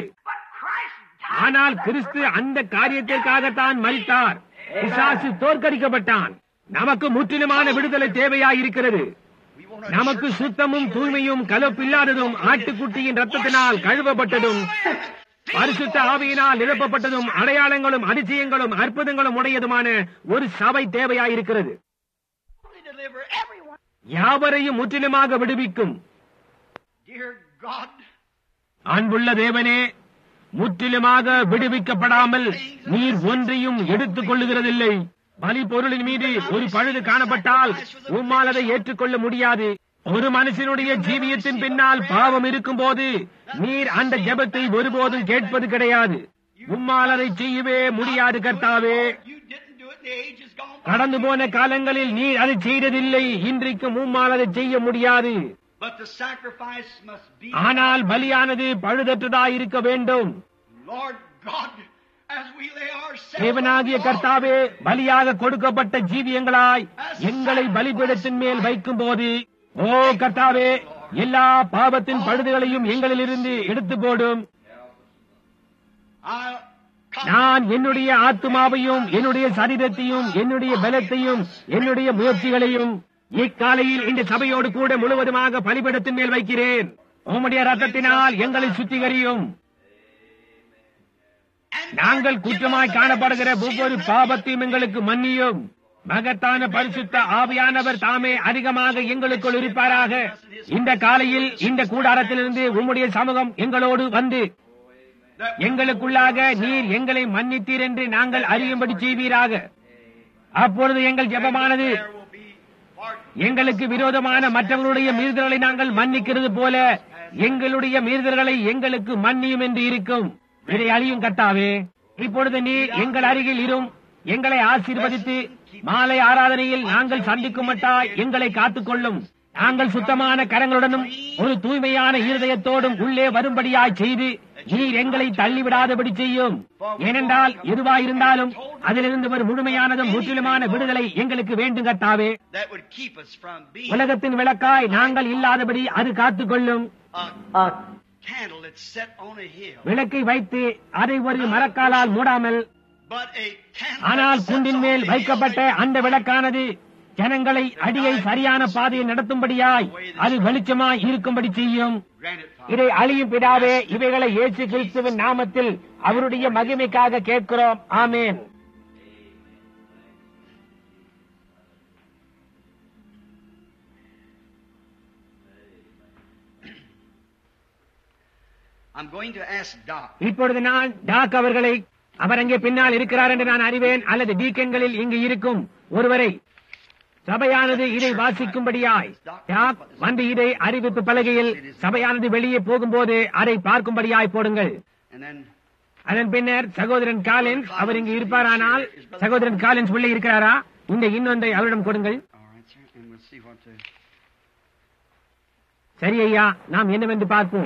ஆனால் கிறிஸ்து அந்த காரியத்திற்காகத்தான் மறித்தார் பிசாசு தோற்கடிக்கப்பட்டான் நமக்கு முற்றிலுமான விடுதலை தேவையாய் இருக்கிறது நமக்கு சுத்தமும் தூய்மையும் கலப்பில்லாததும் ஆட்டுக்குட்டியின் ரத்தத்தினால் கழுவப்பட்டதும் பரிசுத்த ஆவியினால் நிரப்பப்பட்டதும் அடையாளங்களும் அதிசயங்களும் அற்புதங்களும் உடையதுமான ஒரு சபை தேவையாயிருக்கிறது deliver everyone. யாவரையும் முற்றிலுமாக விடுவிக்கும் Dear God, அன்புள்ள தேவனே முற்றிலுமாக விடுவிக்கப்படாமல் நீர் ஒன்றையும் எடுத்துக் கொள்ளுகிறதில்லை பலி பொருளின் மீது ஒரு பழுது காணப்பட்டால் உம்மால் அதை ஏற்றுக்கொள்ள முடியாது ஒரு மனுஷனுடைய ஜீவியத்தின் பின்னால் பாவம் இருக்கும்போது நீர் அந்த ஜெபத்தை ஒருபோதும் கேட்பது கிடையாது உம்மால் அதை செய்யவே முடியாது கர்த்தாவே you didn't do it. The age is gone by. கடந்து போன காலங்களில் நீர் அதை செய்ததில்லை இன்றைக்கும் உம்மால் அதை செய்ய முடியாது But the sacrifice must be. ஆனால் பலியானது பழுதற்றதாயிருக்க வேண்டும் Lord God, as we lay ourselves. தேவனாகிய கர்த்தாவே பலியாக கொடுக்கப்பட்ட ஜீவியங்களாய் எங்களை பலிபீடத்தின் மேல் வைக்கும் போது ஓ கர்த்தாவே எல்லா பாவத்தின் பழுதுகளையும் எங்களிலிருந்து எடுத்து போடும் I'll come. நான் என்னுடைய ஆத்துமாவையும் என்னுடைய சரீரத்தையும் என்னுடைய பலத்தையும் என்னுடைய முயற்சிகளையும் இக்காலையில் இந்த சபையோடு கூட முழுவதுமாக பலிபீடத்தின் மேல் வைக்கிறேன் உம்முடைய ரத்தத்தினால் எங்களை சுத்திகரியும் நாங்கள் குற்றமாய் காணப்படுகிற ஒவ்வொரு பாவத்தையும் எங்களுக்கு மன்னியும் மகத்தான பரிசுத்த ஆவியானவர் தாமே அதிகமாக எங்களுக்குள் இருப்பாராக இந்த காலையில் இந்த கூடாரத்திலிருந்து உம்முடைய சமூகம் எங்களோடு வந்து எங்களுக்குள்ளாக நீர் எங்களை மன்னித்தீர் என்று நாங்கள் அறியும்படி செய்வீராக அப்பொழுது எங்கள் ஜெபமானது There will be pardon. எங்களுக்கு விரோதமான மற்றவர்களுடைய மீறுதல்களை நாங்கள் மன்னிக்கிறது போல எங்களுடைய மீறுதல்களை எங்களுக்கு மன்னியும் என்று இருக்கும் இதை அழியும் கர்த்தாவே இப்பொழுது நீர் எங்கள் அருகில் இரும் எங்களை ஆசீர்வதித்து மாலை ஆராதனையில் நாங்கள் சந்திக்கும் மட்டாய் எங்களை காத்துக்கொள்ளும் நாங்கள் சுத்தமான கரங்களுடனும் ஒரு தூய்மையான இருதயத்தோடும் உள்ளே வரும்படியாய் செய்து நீர் எங்களை தள்ளிவிடாதபடி செய்யும் ஏனென்றால் எதுவாயிருந்தாலும் அதிலிருந்து ஒரு முழுமையானதும் முற்றிலுமான விடுதலை எங்களுக்கு வேண்டும் கர்த்தாவே That would keep us from being உலகத்தின் விளக்காய் நாங்கள் இல்லாதபடி அது காத்துக்கொள்ளும் a Uh, candle that's set on a hill. விளக்கை வைத்து அதை ஒரு மரக்காலால் மூடாமல் But a candle ஆனால் that sets குண்டின் on மேல் the hill வைக்கப்பட்ட that அந்த விளக்கானது ஜனங்களை அடியை சரியான பாதையை நடத்தும்படியாய் அது வெளிச்சமாய் இருக்கும்படி செய்யும் Grant it, Father. இதை அழியும் பிதாவே இவைகளை இயேசு கிறிஸ்துவின் நாமத்தில் அவருடைய மகிமைக்காக கேட்கிறோம் ஆமேன் I'm going to ask Doc. இப்பொழுது நான் டாக் அவர்களை அவர் அங்கே பின்னால் இருக்கிறார் என்று நான் அறிவேன் அல்லது டீக்கன்களில் இங்கு இருக்கும் ஒருவரை சபையானது இதை வாசிக்கும்படியாய் டாக் வந்து இதை அறிவிப்பு பலகையில் சபையானது வெளியே போகும்போது அதை பார்க்கும்படியாய் போடுங்கள் And then அதன் பின்னர் சகோதரன் காலின்ஸ் அவர் இங்கு இருப்பாரானால் சகோதரன் காலின்ஸ் உள்ளே இருக்கிறாரா இந்த இன்னொன்றை அவரிடம் கொடுங்கள் All right, sir, and we'll see what to. சரி ஐயா நாம் என்னவென்று பார்ப்போம்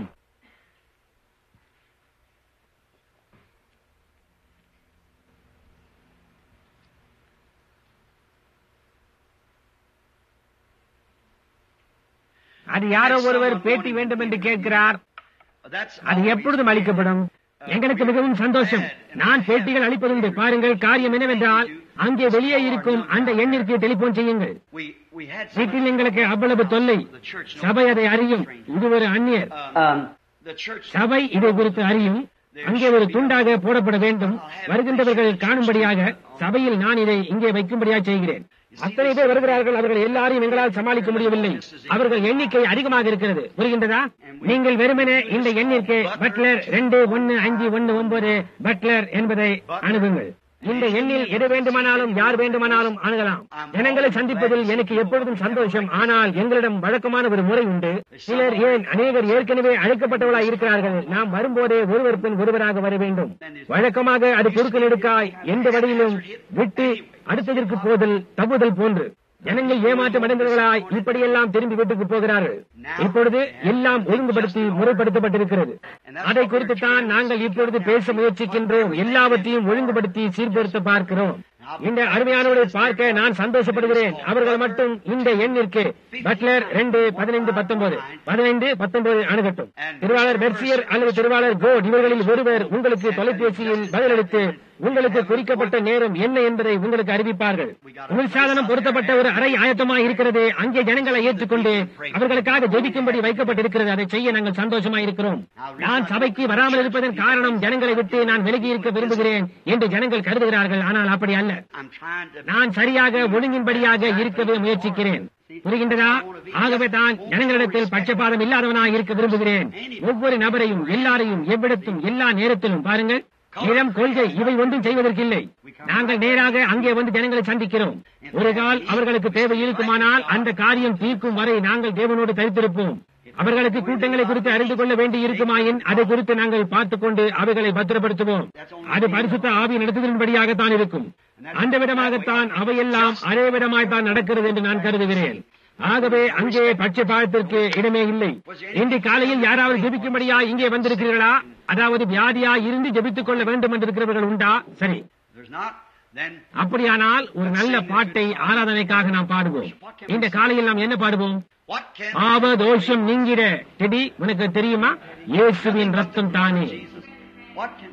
அது யாரோ ஒருவர் பேட்டி வேண்டும் என்று கேட்கிறார் That's அது always- எப்பொழுதும் அளிக்கப்படும் எங்களுக்கு மிகவும் சந்தோஷம் நான் பேட்டிகள் அளிப்பதுண்டு பாருங்கள் காரியம் என்னவென்றால் அங்கே வெளியே இருக்கும் அந்த எண்ணிற்கு டெலிபோன் செய்யுங்கள் We we had some- வீட்டில் எங்களுக்கு அவ்வளவு தொல்லை சபை அதை அறியும் இது ஒரு அந்நியர் Um, the church. சபை இதை குறித்து அறியும் அங்கே ஒரு துண்டாக போடப்பட வேண்டும் வருகின்றவர்கள் காணும்படியாக சபையில் நான் இதை இங்கே வைக்கும்படியாக செய்கிறேன் அத்தனை பேர் வருகிறார்கள் அவர்கள் எல்லாரையும் எங்களால் சமாளிக்க முடியவில்லை அவர்கள் எண்ணிக்கை அதிகமாக இருக்கிறது புரிகின்றதா நீங்கள் வெறுமனே இந்த எண்ணிற்கு பட்லர் ரெண்டு ஒன்னு அஞ்சு ஒன்னு ஒன்பது பட்லர் என்பதை அணுகுங்கள் இந்த எண்ணில் எது வேண்டுமானாலும் யார் வேண்டுமானாலும் அணுகலாம் ஜனங்களை சந்திப்பதில் எனக்கு எப்பொழுதும் சந்தோஷம் ஆனால் எங்களிடம் வழக்கமான ஒரு முறை உண்டு சிலர் ஏன் அநேகர் ஏற்கனவே அழைக்கப்பட்டவர்களாக இருக்கிறார்கள் நாம் வரும்போதே ஒருவர் பின் ஒருவராக வர வேண்டும் வழக்கமாக அது குறுக்கு நெடுக்காய் எந்த வழியிலும் விட்டு அடுத்ததற்கு போதல் தப்புதல் போன்று ஜனங்கள் ஏமாற்றம் அடைந்தவர்களாய் இப்படியெல்லாம் திரும்பி வீட்டுக்கு போகிறார்கள் இப்பொழுது எல்லாம் ஒழுங்குபடுத்தி முறைப்படுத்தப்பட்டிருக்கிறது அதை குறித்து தான் நாங்கள் இப்பொழுது பேச முயற்சிக்கின்றோம் எல்லாவற்றையும் ஒழுங்குபடுத்தி சீர்படுத்த பார்க்கிறோம் இந்த அருமையானவரை பார்க்க நான் சந்தோஷப்படுகிறேன் அவர்கள் மட்டும் இந்த எண்ணிற்கு பட்லர் ரெண்டு பதினைந்து பத்தொன்பது பதினைந்து பத்தொன்பது அணுகட்டும் திருவாளர் பெர்சியர் அல்லது திருவாளர் கோட் இவர்களில் ஒருவர் உங்களுக்கு தொலைபேசியில் பதிலளித்து உங்களுக்கு குறிக்கப்பட்ட நேரம் என்ன என்பதை உங்களுக்கு அறிவிப்பார்கள் குளிர்சாதனம் பொருத்தப்பட்ட ஒரு அறை ஆயத்தமாக இருக்கிறது அங்கே ஜனங்களை ஏற்றுக்கொண்டு அவர்களுக்காக ஜெபிக்கும்படி வைக்கப்பட்டிருக்கிறது அதை செய்ய நாங்கள் சந்தோஷமாக இருக்கிறோம் நான் சபைக்கு வராமல் இருப்பதன் காரணம் ஜனங்களை விட்டு நான் விலகி இருக்க விரும்புகிறேன் என்று ஜனங்கள் கருதுகிறார்கள் ஆனால் அப்படி அல்ல I'm trying to. நான் சரியாக ஒழுங்கின்படியாக இருக்கவே முயற்சிக்கிறேன் புரிகின்றதா ஆகவே தான் ஜனங்களிடத்தில் பட்சபாதம் இல்லாதவனாக இருக்க விரும்புகிறேன் ஒவ்வொரு நபரையும் எல்லாரையும் எவ்விடத்தும் எல்லா நேரத்திலும் பாருங்கள் இளம் கொள்கை இவை ஒன்றும் செய்வதற்கில்லை நாங்கள் நேராக அங்கே வந்து ஜனங்களை சந்திக்கிறோம் ஒரு கால் அவர்களுக்கு தேவை இருக்குமானால் அந்த காரியம் தீர்க்கும் வரை நாங்கள் தேவனோடு தரித்திருப்போம் அவர்களுக்கு கூட்டங்களை குறித்து அறிந்து கொள்ள வேண்டி இருக்குமாயின் அதை குறித்து நாங்கள் பார்த்துக் கொண்டு அவைகளை பத்திரப்படுத்துவோம் அது பரிசுத்த ஆவி நடத்துதலின்படியாகத்தான் இருக்கும் அந்த விதமாகத்தான் அவையெல்லாம் அதே விதமாய்த்தான் நடக்கிறது என்று நான் கருதுகிறேன் ஆகவே அங்கே பட்சபாதத்திற்கு இடமே இல்லை இன்று காலையில் யாராவது ஜெபிக்கும்படியா இங்கே வந்திருக்கிறீர்களா அதாவது வியாதியா இருந்து ஜெபித்துக் கொள்ள வேண்டும் என்று இருக்கிறவர்கள் உண்டா சரி There's not. Then அப்படியானால் ஒரு நல்ல பாட்டை ஆராதனைக்காக நாம் பாடுவோம் இந்த காலையில் நாம் என்ன பாடுவோம் what can பாவதோஷம் நீங்கிட டெடி உனக்கு தெரியுமா இயேசுவின் ரத்தம் தானே Jesus? What can?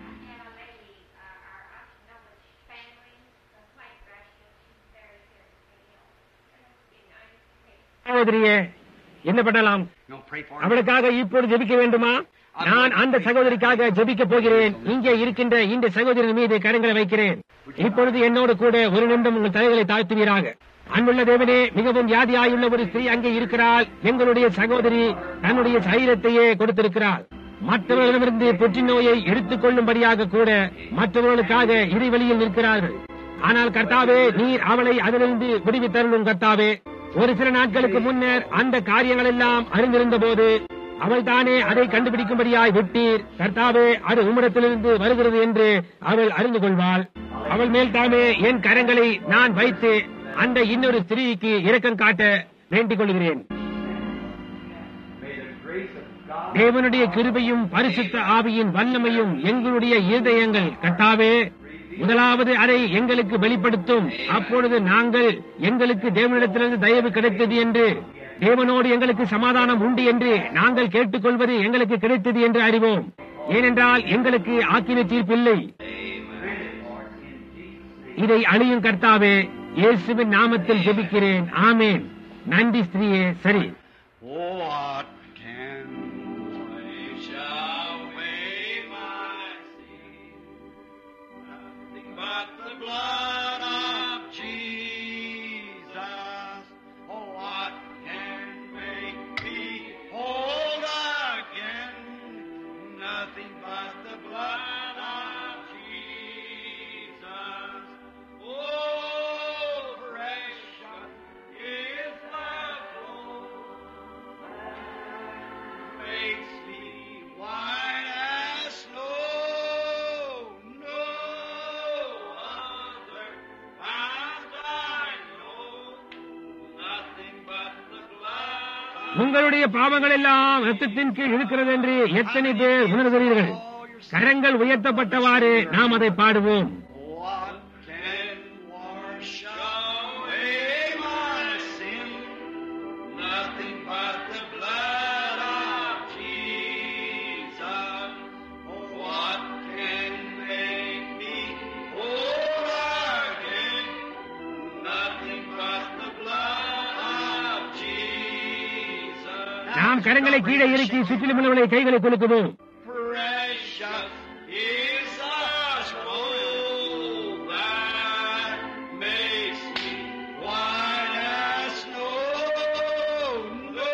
சகோதரியே என்ன பண்ணலாம் You know, pray for me. அவளுக்காக இப்பொழுது ஜெபிக்க வேண்டுமா நான் அந்த சகோதரிக்காக ஜெபிக்க போகிறேன் இங்கே இருக்கின்ற இந்த சகோதரி மீது கரங்களை வைக்கிறேன் இப்பொழுது என்னோடு கூட ஒரு நிமிடம் உங்கள் தலைகளை தாழ்த்துவீராக அன்புள்ள தேவனே மிகவும் வியாதியாயுள்ள ஒரு ஸ்திரீ அங்கே இருக்கிறாள் எங்களுடைய சகோதரி தன்னுடைய சரீரத்தையே கொடுத்திருக்கிறாள் மற்றவர்களிடமிருந்து புற்றுநோயை எடுத்துக் கொள்ளும்படியாக கூட மற்றவர்களுக்காக இறைவழியில் நிற்கிறார்கள் ஆனால் கர்த்தாவே நீர் அவளை அதிலிருந்து விடுவித்தருளும் கர்த்தாவே ஒரு சில நாட்களுக்கு முன்னர் அந்த காரியங்கள் எல்லாம் அறிந்திருந்த போது அவள் தானே அதை கண்டுபிடிக்கும்படியாய் விட்டீர் கர்த்தாவே அது உம்மிடத்திலிருந்து வருகிறது என்று அவள் அறிந்து கொள்வாள் அவள் மேல் தாமே என் கரங்களை நான் வைத்து அந்த இன்னொரு ஸ்திரீக்கு இரக்கம் காட்ட வேண்டிக் கொள்கிறேன் தேவனுடைய கிருபையும் பரிசுத்த ஆவியின் வல்லமையும் எங்களுடைய இருதயங்கள் கர்த்தாவே முதலாவது அதை எங்களுக்கு வெளிப்படுத்தும் அப்பொழுது நாங்கள் எங்களுக்கு தேவனிடத்திலிருந்து தயவு கிடைத்தது என்று தேவனோடு எங்களுக்கு சமாதானம் உண்டு என்று நாங்கள் கேட்டுக்கொள்வது எங்களுக்கு கிடைத்தது என்று அறிவோம் ஏனென்றால் எங்களுக்கு ஆக்கின தீர்ப்பில்லை இதை அழியும் கர்த்தாவே இயேசுவின் நாமத்தில் ஜெபிக்கிறேன் ஆமேன் நன்றி ஸ்திரீயே சரி Oh, what can wash away my sin? Nothing but the blood of Jesus. Oh, what can make me whole again? Nothing but the blood of Jesus. Oh, precious is the flow makes me white as snow. உங்களுடைய பாவங்கள் எல்லாம் ரத்தத்தின் கீழ் இருக்கிறது என்று எத்தனை பேர் உணர்கிறீர்கள் கரங்கள் உயர்த்தப்பட்டவாறு நாம் அதை பாடுவோம் What can wash away my sin? Nothing but the blood of Jesus. What can make me whole again? Nothing but the blood of Jesus. நாம் கரங்களை கீழே இறக்கி சுற்றிலும் உள்ளவர்களை கைகளை குலுக்குவோம் Precious is the scroll that makes me white as snow. No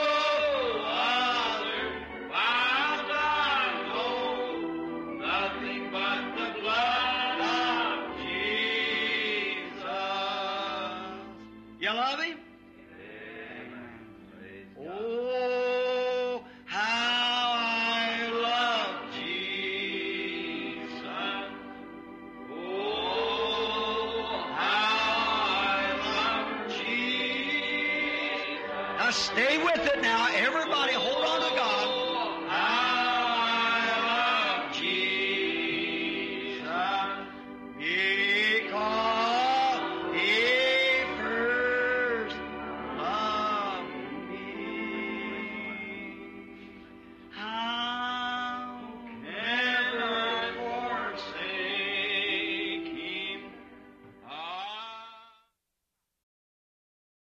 other found I know, nothing but the blood of Jesus. You love him? Oh, how I love Jesus. Oh, how I love Jesus. Now stay with it now. Everybody hold on